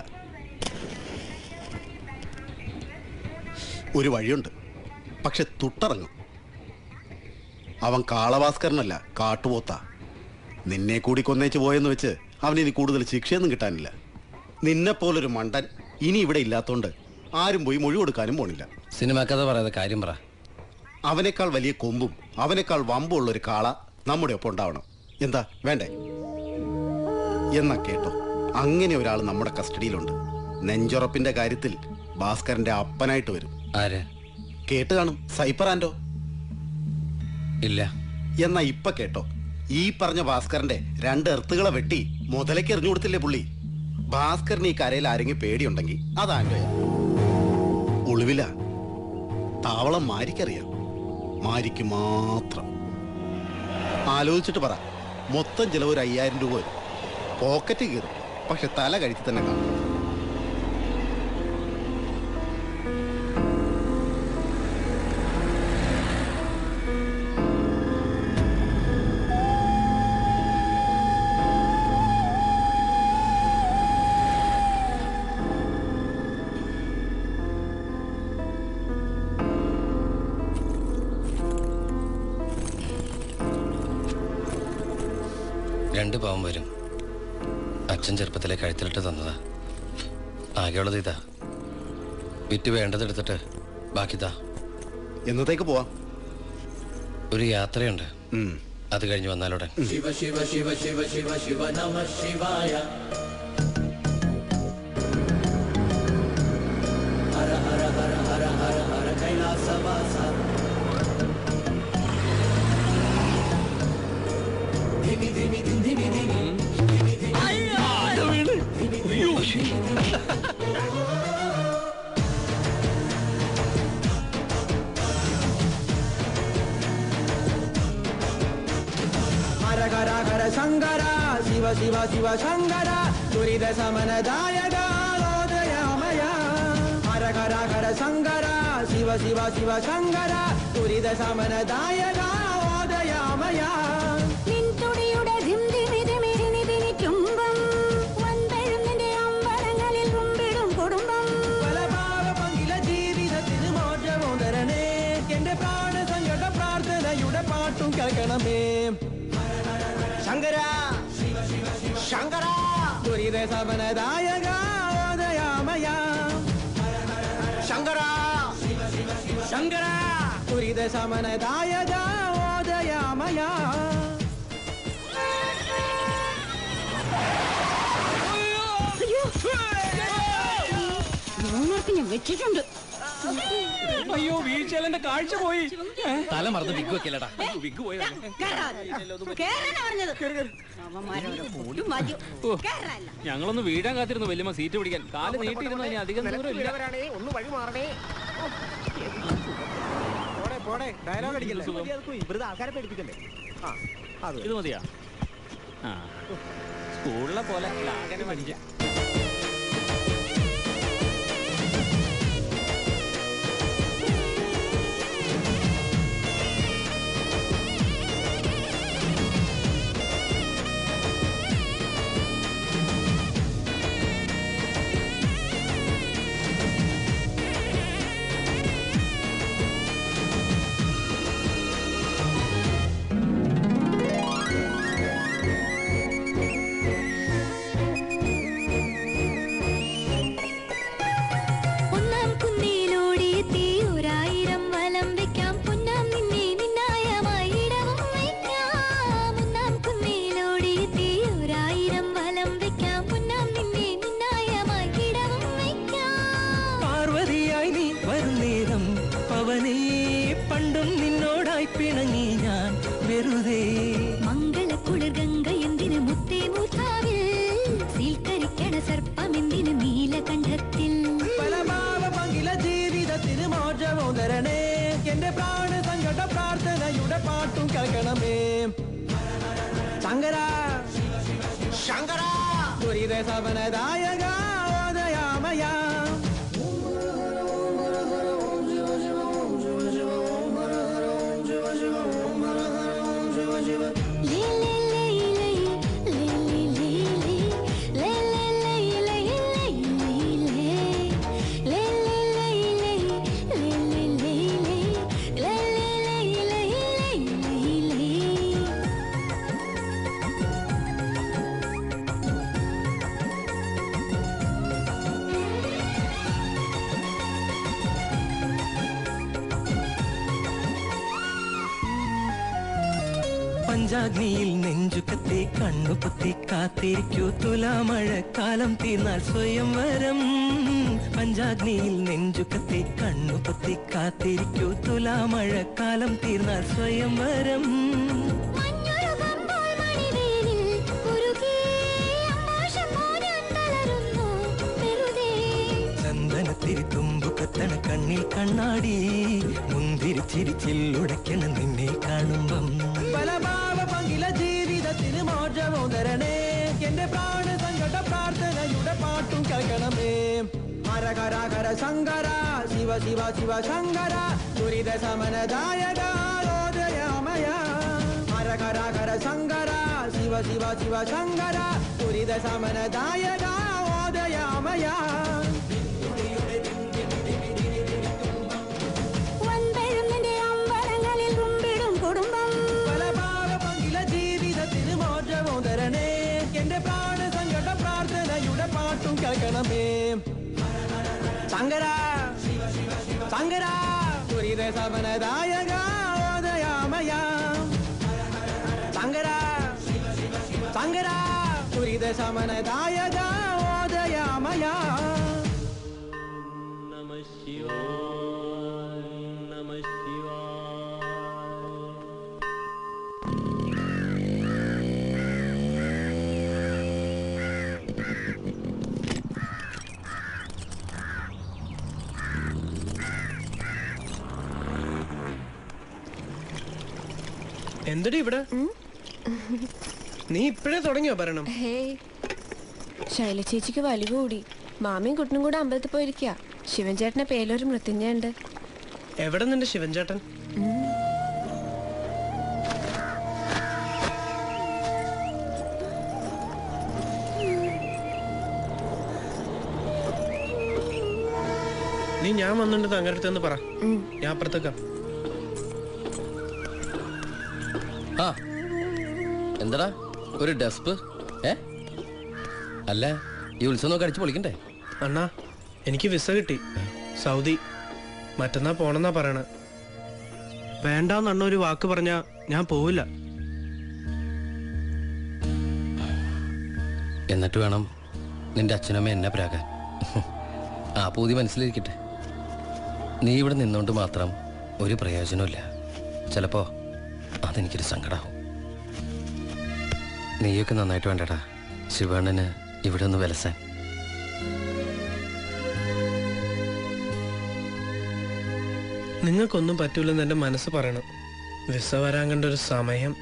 ഒരു വഴിയുണ്ട് പക്ഷെ തുട്ടറങ്ങും അവൻ കാളഭാസ്കരനല്ല കാട്ടുപോത്ത നിന്നെ കൂടി കൊന്നേച്ച് പോയെന്ന് വെച്ച് അവനിനി കൂടുതൽ ശിക്ഷയൊന്നും കിട്ടാനില്ല നിന്നെപ്പോലൊരു മണ്ടൻ ഇനി ഇവിടെ ഇല്ലാത്തോണ്ട് ആരും പോയി മൊഴി കൊടുക്കാനും പോണില്ല സിനിമ കഥ പറയാതെ കാര്യം പറ അവനേക്കാൾ വലിയ കൊമ്പും അവനേക്കാൾ വമ്പും ഉള്ള ഒരു കാള നമ്മുടെ ഒപ്പം ഉണ്ടാവണം എന്താ വേണ്ടേ എന്നാ കേട്ടോ അങ്ങനെ ഒരാൾ നമ്മുടെ കസ്റ്റഡിയിലുണ്ട് നെഞ്ചുറപ്പിന്റെ കാര്യത്തിൽ ഭാസ്കരന്റെ അപ്പനായിട്ട് വരും ആര് കേട്ട് കാണും സൈപ്പർ ആൻഡോ ഇല്ല എന്നാ ഇപ്പൊ കേട്ടോ ഈ പറഞ്ഞ ഭാസ്കരന്റെ രണ്ട് എർത്തുകളെ വെട്ടി മുതലേക്ക് എറിഞ്ഞു കൊടുത്തില്ലേ പുള്ളി ഭാസ്കറിന് ഈ കരയിൽ ആരെങ്കിലും പേടിയുണ്ടെങ്കിൽ അതാൻഡോയാ ഒളിവില താവളം മാരിക്കറിയാം മാരിക്ക് മാത്രം ആലോചിച്ചിട്ട് പറ മൊത്തം ചിലവ് ഒരു അയ്യായിരം രൂപ വരും പോക്കറ്റ് കീറും പക്ഷെ തല കഴിച്ച് തന്നെ കാണും രണ്ട് പാവം വരും അച്ഛൻ ചെറുപ്പത്തിലെ കഴുത്തിലിട്ട് തന്നതാ ആകെയുള്ളത് ഇതാ വിറ്റ് വേണ്ടതെടുത്തിട്ട് ബാക്കി താ എന്നത്തേക്ക് പോവാം ഒരു യാത്രയുണ്ട് അത് കഴിഞ്ഞ് വന്നാലുടൻ ശിവ ശിവ ശിവ ശിവ ശിവ ശിവ നമ ശിവായ ഹര ഹര ഹര ഹര ഹര ഹര കൈലാസവാസ ധിമി ധിമി ധിമി ധിമി ധിമി ധിമി ഹര ഹര ഹര ശങ്കര ശിവ ശിവ ശിവ ശങ്കര ദുരിത സമനദായക ഓദയാമയ ഹര ഹര ഹര ശങ്കര ശിവ ശിവ ശിവ ശങ്കര ദുരിത സമനദായക ഓദയാമയ നിൻതുടിയുടെ ധിംധിമിതിമിരിനിതിനിറ്റുമ്പം വൻപെഴുന്നിന്റെ അമ്പലങ്ങളിൽ കുമ്പിടും കുടുംബം പലഭാവ പങ്കില ജീവിതത്തിന് മോചമോ തരണേ എന്റെ പ്രാണ സങ്കട പ്രാർത്ഥനയുടെ പാട്ടും കേൾക്കണമേ ശങ്കര ശങ്കര ദുരിത സമനദായക ഓദയാമയ ശങ്കര ശങ്കര ദുരിത സമനദായക ഓദയാമയ മൂന്നോർക്ക് ഞാൻ വെച്ചിട്ടുണ്ട് അയ്യോ വീഴ്ചയിൽ എന്റെ കാഴ്ച പോയി തല മറന്ന് വിഗ് വെക്കില്ലടാ വിഗ് പോയി കേറാനാ പറഞ്ഞത് അവന്മാരോട് പോലും മതി കേറാല്ല ഞങ്ങളൊന്ന് വീഴാൻ കാത്തിരുന്നു വല്യമ്മ സീറ്റ് പിടിക്കാൻ കാല് നീട്ടിയിരുന്നു ഇനി അധികം ദൂരം ഇല്ല ഒന്ന് വഴി മാറണേ പോടെ പോടെ ഡയലോഗ് അടിക്കല്ലേ വെറുതെ ആൾക്കാരെ പേടിപ്പിക്കല്ലേ ആ അത് ഇത് മതിയാ ആ സ്കൂളിലെ പോലെ ലാഗനെ പഠിക്കാം ഒന്നാം കുന്നിലൂടെത്തി ഒരായിരം വലം വെക്കാം പൊന്നാം നിന്നെ നിന്നായമായി ഇടവും വയ്ക്കാം ഒന്നാം കുന്നിലൂടെത്തി ഒരായിരം വലം വെക്കാം പൊന്നാം നിന്നെ നിന്നായമായി ഇടവും വയ്ക്കാം പാർവതിയായി നീ വരുന്നേരം പവനേ പണ്ടും നിന്നോടായി പിണങ്ങി ഞാൻ വെറുതെ മംഗളക്കുളിർ ഗംഗ എന്തിന് മുത്തേ മൂർധാവിൽ സീൽക്കരിക്കണ സർപ്പം എന്തിന് നീലകണ്ഠത്തിൽ പലഭാവ പങ്കില ജീവിതത്തിന് മോചമോ തരണേ എന്റെ പ്രാണ സങ്കട പ്രാർത്ഥനയുടെ പാട്ടും കേൾക്കണമേ ശങ്കര ശങ്കര ദുരിത സമനദായക ഓദയാമയ ലേ ലേ ലേ ലേ ലേ ലേ ലേ ലേ ലേ ലേ ലേ ലേ ലേ ലേ ലേ പഞ്ചാഗ്നിയിൽ നെഞ്ചുകത്തി കണ്ണുപൊത്തി കാത്തിരിക്കൂ തുലാമഴക്കാലം തീർന്നാൽ സ്വയം വരം പഞ്ചാഗ്നിയിൽ നെഞ്ചുകത്തി കണ്ണുപൊത്തി കാത്തിരിക്കൂ തുലാമഴക്കാലം തീർന്നാൽ സ്വയം വരം ചന്ദനത്തിരി തുമ്പു കത്തണ കണ്ണിൽ കണ്ണാടി മുന്തിരിച്ചിരിച്ചില്ലുടയ്ക്കണ നിന്നെ കാണുമ്പം ബലഭാവ പങ്കില ജീവിതത്തിന് മോചമോ തരണേ എന്റെ പ്രാണ സങ്കട പ്രാർത്ഥനയുടെ പാട്ടും കേൾക്കണമേ ഹര ഹര ഹര ശങ്കര ശിവ ശിവ ശിവ ശങ്കര ദുരിത സമനദായക ഓദയാമയ ഹര ഹര ഹര ശങ്കര ശിവ ശിവ ശിവ ശങ്കര ദുരിത സമനദായക ഓദയാമയ വൻപഴും നിന്റെ അമ്പലങ്ങളിൽ കുമ്പിടും കുടുംബം ബലഭാവ പങ്കില ജീവിതത്തിന് മോചമോ തരണേ എന്റെ പ്രാണ സങ്കട പ്രാർത്ഥനയുടെ പാട്ടും കേൾക്കണമേ ശങ്കര ശങ്കര ദുരിത സമനദായക ഓദയാമയ ശങ്കര ശങ്കര ദുരിത സമനദായക ഓദയാമയ നമ ശിവായ നമ ശിവായ എന്തടി ഇവിടെ നീ ഇപ്പഴേ തുടങ്ങിയോ ഭരണം ഹേയ് ശൈല ചേച്ചിക്ക് വലി കൂടി മാമിയും കുട്ടനും കൂടെ അമ്പലത്തിൽ പോയിരിക്കുക ശിവൻ ചേട്ടന്റെ പേരിലൊരു മൃത്യുഞ്ജയുണ്ട് എവിടെ നിന്റെ ശിവൻ ചേട്ടൻ നീ ഞാൻ വന്നിട്ട് തങ്ങടുത്തെന്ന് പറ ഞാൻ അപ്പുറത്തേക്കാം ആ എന്താടാ ഒരു ഡെസ്പ് ഏ അല്ല ഈ ഉത്സവം ഒക്കെ അടിച്ചു പൊളിക്കണ്ടേ അണ്ണാ എനിക്ക് വിസ കിട്ടി സൗദി മറ്റന്നാ പോണെന്നാ പറയണ വേണ്ടാന്ന് അണ്ണ ഒരു വാക്ക് പറഞ്ഞാ ഞാൻ പോവില്ല എന്നിട്ട് വേണം നിന്റെ അച്ഛനമ്മ എന്നെ പ്രാകാൻ ആ പൂതി മനസ്സിലിരിക്കട്ടെ നീ ഇവിടെ നിന്നുകൊണ്ട് മാത്രം ഒരു പ്രയോജനമില്ല ചിലപ്പോ അതെനിക്കൊരു സങ്കടാവും നീയൊക്കെ നന്നായിട്ട് വേണ്ടടാ ശിവണ്ണന് ഇവിടെ ഒന്ന് വിലസാൻ നിങ്ങൾക്കൊന്നും പറ്റൂലെന്ന് എന്റെ മനസ്സ് പറയണം വിസ വരാൻ കണ്ട ഒരു സമയം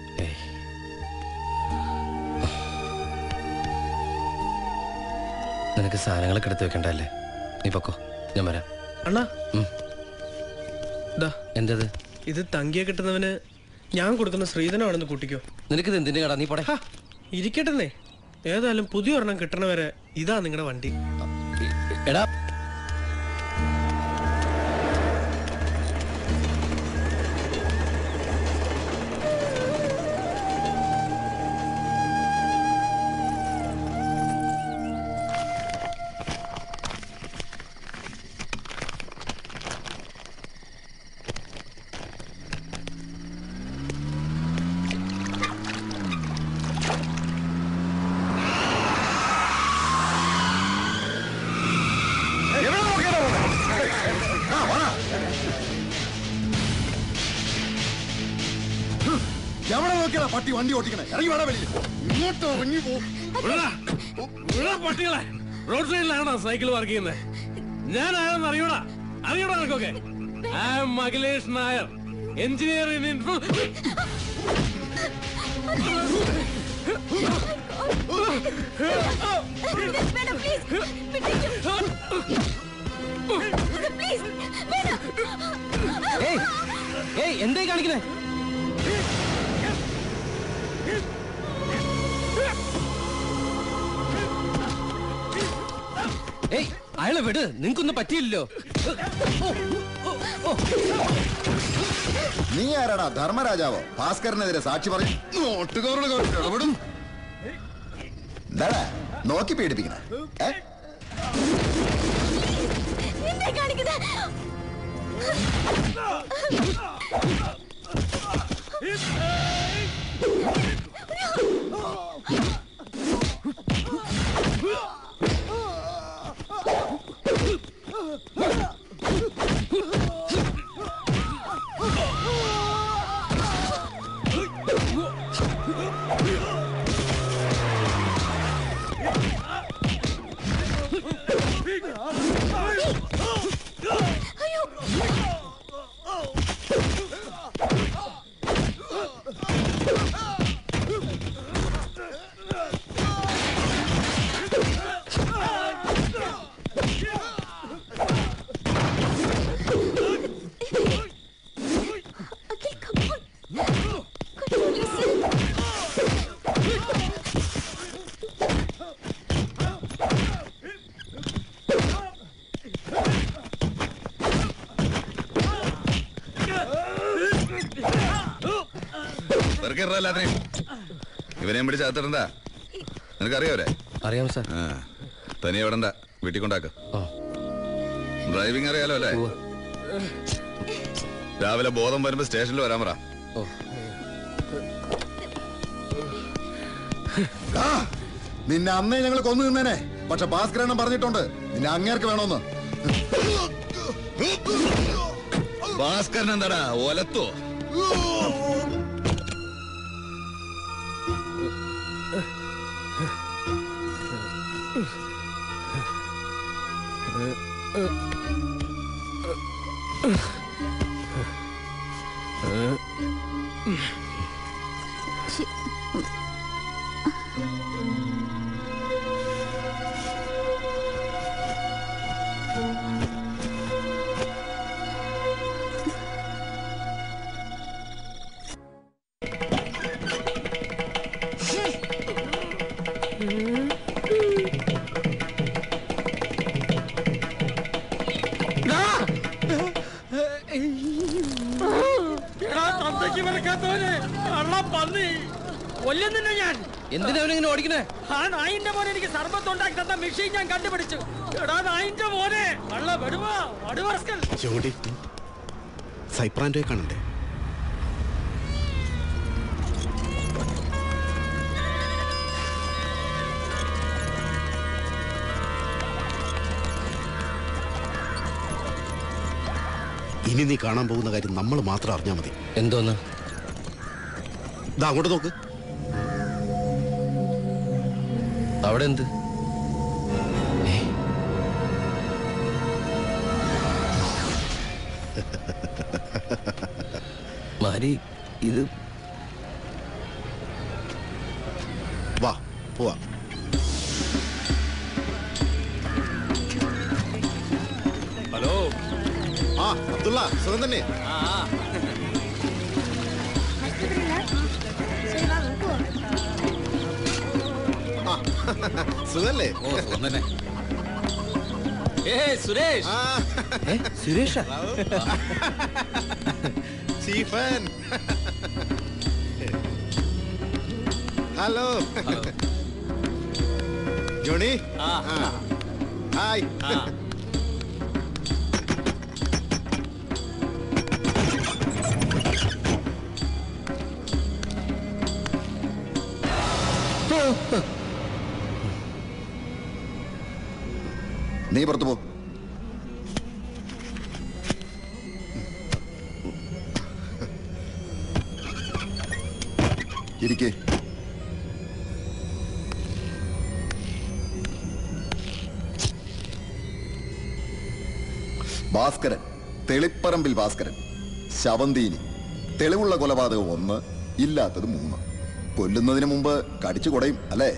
നിനക്ക് സാധനങ്ങളൊക്കെ എടുത്ത് വെക്കണ്ടല്ലേ നീ പൊക്കോ ഞാൻ വരാം അണ്ണാ ഉം. ദാ എന്തത് ഇത് തങ്കിയെ കിട്ടുന്നവന് ഞാൻ കൊടുക്കുന്ന ശ്രീധനമാണെന്ന് കൂട്ടിക്കോ നിനക്കിത് എന്തിന്റെ കടാ നീ പോടെ ഇരിക്കട്ടെന്നേ ഏതായാലും പുതിയ ഒരെണ്ണം കിട്ടണവരെ ഇതാ നിങ്ങളുടെ വണ്ടി എടാ എവിടെ നോക്കിയാ പട്ടി വണ്ടി ഓട്ടിക്കണേ ഇറങ്ങി വേണം വെളിയിൽ ഇങ്ങോട്ട് ഇറങ്ങി പോ പട്ടികളെ റോഡ് സൈഡിലാണോ സൈക്കിൾ പാർക്ക് ചെയ്യുന്നത് ഞാൻ ആരെന്ന് അറിയൂടാ അറിയൂടാ നിനക്കൊക്കെ I am Akhilesh Nair engineer in ഏയ് ഏയ് എന്തായി കാണിക്കുന്നേ ഏയ് അയാളെ വിട് നിങ്ങൾക്കൊന്നും പറ്റിയില്ലല്ലോ നീ ആരാടാ ധർമ്മരാജാവോ ഭാസ്കരനെതിരെ സാക്ഷി പറഞ്ഞു നോട്ടുകാരുടെ കാര്യത്തിൽ ഇടപെടും എന്താടാ നോക്കി പേടിപ്പിക്കണ ഏ എന്താ കാണിക്കുന്നത് Oh! വെറുതെ ഇറ എല്ലാത്തിനെയും ഇവനെയും പിടിച്ച് അകത്തിടണ്ട നിനക്കറിയോ അവരെ അറിയാം സാർ ആ തനിയെ വിടണ്ട വീട്ടിൽ കൊണ്ടാക്ക ഡ്രൈവിംഗ് അറിയാലോ അല്ലേ രാവിലെ ബോധം വരുമ്പോ സ്റ്റേഷനിൽ വരാൻ പറ ആ, നിന്നെ അന്നേ ഞങ്ങൾ കൊന്നു നിന്നേനെ പക്ഷെ ഭാസ്കരണ്ണം പറഞ്ഞിട്ടുണ്ട് നിന്നെ അങ്ങേർക്ക് വേണോന്ന് ഭാസ്കരൻ എന്താടാ ഒലത്തോ എടാ തന്തയ്ക്ക് പിറക്കാത്തവനെ കള്ള പന്നി കൊല്ലുന്നില്ല ഞാൻ എന്തിനാ അവനിങ്ങനെ ഓടിക്കണേ ആ നായിന്റെ മോനെ എനിക്ക് സർബത്ത് ഉണ്ടാക്കി തന്ന മെഷീൻ ഞാൻ കണ്ടുപിടിച്ചു എടാ നായിന്റെ മോനെ കള്ള വെടുവാ വടുവർക്കൽ ചൂണ്ടി സൈപ്രാൻഡോയെ കാണണ്ടേ ഇനി നീ കാണാൻ പോകുന്ന കാര്യം നമ്മൾ മാത്രം അറിഞ്ഞാൽ മതി എന്തോന്ന് ഇതാ അങ്ങോട്ട് നോക്ക് അവിടെ എന്ത് മാരി ഇത് വാ പോവാ ഹലോ ആ അബ്ദുള്ള സുഖം തന്നെ സുഖല്ലേ ഓ സുഖം തന്നെ ഏ സുരേഷ് സുരേഷ സ്റ്റീഫൻ ഹലോ ജോണി ആ. ഹായ് നീ പുറത്തു പോ ഇരിക്കേ ഭാസ്കരൻ തെളിപ്പറമ്പിൽ ഭാസ്കരൻ ശവന്തീനി തെളിവുള്ള കൊലപാതകം ഒന്ന് ഇല്ലാത്തത് മൂന്ന് കൊല്ലുന്നതിന് മുമ്പ് കടിച്ചു കുടയും അല്ലേ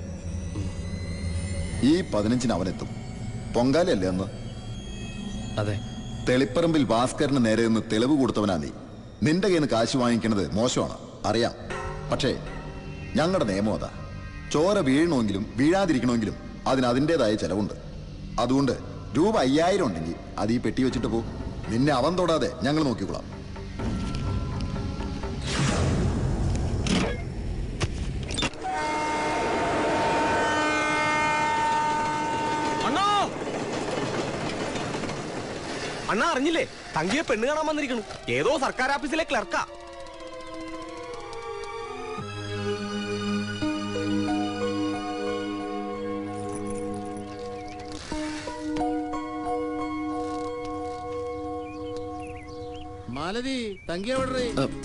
ഈ പതിനഞ്ചിന് അവനെത്തും പൊങ്കാലയല്ലേ അന്ന് അതെ തെളിപ്പറമ്പിൽ ഭാസ്കരന് നേരെ നിന്ന് തെളിവ് കൊടുത്തവനാ നീ നിന്റെ കയ്യിൽ നിന്ന് കാശ് വാങ്ങിക്കുന്നത് മോശമാണ് അറിയാം പക്ഷേ ഞങ്ങളുടെ നിയമം അതാ ചോര വീഴണമെങ്കിലും വീഴാതിരിക്കണമെങ്കിലും അതിന് അതിൻ്റെതായ ചെലവുണ്ട് അതുകൊണ്ട് രൂപ അയ്യായിരം ഉണ്ടെങ്കിൽ അത് ഈ പെട്ടി വെച്ചിട്ട് പോ നിന്നെ അവൻ തൊടാതെ ഞങ്ങൾ നോക്കിക്കൊള്ളാം അണ്ണാ അണ്ണാ അറിഞ്ഞില്ലേ തങ്കിയെ പെണ്ണ് കാണാൻ വന്നിരിക്കണു ഏതോ സർക്കാർ ഓഫീസിലെ ക്ലർക്കാ മാലതി തങ്കി എവിടെ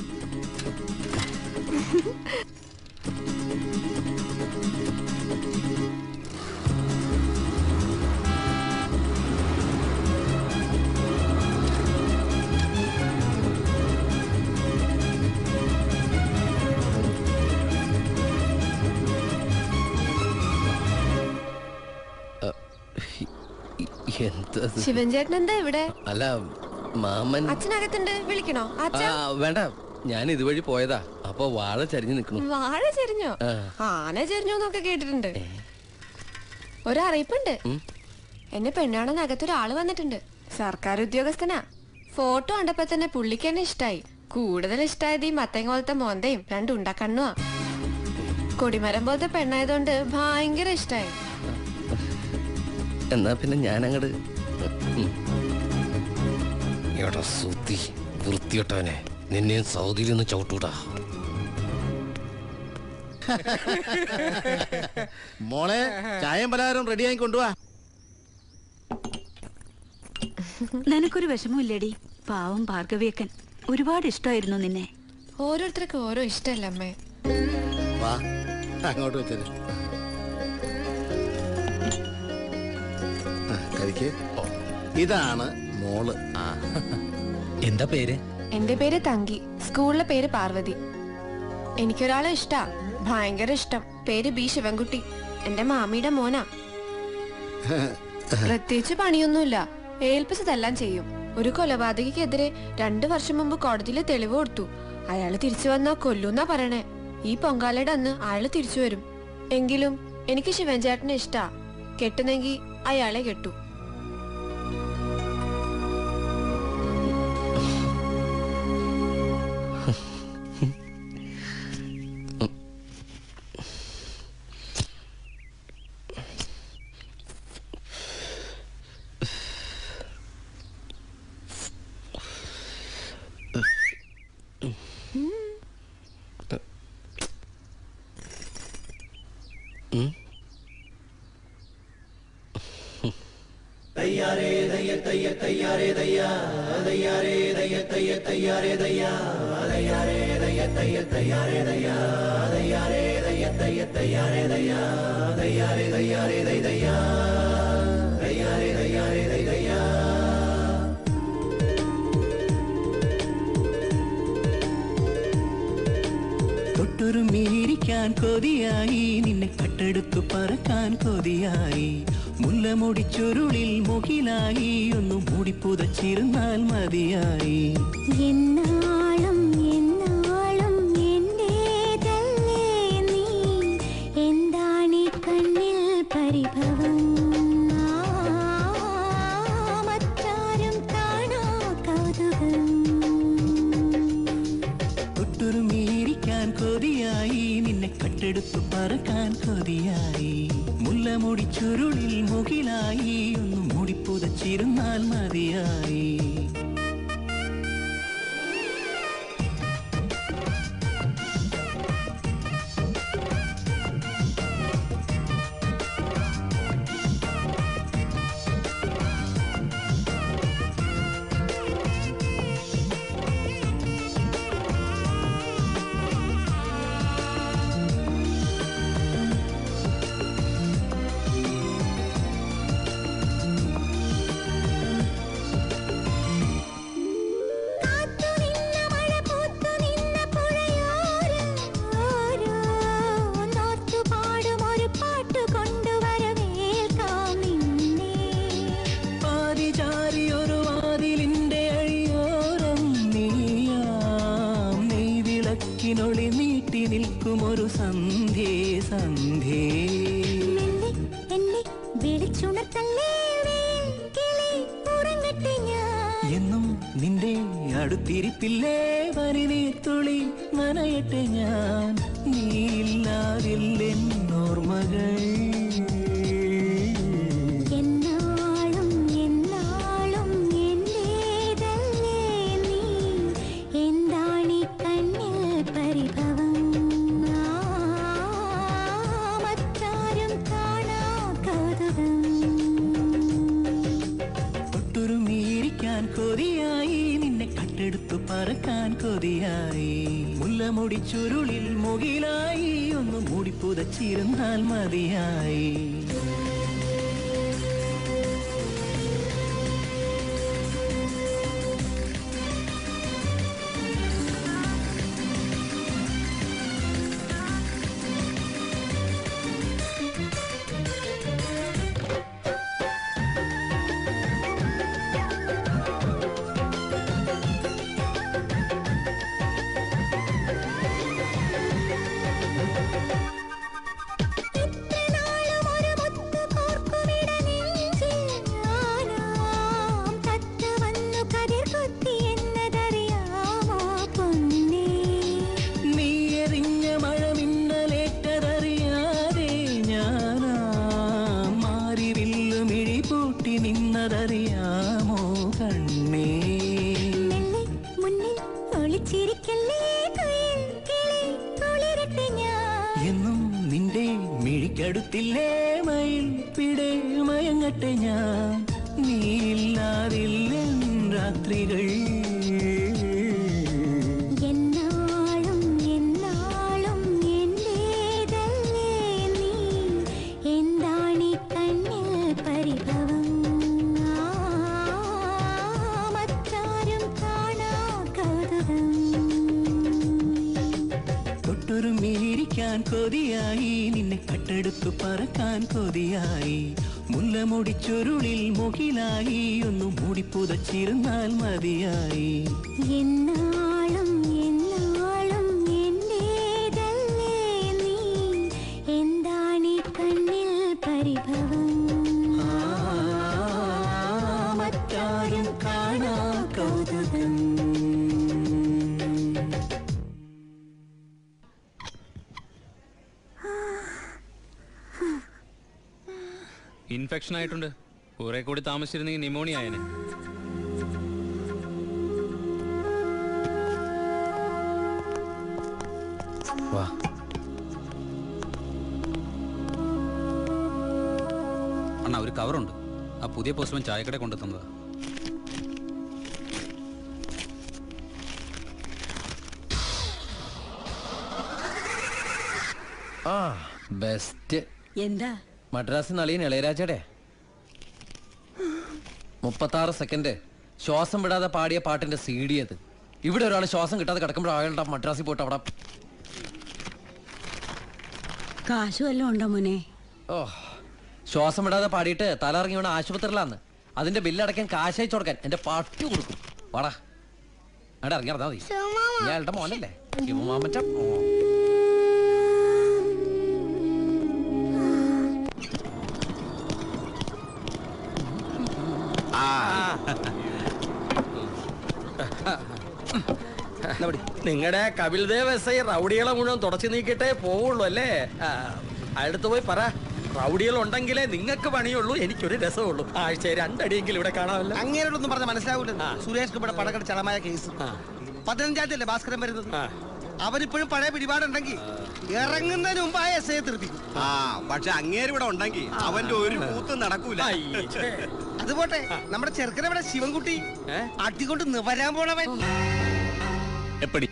എന്തത് ശിവൻ ചേട്ടൻ എന്താ ഇവിടെ അല്ല മാമൻ അച്ഛനകത്തുണ്ട് വിളിക്കണോ ആ, അച്ഛ വേണ്ട ഞാൻ ഇതുവഴി പോയതാ അപ്പൊ വാഴ ചരിഞ്ഞു നിക്കണു വാഴ ചെരിഞ്ഞോ ആ. ആന ചെരിഞ്ഞോന്നൊക്കെ കേട്ടിട്ടുണ്ട് ഒരറിയിപ്പുണ്ട് ഉം. എന്നെ പെണ്ണാണെന്ന് അകത്തൊരാള് വന്നിട്ടുണ്ട് സർക്കാർ ഉദ്യോഗസ്ഥനാ ഫോട്ടോ കണ്ടപ്പോ തന്നെ പുള്ളിക്ക് എന്നെ ഇഷ്ടായി കൂടുതൽ ഇഷ്ടായത് ഈ മത്തങ്ങ പോലത്തെ മോന്തയും രണ്ട് ഉണ്ടക്കണ്ണുവാ കൊടിമരം പോലത്തെ പെണ്ണായതുകൊണ്ട് ഭയങ്കര ഇഷ്ടായി എന്നാ പിന്നെ ഞാനങ്ങട് എടാ സുത്തി വൃത്തിയൊട്ടവനെ നിന്നെയും സൗദിയിൽ നിന്ന് ചവിട്ടൂടാ മോളെ ചായയും പലഹാരം റെഡിയായി കൊണ്ടുവാ നിനക്കൊരു വിഷമമില്ലേടി പാവം ഭാർഗവിയക്കൻ ഒരുപാട് ഇഷ്ടമായിരുന്നു നിന്നെ ഓരോരുത്തർക്കും ഓരോ ഇഷ്ടമല്ല അമ്മേ വാ അങ്ങോട്ട് വെച്ചേ കഴിക്ക് ഇതാണ് മോള് എന്താ പേര് എന്റെ പേര് തങ്കി സ്കൂളിലെ പേര് പാർവതി എനിക്കൊരാളെ ഇഷ്ടാ ഭയങ്കര ഇഷ്ടം പേര് ബി ശിവൻകുട്ടി എന്റെ മാമിയുടെ മോനാ പ്രത്യേകിച്ച് പണിയൊന്നുമില്ല ഏൽപ്പിച്ചതെല്ലാം ചെയ്യും ഒരു കൊലപാതകയ്ക്കെതിരെ രണ്ടു വർഷം മുമ്പ് കോടതിയിൽ തെളിവ് കൊടുത്തു അയാള് തിരിച്ചു വന്നാ കൊല്ലൂന്നാ പറയണേ ഈ പൊങ്കാലയുടെ അന്ന് അയാള് തിരിച്ചു വരും എങ്കിലും എനിക്ക് ശിവൻചേട്ടനെ ഇഷ്ടാ കെട്ടുന്നെങ്കി അയാളെ കെട്ടു തയ്യാറേ ദയ്യ തയ്യ തയ്യാറേ ദയ്യ തയ്യാറേ ദയ്യ തയ്യ തയ്യാറേ ദയ്യ തയ്യാറേ ദയ്യ തയ്യ തയ്യാറേ ദയ്യ തയ്യാറേ ദയ്യ തയ്യ തയ്യാറേ ദയ്യ തയ്യാറേ തയ്യാറേ ദയ്യ ദയ്യ തയ്യാറേ തയ്യാറേ ദയ്യ ദയ്യ തൊട്ടുരുമ്മിയിരിക്കാൻ കൊതിയായി നിന്നെ കട്ടെടുത്തു പറക്കാൻ കൊതിയായി മുല്ലമുടി ചുരുളിൽ മുകിലായി ഒന്ന് മൂടിപ്പുതച്ചിരുന്നാൽ മതിയായി എന്നാളും എന്നാളും എന്റേതല്ലേ നീ എന്താണീ കണ്ണിൽ പരിഭവം ആ, മറ്റാരും കാണാ കൗതുകം തൊട്ടുരുമ്മിയിരിക്കാൻ കൊതിയായി നിന്നെ കട്ടെടുത്തു പറക്കാൻ കൊതിയായി മുല്ലമുടി ചുരുളിൽ മുകിലായി ഒന്ന് മൂടിപ്പുതച്ചിരുന്നാൽ മതിയായി പാടും ഒരു പാട്ട് കൊണ്ടുവരവേൽക്കാം നിന്നെ പാതിചാരി ഒരു വാതിലിന്റെ അഴിയോരം നീയാം നെയ് വിളക്കിനൊളി നീട്ടി നിൽക്കും ഒരു സന്ധ്യേ സന്ധ്യേ എന്നെ വിളിച്ചുണർത്തല്ലേ കിളി ഉറങ്ങട്ടെ ഞാൻ എന്നും നിന്റെ അടുത്തിരിപ്പില്ലേ പരിനീത്തുളി നനയട്ടെ ഞാൻ നീയില്ലാതില്ലെന്നോർമകൾ എന്നാളും എന്നാളും എന്റേതല്ലേ നീ എന്താണീ കണ്ണിൽ പരിഭവം ആ, മറ്റാരും കാണാ കൗതുകം ഒട്ടുരുമിയിരിക്കാൻ കൊതിയായി നിന്നെ കട്ടെടുത്തു പറക്കാൻ കൊതിയായി മുല്ലമുടി ചുരുളിൽ മുകിലായി ഒന്ന് മൂടിപ്പുതച്ചിരുന്നാൽ മതിയായി ഇത്രനാളും ഒരു കണ്ണേ മുന്നിൽ ഒളിച്ചിരിക്കല്ലേ കുയിൽ കിളി കുളിരട്ടെ ഞാൻ എന്നും നിന്റെ മിഴിക്കടുത്തില്ലേ മയിൽ പിടേ മയങ്ങട്ടെ ഞാൻ നീയില്ലാതില്ല രാത്രികൾ എന്നാളും എന്നാളും എന്റേതല്ലേ നീ എന്താണീ കണ്ണിൽ പരിഭവം ആ, മറ്റാരും കാണാ കൗതുകം തൊട്ടൊരുമിരിക്കാൻ കൊതിയായി നിന്നെ കട്ടെടുത്തു പറക്കാൻ കൊതിയായി മുല്ലമുടിച്ചൊരുളിൽ മുകിലായി ഒന്നു മൂടിപ്പുതച്ചിരുന്നാൽ മതിയായി എന്നാളും എന്നാളും എന്റേതല്ലേ നീ എന്താണീ കണ്ണിൽ പരിഭവം മറ്റാരും കാണാ കൗതുകം ഇൻഫെക്ഷൻ ആയിട്ടുണ്ട് കുറെ കൂടി താമസിച്ചിരുന്നെങ്കിൽ ന്യൂമോണിയ ആയനെ വാ അണ്ണാ ഒരു കവറുണ്ട് ആ പുതിയ പോസ്റ്റ്മാൻ ചായക്കട കൊണ്ടു തന്നതാ ആ ബെസ്റ്റ് എന്താ മദ്രാസ് നളിയൻ ഇളയരാജയുടെ മുപ്പത്താറ് സെക്കൻഡ് ശ്വാസം വിടാതെ പാടിയ പാട്ടിന്റെ സി ഡി അത് ഇവിടെ ഒരാൾ ശ്വാസം കിട്ടാതെ കിടക്കുമ്പോൾ അയാളുടെ മദ്രാസിൽ പോയിട്ട് അവിടെ കാശ് വല്ലതും ഉണ്ടോ മോനെ ഓ ശ്വാസം വിടാതെ പാടിയിട്ട് തല ഇറങ്ങി വീണ ആശുപത്രിയിലാന്ന് അതിന്റെ ബില്ല് അടയ്ക്കാൻ കാശ് അയച്ചു കൊടുക്കാൻ എന്റെ പട്ടി കൊടുക്കും വാടാ അവിടെ ഇറങ്ങി നടന്നാ മതി ഇയാളുടെ മോനല്ലേ ശിവമാമറ്റ നിങ്ങളുടെ കപിൽ ദേവ് എസ് ഐ റൗഡികളെ മുഴുവൻ തുടച്ചു നീക്കിയിട്ടേ പോവുള്ളൂ അല്ലേ ആ, അടുത്ത് പോയി പറ റൗഡികൾ ഉണ്ടെങ്കിലേ നിങ്ങൾക്ക് പണിയുള്ളൂ എനിക്കൊരു രസമുള്ളൂ ആഴ്ച രണ്ടടിയെങ്കിലും ഇവിടെ കാണാമല്ലോ അങ്ങേരോടൊന്നും പറഞ്ഞ മനസ്സിലാവൂല സുരേഷ് ഇവിടെ പടക്കട ചളമായ കേസ് പതിനഞ്ചാം തീയതി അല്ലേ ഭാസ്കരൻ വരുന്നത് അവരിപ്പോഴും പഴയ പിടിപാടുണ്ടെങ്കിൽ ഇറങ്ങുന്നതിന് മുമ്പ് ആ എസ് ഐ തീർപ്പിക്കും ആ പക്ഷെ അങ്ങേര് ഇവിടെ ഉണ്ടെങ്കിൽ അവന്റെ ഒരു കൂത്തും നടക്കൂല അത് പോട്ടെ നമ്മുടെ ചെറുക്കനെവിടെ ശിവൻകുട്ടി അടികൊണ്ട് നിവരാൻ പോണവൻ എപ്പടി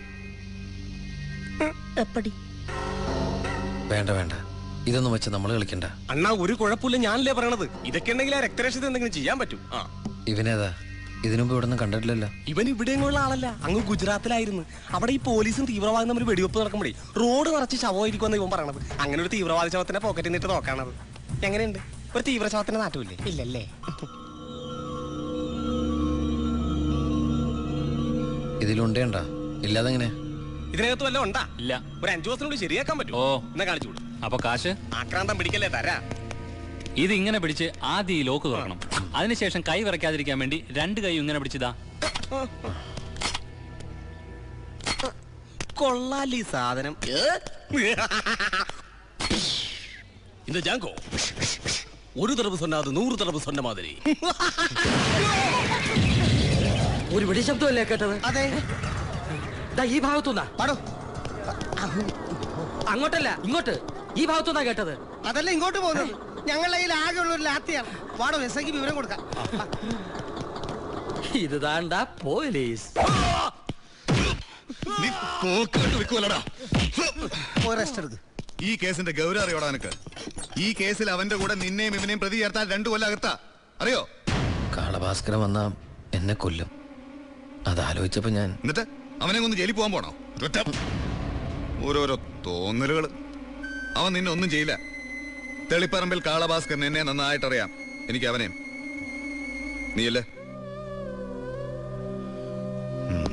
എപ്പടി വേണ്ട വേണ്ട ഇതൊന്നും വെച്ച് നമ്മൾ കളിക്കണ്ട അണ്ണാ ഒരു കുഴപ്പമില്ല ഞാനല്ലേ പറയണത് ഇതൊക്കെ ഉണ്ടെങ്കിൽ ആ രക്തരക്ഷത്തിൽ എന്തെങ്കിലും ചെയ്യാൻ പറ്റും ആ ഇവനേതാ ഇതിനുമ്പ് ഇവിടെ ഒന്നും കണ്ടിട്ടില്ലല്ലോ ഇവൻ ഇവിടെയുള്ള ആളല്ല അങ്ങ് ഗുജറാത്തിലായിരുന്നു അവിടെ ഈ പോലീസും തീവ്രവാദം തമ്മിൽ വെടിവെപ്പ് നടക്കുമ്പോഴേ റോഡ് നിറച്ച് ശവമായിരിക്കുമെന്ന് ഇവൻ പറയണത് അങ്ങനെ ഒരു തീവ്രവാദ ശവത്തിന്റെ പോക്കറ്റിൽ നിന്നിട്ട് നോക്കാണത് എങ്ങനെയുണ്ട് ഒരു തീവ്ര ശവത്തിന്റെ നാട്ടുമില്ലേ ഇല്ലല്ലേ ഇതിലുണ്ടേണ്ട ഇല്ലാതെ എങ്ങനെ ഇതിനകത്ത് വല്ല ഉണ്ടാ ഇല്ല ഒരു അഞ്ചു ദിവസത്തിനുള്ളിൽ ശരിയാക്കാൻ പറ്റും ഓ എന്നാ കാണിച്ചു വിടും അപ്പൊ കാശ് ആക്രാന്തം പിടിക്കല്ലേ തരാ ഇത് ഇങ്ങനെ പിടിച്ച് ആദ്യം ഈ ലോക്ക് തുറക്കണം അതിനുശേഷം കൈ വിറയ്ക്കാതിരിക്കാൻ വേണ്ടി രണ്ട് കൈ ഇങ്ങനെ പിടിച്ചതാ കൊള്ളാലി സാധനം இந்த ஜாங்கோ ஒரு தடவை சொன்னாது நூறு தடவை சொன்ன மாதிரி ഒരു വെടിശബ്ദമല്ലേ കേട്ടത് അതെ ദാ ഈ ഭാഗത്തുനിന്നാ പാടോ അങ്ങോട്ടല്ല ഇങ്ങോട്ട് ഈ ഭാഗത്തുനിന്നാ കേട്ടത് അതല്ല ഇങ്ങോട്ട് പോകുന്നത് ഞങ്ങളുടെ കയ്യിൽ ആകെ ഉള്ള ഒരു ലാത്തിയാണ് വാടോ എസ് ഐക്ക് വിവരം കൊടുക്കാം ഇത് താണ്ട പോലീസ് നീ പോക്കിട്ട് വെക്കുവല്ലടാ പോയി റെസ്റ്റ് എടുക്ക് ഈ കേസിന്റെ ഗൗരവം അറിയോടാ നിനക്ക് ഈ കേസിൽ അവന്റെ കൂടെ നിന്നെയും ഇവനെയും പ്രതി ചേർത്താൽ രണ്ടു കൊല്ലം അകത്താ അറിയോ കാളഭാസ്കരൻ വന്നാ എന്നെ കൊല്ലും അതാലോചിച്ചപ്പോ ഞാൻ എന്നിട്ട് അവനെ ഒന്ന് ജയിലിൽ പോകാൻ പോണോ ഒറ്റ ഓരോരോ തോന്നലുകൾ അവൻ നിന്നെ ഒന്നും ചെയ്യില്ല തെളിപ്പറമ്പിൽ കാളഭാസ്കരൻ എന്നെ നന്നായിട്ടറിയാം എനിക്ക് അവനെയും നീയല്ലേ ഉം.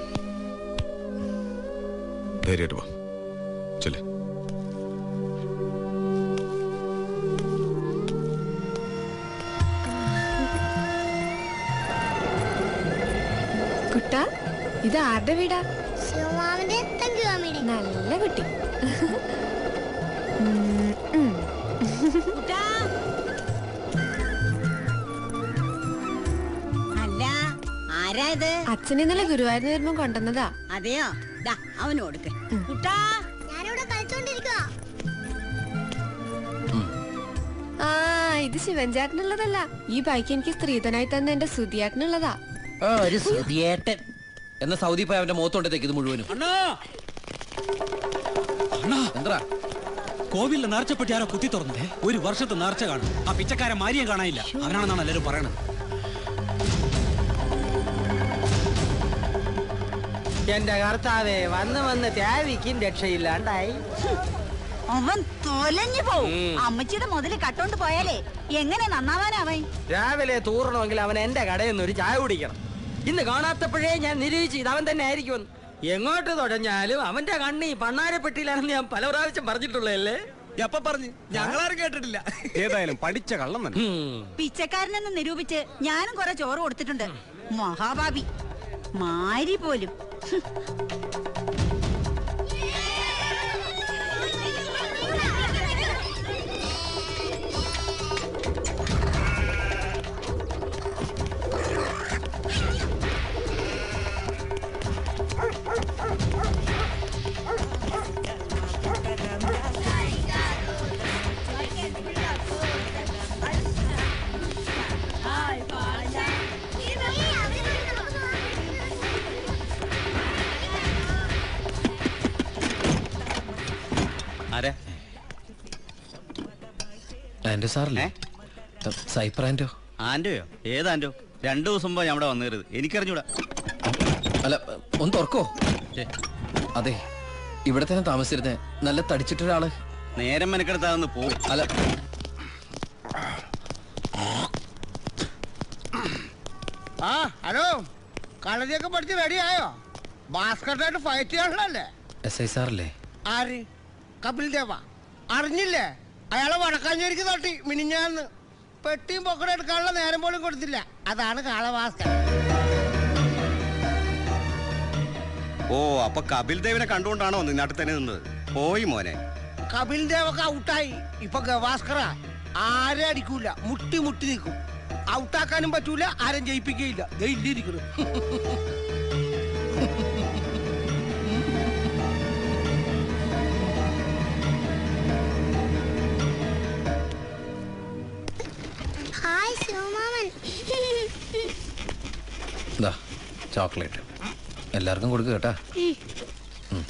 ധൈര്യമായിട്ട് പോ ചെല്ലേ കുട്ടാ ഇത് ആരുടെ വീടാ ശിവമാമന്റെ തങ്കുവാമിയുടെ നല്ല കുട്ടി അല്ല ആരാ ഇത് അച്ഛൻ ഇന്നലെ ഗുരുവായൂരിന് വരുമ്പോ കൊണ്ടുവന്നതാ അതെയോ ദാ അവന് കൊടുക്ക് കുട്ടാ ഞാനിവിടെ കളിച്ചോണ്ടിരിക്കുക ആ ഇത് ശിവൻചാട്ടനുള്ളതല്ല ഈ ബൈക്ക് എനിക്ക് സ്ത്രീധനായി തന്നെ എന്റെ സുധിയേട്ടനുള്ളതാ ഒരു സുതിയേട്ടൻ എന്ന സൗദി പോയി അവന്റെ മുഖത്തോണ്ടത്തേക്ക് ഇത് മുഴുവനും എന്താ കോവിലിലെ നേർച്ചപ്പെട്ടി ആരോ കുത്തി തുറന്നേ ഒരു വർഷത്തെ നേർച്ച കാണും ആ പിച്ചക്കാരൻ മാരിയെ കാണാനില്ല അവനാണെന്നാണ് എല്ലാവരും പറയണത് എന്റെ കർത്താവേ വന്ന് വന്ന് ത്യാവിക്കും രക്ഷയില്ലാണ്ടായി അവൻ തൊലഞ്ഞു പോവും അമ്മച്ചിയുടെ മുതല് കട്ടോണ്ട് പോയാലേ എങ്ങനെ നന്നാവാനവൻ രാവിലെ തൂറണമെങ്കിൽ അവൻ എന്റെ കടയിൽ നിന്ന് ഒരു ചായ കുടിക്കണം ഇന്ന് കാണാത്തപ്പോഴേ ഞാൻ നിരീക്ഷിച്ചു ഇത് അവൻ തന്നെ ആയിരിക്കും എങ്ങോട്ട് തുടഞ്ഞാലും അവന്റെ കണ്ണി പണ്ണാരപ്പെട്ടിയിലാണെന്ന് ഞാൻ പല പ്രാവശ്യം പറഞ്ഞിട്ടുള്ളതല്ലേ എപ്പ പറഞ്ഞു ഞങ്ങളാരും കേട്ടിട്ടില്ല ഏതായാലും പഠിച്ച കള്ളം തന്നെ പിച്ചക്കാരനെന്ന് നിരൂപിച്ച് ഞാനും കുറെ ചോറ് കൊടുത്തിട്ടുണ്ട് മഹാഭാവി മാരി പോലും ആരാ ആൻഡോ സാറല്ലേ സൈപ്പർ ആൻഡോ ആന്റോയോ ഏതാന്റോ രണ്ടു ദിവസം മുമ്പ് ഞാൻ ഇവിടെ വന്നേരുത് എനിക്കറിഞ്ഞൂടാ അല്ല ഒന്ന് തുറക്കോ അതെ ഇവിടെ തന്നെ താമസിച്ചിരുന്നേ നല്ല തടിച്ചിട്ടൊരാള് നേരം മെനക്കെടുത്താന്ന് പോ അല്ല ആ ഹലോ കളരിയൊക്കെ പഠിച്ച് റെഡിയായോ ബാസ്കറ്റായിട്ട് ഫൈറ്റ് ചെയ്യാനുള്ളല്ലേ എസ് ഐ സാറല്ലേ ആര് കപിൽ ദേവ അറിഞ്ഞില്ലേ അയാളെ വടക്കാഞ്ചേരിക്ക് തട്ടി മിനിഞ്ഞാന്ന് പെട്ടിയും പൊക്കടെ എടുക്കാനുള്ള നേരം പോലും കൊടുത്തില്ല അതാണ് കാളഭാസ്കർ ഓ അപ്പൊ കപിൽ ദേവിനെ കണ്ടുകൊണ്ടാണോ നാട്ടിൽ തന്നെ നിന്നത് പോയി മോനെ കപിൽ ദേവൊക്കെ ഔട്ടായി ഇപ്പൊ ഗവാസ്കറ ആരെ അടിക്കൂല മുട്ടി മുട്ടി നിൽക്കും ഔട്ടാക്കാനും പറ്റൂല ആരും ജയിപ്പിക്കുകയില്ല ദേ ഇല്ലിരിക്കുന്നു ഹായ് ശിവമാമൻ എന്താ ചോക്ലേറ്റ് എല്ലാവർക്കും കൊടുക്കുക കേട്ടാ ഉം.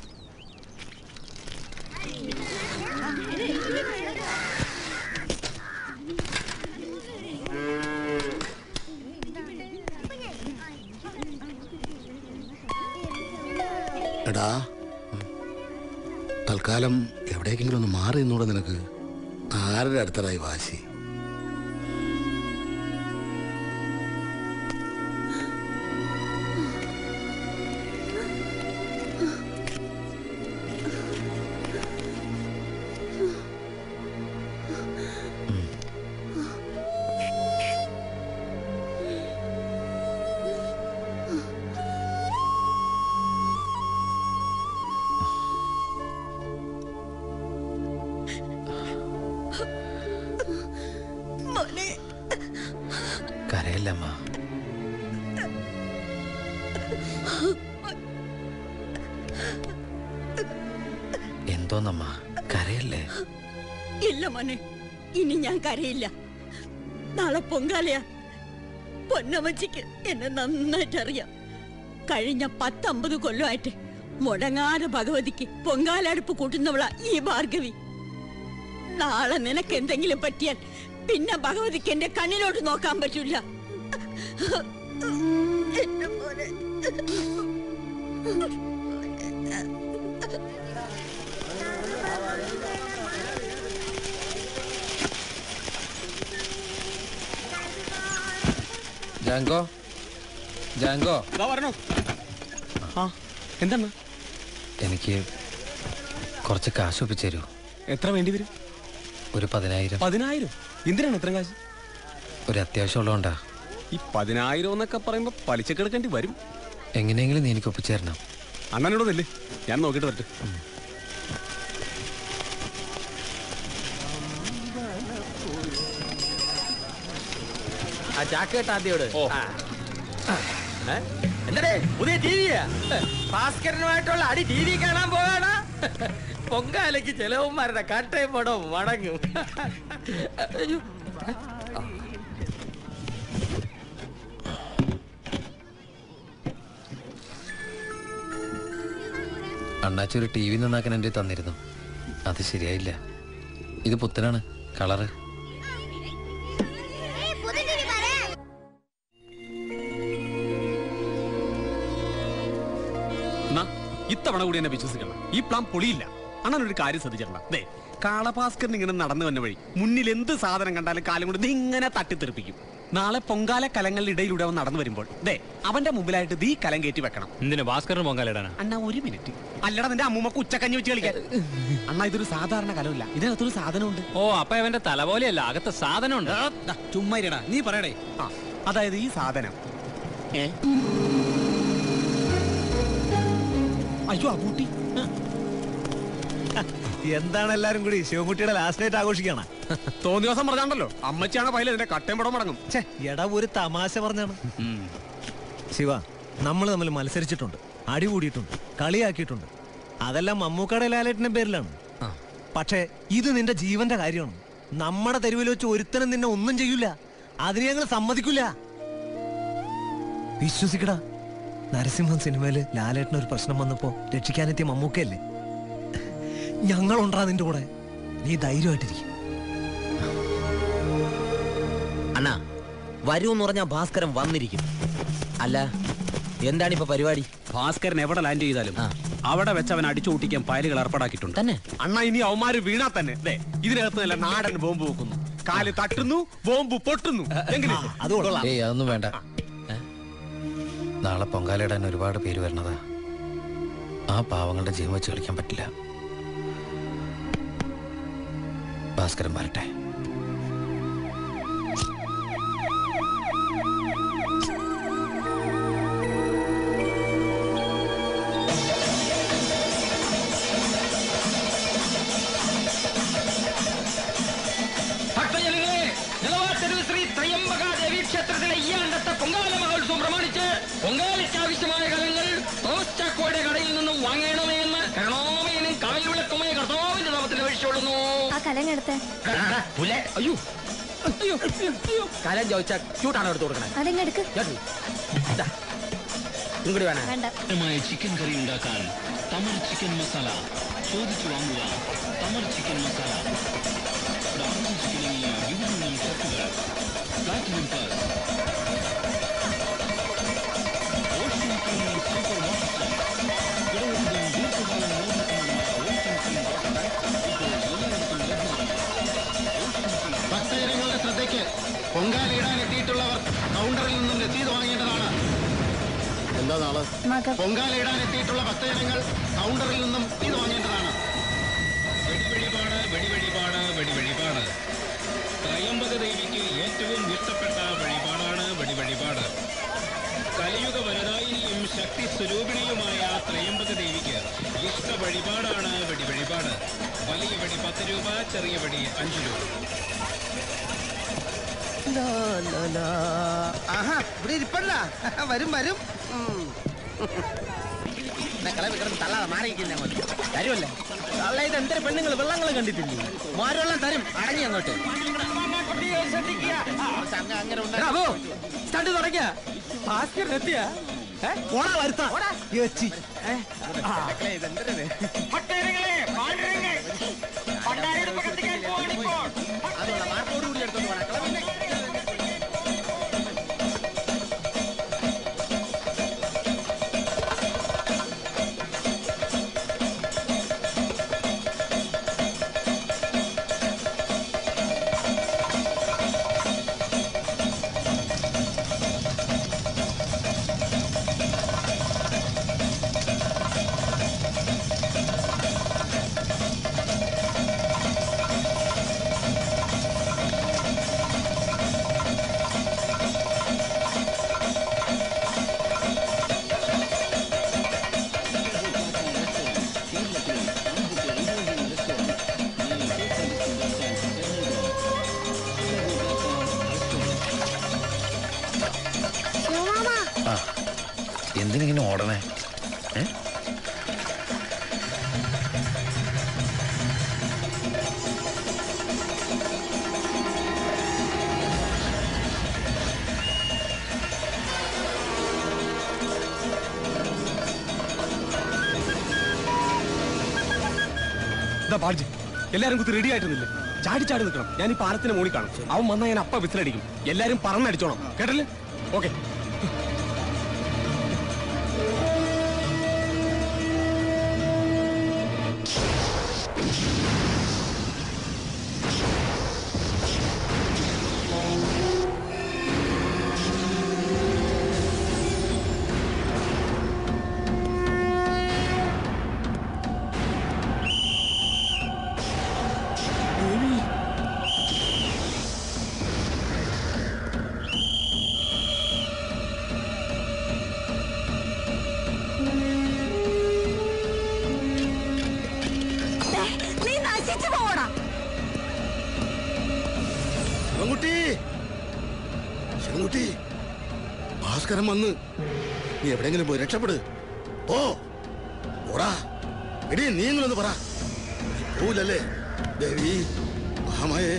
എടാ തൽക്കാലം എവിടേക്കെങ്കിലും ഒന്ന് മാറി നിന്നൂടെ നിനക്ക് ആരുടെ അടുത്തടായി വാശി കരയല്ലമ്മ എന്തോന്നമ്മ കരയല്ലേ ഇല്ല മോനെ ഇനി ഞാൻ കരയില്ല നാളെ പൊങ്കാലയാ പൊന്നമ്മച്ചിക്ക് എന്നെ നന്നായിട്ട് അറിയാം കഴിഞ്ഞ പത്തമ്പത് കൊല്ലമായിട്ട് മുടങ്ങാതെ ഭഗവതിക്ക് പൊങ്കാലടുപ്പ് കൂട്ടുന്നവളാ ഈ ഭാർഗവി നാളെ നിനക്ക് എന്തെങ്കിലും പറ്റിയാൽ പിന്നെ ഭഗവതിക്ക് എന്റെ കണ്ണിലോട്ട് നോക്കാൻ പറ്റൂല എന്റെ മോനെ ജാങ്കോ ജാങ്കോ വരണോ ആ എന്താണ് എനിക്ക് കുറച്ച് കാശ് ഒപ്പിച്ചു തരൂ എത്ര വേണ്ടി വരും ഒരു പതിനായിരം പതിനായിരം എന്തിനാണ് ഇത്രയും കാശ് ഒരു അത്യാവശ്യം ഉള്ളതുകൊണ്ടാ ഈ പതിനായിരം എന്നൊക്കെ പറയുമ്പോ പലിശക്ക് എടുക്കേണ്ടി വരും എങ്ങനെയെങ്കിലും നീ എനിക്ക് ഒപ്പിച്ചു തരണം അണ്ണനോടല്ലേ ഞാൻ നോക്കിയിട്ട് വരട്ടെ ആ ചാക്കേട്ട് ആദ്യോട് ഓ. ആ. എന്താടേ പുതിയ ടി വിയാ ഭാസ്കരനുമായിട്ടുള്ള അടി ടി വി കാണാൻ പോകാണ് പൊങ്കാലയ്ക്ക് ചെലവന്മാരുടെ കട്ടയും പടവും മടങ്ങും അയ്യോ. അണ്ണാച്ചി ഒരു ടി വി നന്നാക്കാൻ എൻ്റെ തന്നിരുന്നു അത് ശരിയായില്ല ഇത് പുത്തനാണ് കളറ് എന്നാ ഇത്തവണ കൂടി എന്നെ വിശ്വസിക്കണം ഈ പ്ലാൻ പൊളിയില്ല അണ്ണൻ ഒരു കാര്യം ശ്രദ്ധിച്ചിട്ടുണ്ടോ ദേ കാളഭാസ്കറിന് ഇങ്ങനെ നടന്നു വന്ന വഴി മുന്നിൽ എന്ത് സാധനം കണ്ടാലും കാലം കൊണ്ട് ദേ ഇങ്ങനെ തട്ടിത്തെറിപ്പിക്കും നാളെ പൊങ്കാല കലങ്ങളുടെ ഇടയിലൂടെ അവൻ നടന്നു വരുമ്പോൾ ദേ അവന്റെ മുമ്പിലായിട്ട് ദീ കലം കയറ്റി വെക്കണം എന്തിനാ ഭാസ്കറിന് പൊങ്കാലിടാനാ അണ്ണാ ഒരു മിനിറ്റ് അല്ലടാ നിന്റെ അമ്മൂമ്മക്ക് ഉച്ചക്കഞ്ഞി വെച്ച് കളിക്കാൻ അണ്ണാ ഇതൊരു സാധാരണ കലമില്ല ഇതിനകത്തൊരു സാധനമുണ്ട് ഓ അപ്പൊ അവന്റെ തല പോലെയല്ല അകത്ത് സാധനം ഉണ്ട് ചുമ്മാ ഇരടാ നീ പറയടേ ആ അതായത് ഈ സാധനം ഏ അയ്യോ ആ കൂട്ടി എന്താണ് എല്ലാരും കൂടി ശിവകുട്ടിയുടെ ലാസ്റ്റ് നൈറ്റ് ആഘോഷിക്കണം തോന്നിയ ദിവസം പറഞ്ഞാണ്ടല്ലോ അമ്മച്ചിയാണ് പൈല ഇതിന്റെ കട്ടയും പടം മടങ്ങും എടാ ഒരു തമാശ പറഞ്ഞാണ് ശിവ നമ്മൾ തമ്മിൽ മത്സരിച്ചിട്ടുണ്ട് അടി കൂടിയിട്ടുണ്ട് കളിയാക്കിയിട്ടുണ്ട് അതെല്ലാം മമ്മൂക്കയുടെ ലാലേട്ടിന്റെ പേരിലാണ് പക്ഷേ ഇത് നിന്റെ ജീവന്റെ കാര്യമാണ് നമ്മുടെ തെരുവിൽ വെച്ച് ഒരുത്തനും നിന്നെ ഒന്നും ചെയ്യൂല അതിന് ഞങ്ങൾ സമ്മതിക്കില്ല വിശ്വസിക്കടാ നരസിംഹം സിനിമയില് ലാലേട്ടന് ഒരു പ്രശ്നം വന്നപ്പോ രക്ഷിക്കാനെത്തിയ മമ്മൂക്കയല്ലേ ഞങ്ങളുണ്ടാ നിന്റെ കൂടെ നീ ധൈര്യമായിട്ടിരിക്കും അണ്ണാ വരൂന്ന് പറഞ്ഞാ ഭാസ്കരൻ വന്നിരിക്കും അല്ല എന്താണ് ഇപ്പൊ പരിപാടി ഭാസ്കരൻ എവിടെ ലാൻഡ് ചെയ്താലും അവിടെ വെച്ച് അവൻ അടിച്ചു പൊട്ടിക്കാൻ ഫയലുകൾ ഏർപ്പാടാക്കിയിട്ടുണ്ട് തന്നെ അണ്ണാ ഇനി അവന്മാര് വീണാ തന്നെ ദേ ഇതിനകത്ത് നല്ല നാടൻ ബോംബ് വെക്കുന്നു കാല് തട്ടുന്നു ബോംബ് പൊട്ടുന്നു എങ്ങനെ ഏയ് അതൊന്നും വേണ്ട ഏ? നാളെ പൊങ്കാലയിടാൻ ഒരുപാട് പേര് വരണതാ ആ പാവങ്ങളുടെ ജീവൻ വെച്ച് കളിക്കാൻ പറ്റില്ല ഭാസ്കരൻ വരട്ടെ ഭക്തജനങ്ങളെ നിലവാത്തെരുവ് ശ്രീ ത്രയംബക ദേവി ക്ഷേത്രത്തിലെ ഈ ആണ്ടത്തെ പൊങ്കാല മഹോത്സവം പ്രമാണിച്ച് പൊങ്കാലയ്ക്ക് ആവശ്യമായ കലങ്ങൾ തോമസ് ചാക്കോയുടെ കടയിൽ നിന്നും വാങ്ങണമേ എന്ന് കരുണാമയനും കായൽ വിളക്കുമായ കർത്താവിന്റെ നാമത്തിൽ അപേക്ഷിച്ചോളുന്നു ആ കലങ്ങെടുത്ത് പുല്ലേ അയ്യോ അയ്യോ അയ്യോ കലം ചോദിച്ചാൽ ക്യൂട്ടാണ് എടുത്തു കൊടുക്കണേ അതെങ്ങെടുക്ക് ഇങ്ങോട്ട് വേണേ വേണ്ട ചിക്കൻ കറി ഉണ്ടാക്കാൻ തമർ ചിക്കൻ മസാല ചോദിച്ചു വാങ്ങുക തമർ ചിക്കൻ മസാല ബ്രൗൺ ചിക്കനിലെ വിവിധ ചേർക്കുക platinum plus ocean cream supermarket കിടവരുതും ദീർഘകാലം നിലനിൽക്കുന്ന ഭക്തജനങ്ങളുടെ ശ്രദ്ധയ്ക്ക് പൊങ്കാലയിടാൻ എത്തിയിട്ടുള്ളവർ കൗണ്ടറിൽ നിന്നും രസീത് വാങ്ങേണ്ടതാണ് എന്താ നാളെ പൊങ്കാലയിടാൻ എത്തിയിട്ടുള്ള ഭക്തജനങ്ങൾ കൗണ്ടറിൽ നിന്നും ഇത് വാങ്ങേണ്ടതാണ് വെടിവഴിപാട് വെടിവഴിപാട് വെടിവഴിപാട് ത്രയംബക ദേവിക്ക് ഏറ്റവും ഇഷ്ടപ്പെട്ട വഴിപാടാണ് വെടിവഴിപാട് കലിയുഗ വരദായിനിയും ശക്തി സ്വരൂപിണിയുമായ ത്രയംബക ദേവിക്ക് ഇഷ്ട വഴിപാടാണ് വെടിവഴിപാട് വലിയ വെടി പത്ത് രൂപ ചെറിയ വെടി അഞ്ച് രൂപ ആഹാ ഇവിടെ ഇരിപ്പല്ല വരും വരും ഉം. ദേ, കിളവി കിടന്ന് തള്ളാതെ മാറിയിരിക്കുന്നേ മതി തരുമല്ലേ തള്ള ഇത് എന്തൊരു പെണ്ണുങ്ങൾ വെള്ളങ്ങൾ കണ്ടിട്ടില്ലേ മാരുവെള്ളം തരും അടങ്ങി അങ്ങോട്ട് സ്റ്റണ്ട് തുടങ്ങിയ ഭാസ്കരൻ എത്തിയ ഓടാ വരുത്താ യോച്ചി. ശിവമാമ ആ എന്തിനിങ്ങനെ ഓടണേ ഏ ഇതാ ബാഡ്ജ് എല്ലാരും കുത്തി റെഡി ആയിട്ടൊന്നുമില്ലേ ചാടി ചാടി നിൽക്കണം ഞാൻ ഈ പാലത്തിന് മുകളിൽ കാണും അവൻ വന്നാൽ ഞാൻ അപ്പ വിസിലടിക്കും എല്ലാരും പറന്നടിച്ചോണം കേട്ടല്ലേ ഓക്കെ നീ നശിച്ചു പോവടാ ശിവൻകുട്ടി ശിവൻകുട്ടി ഭാസ്കരൻ വന്ന് നീ എവിടെയെങ്കിലും പോയി രക്ഷപ്പെട് ഓ ഓടാ എടി നീങ്ങളൊന്ന് പറ പോവില്ലല്ലേ ദേവി മഹാമായേ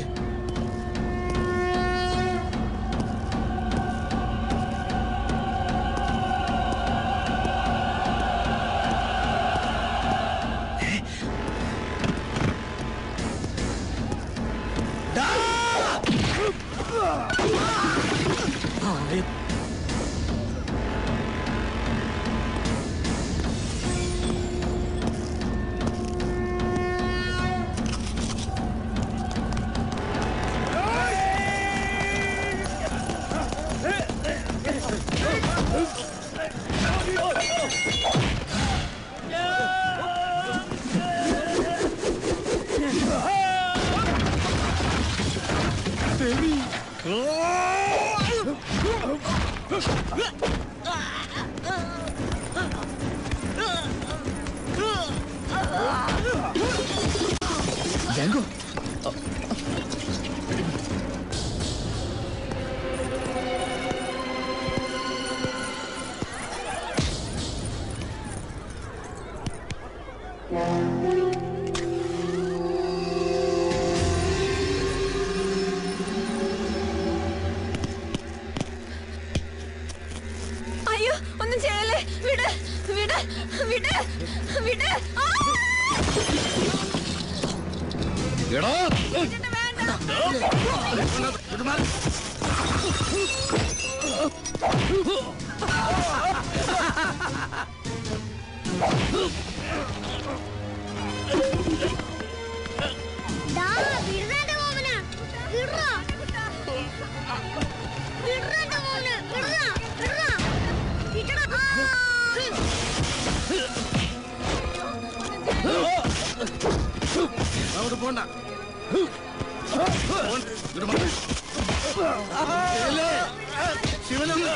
ജാങ്കോ അയ്യോ ഒന്നും ചെയ്യല്ലേ വിട് വിട് വിട് വിട് ആ! എടാ ദാ, വിടടാ മോനെ, വിടടാ. വിടടാ മോനെ, വിടടാ, വിടടാ. വിടടാ. അങ്ങോട്ട് പോണ്ട ശിവനൊന്ന്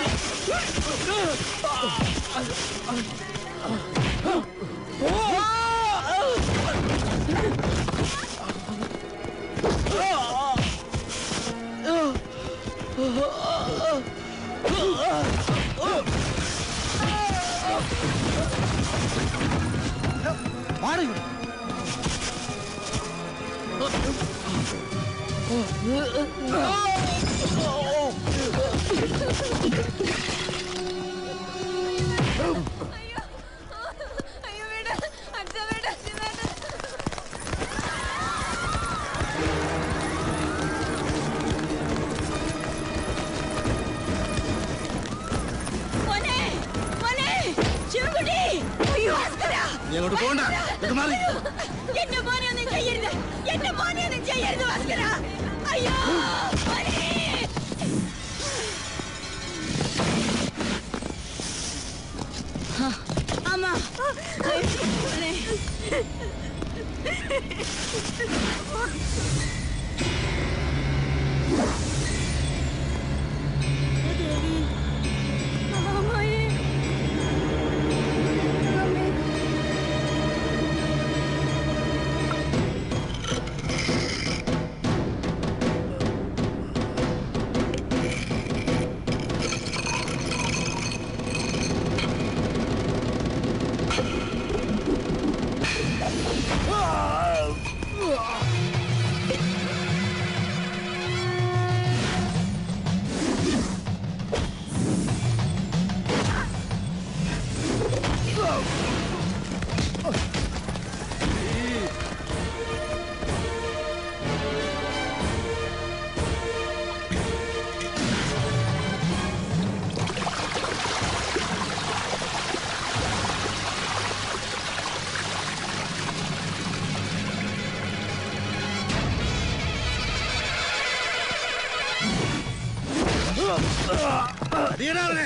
അയ്യോ വിട് അച്ഛാ വിട് ശിവേട്ടാ. മോനെ മോനെ ശിവൻകുട്ടി അയ്യോ ഭാസ്കരാ. നീ അങ്ങോട്ട് പോണ്ട ഇങ്ങോട്ട് മാറി എന്റെ മോനെ ഒന്നും ചെയ്യരുത് എന്റെ മോനെ ഒന്നും ചെയ്യരുത് ഭാസ്കര അയ്യോ മോനെ ഹാ, അമ്മ അയ്യോ, മോനെ. അമ്മയെ.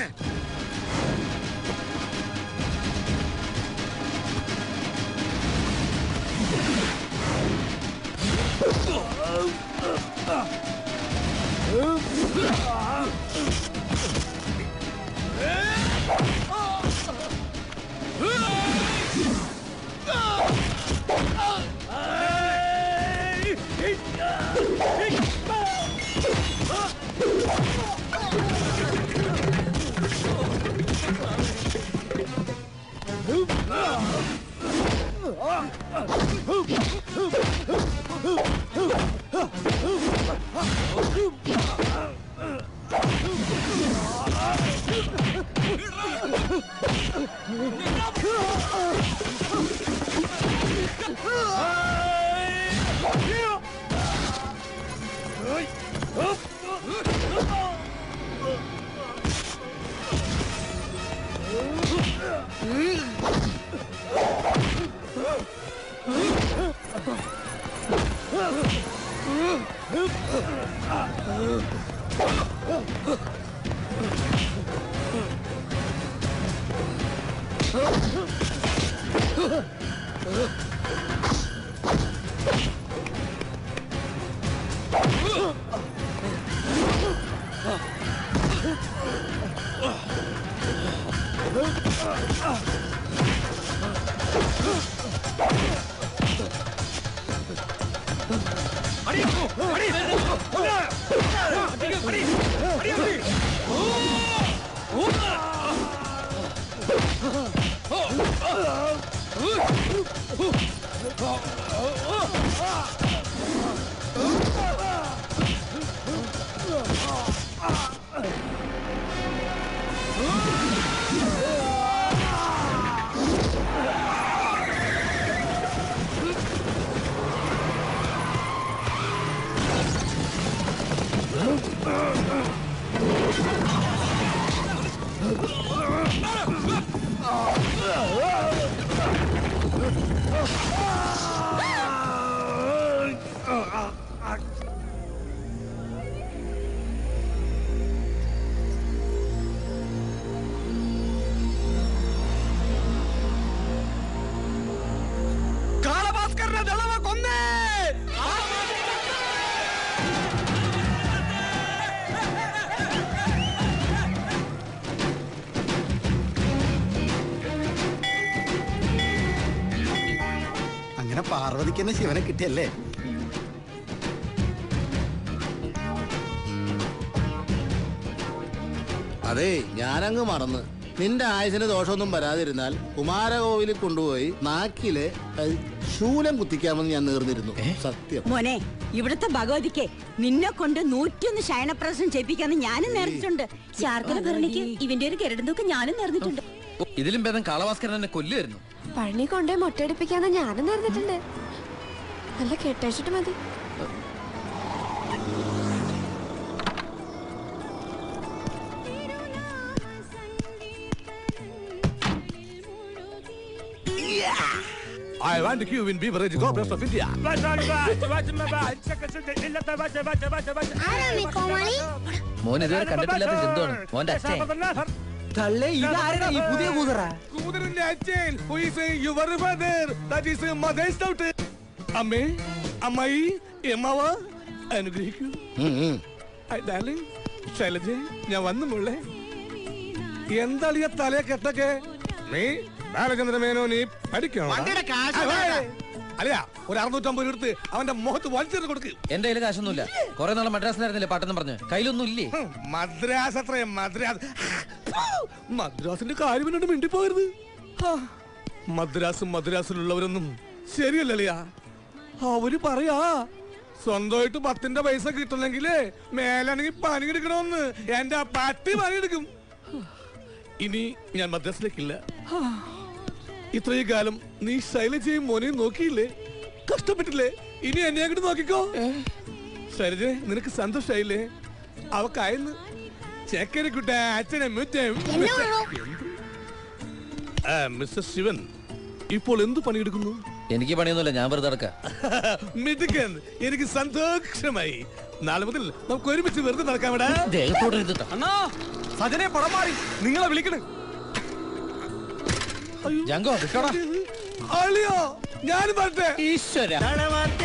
കാളഭാസ്കരനെ ദളവ കൊന്നേ അങ്ങനെ പാർവതിക്ക് തന്നെ ശിവനെ കിട്ടിയല്ലേ അതെ ഞാനങ്ങ് മറന്ന് നിന്റെ ആയുസിന് ദോഷമൊന്നും വരാതിരുന്നാൽ കുമാരകോവിലിൽ കൊണ്ടുപോയി നാക്കില് അത് ശൂലം കുത്തിക്കാമെന്ന് ഞാൻ നേർന്നിരുന്നു സത്യം മോനെ ഇവിടുത്തെ ഭഗവതിക്ക് നിന്നെ കൊണ്ട് നൂറ്റിയൊന്ന് ശയനപ്രശ്നം ചെയ്യിപ്പിക്കാന്ന് ഞാനും നേർന്നിട്ടുണ്ട് ശാർക്കര ഭരണിക്ക് ഇവന്റെ ഒരു കിരടന്തൊക്കെ ഞാനും നേർന്നിട്ടുണ്ട് ഇതിലും ഭേദം കാളഭാസ്കരൻ എന്നെ കൊല്ലുമായിരുന്നു പഴനി കൊണ്ടേ മുട്ടയടിപ്പിക്കാന്ന് ഞാനും നേർന്നിട്ടുണ്ട് നല്ല കെട്ടഴിച്ചിട്ട് മതി I want to queue in Beverage Corporation of India. മോൻ ഇതുവരെ കണ്ടിട്ടില്ലാത്ത ജന്തുവാണ് മോന്റെ അച്ഛൻ തള്ളേ ഇതാരാ ഈ പുതിയ കൂതറ കൂതറിന്റെ അച്ഛൻ who is your father that is mother's daughter അമ്മേ അമ്മായി എമ്മാവ അനുഗ്രഹിക്കൂ ഡാർലിംഗ് ശൈലജ ഞാൻ വന്നു മുള്ളേ എന്താണ് ഈ തലയെ കെട്ടൊക്കെ നീ ബാലചന്ദ്ര മേനോ നീ പഠിക്കണം വണ്ടിയുടെ കാശ് അല്ലയാ ഒരു അറുന്നൂറ്റമ്പത് രൂപ എടുത്ത് അവന്റെ മുഖത്ത് വലിച്ചെറിഞ്ഞ് കൊടുക്ക് എന്റെ കയ്യിൽ കാശൊന്നുമില്ല കുറെ നാളെ മദ്രാസിലായിരുന്നില്ലേ പാട്ടെന്ന് പറഞ്ഞു കയ്യിലൊന്നും ഇല്ലേ മദ്രാസ് അത്രേ മദ്രാസ് മദ്രാസിന്റെ കാര്യം എന്നോട് മിണ്ടിപ്പോകരുത് ഹാ, മദ്രാസും മദ്രാസിലുള്ളവരൊന്നും ശരിയല്ലല്ലയാ അവര് പറയാ സ്വന്തമായിട്ട് പത്തിന്റെ പൈസ കിട്ടണമെങ്കിലേ മേലാണെങ്കിൽ പണിയെടുക്കണമെന്ന് എന്റെ ആ പട്ടി പണിയെടുക്കും ഇനി ഞാൻ മദ്രാസിലേക്കില്ല ഹാ, ഇത്രയും കാലം നീ ശൈലജയും മോനെയും നോക്കിയില്ലേ കഷ്ടപ്പെട്ടില്ലേ ഇനി എന്നെ അങ്ങോട്ട് നോക്കിക്കോ ശൈലജ നിനക്ക് സന്തോഷായില്ലേ അവക്കായെന്ന് ചക്കരക്കുട്ട അച്ഛനെ മുറ്റം ആ, മിസ്റ്റർ ശിവൻ ഇപ്പോൾ എന്ത് പണിയെടുക്കുന്നു എനിക്ക് പണിയൊന്നുമില്ല ഞാൻ വെറുതെ നടക്കാം മിടുക്കൻ എനിക്ക് സന്തോഷമായി നാളെ മുതൽ നമുക്ക് ഒരുമിച്ച് വെറുതെ നടക്കാം ഇവിടെ ദേഹത്തോടെ ഇരുന്നിട്ടാ അണ്ണാ സജനെ പടം മാറി നിങ്ങളെ വിളിക്കണ് ജങ്കോ വിട്ടോടാ അളിയോ ഞാൻ പറഞ്ഞേ ഈശ്വര തളവാ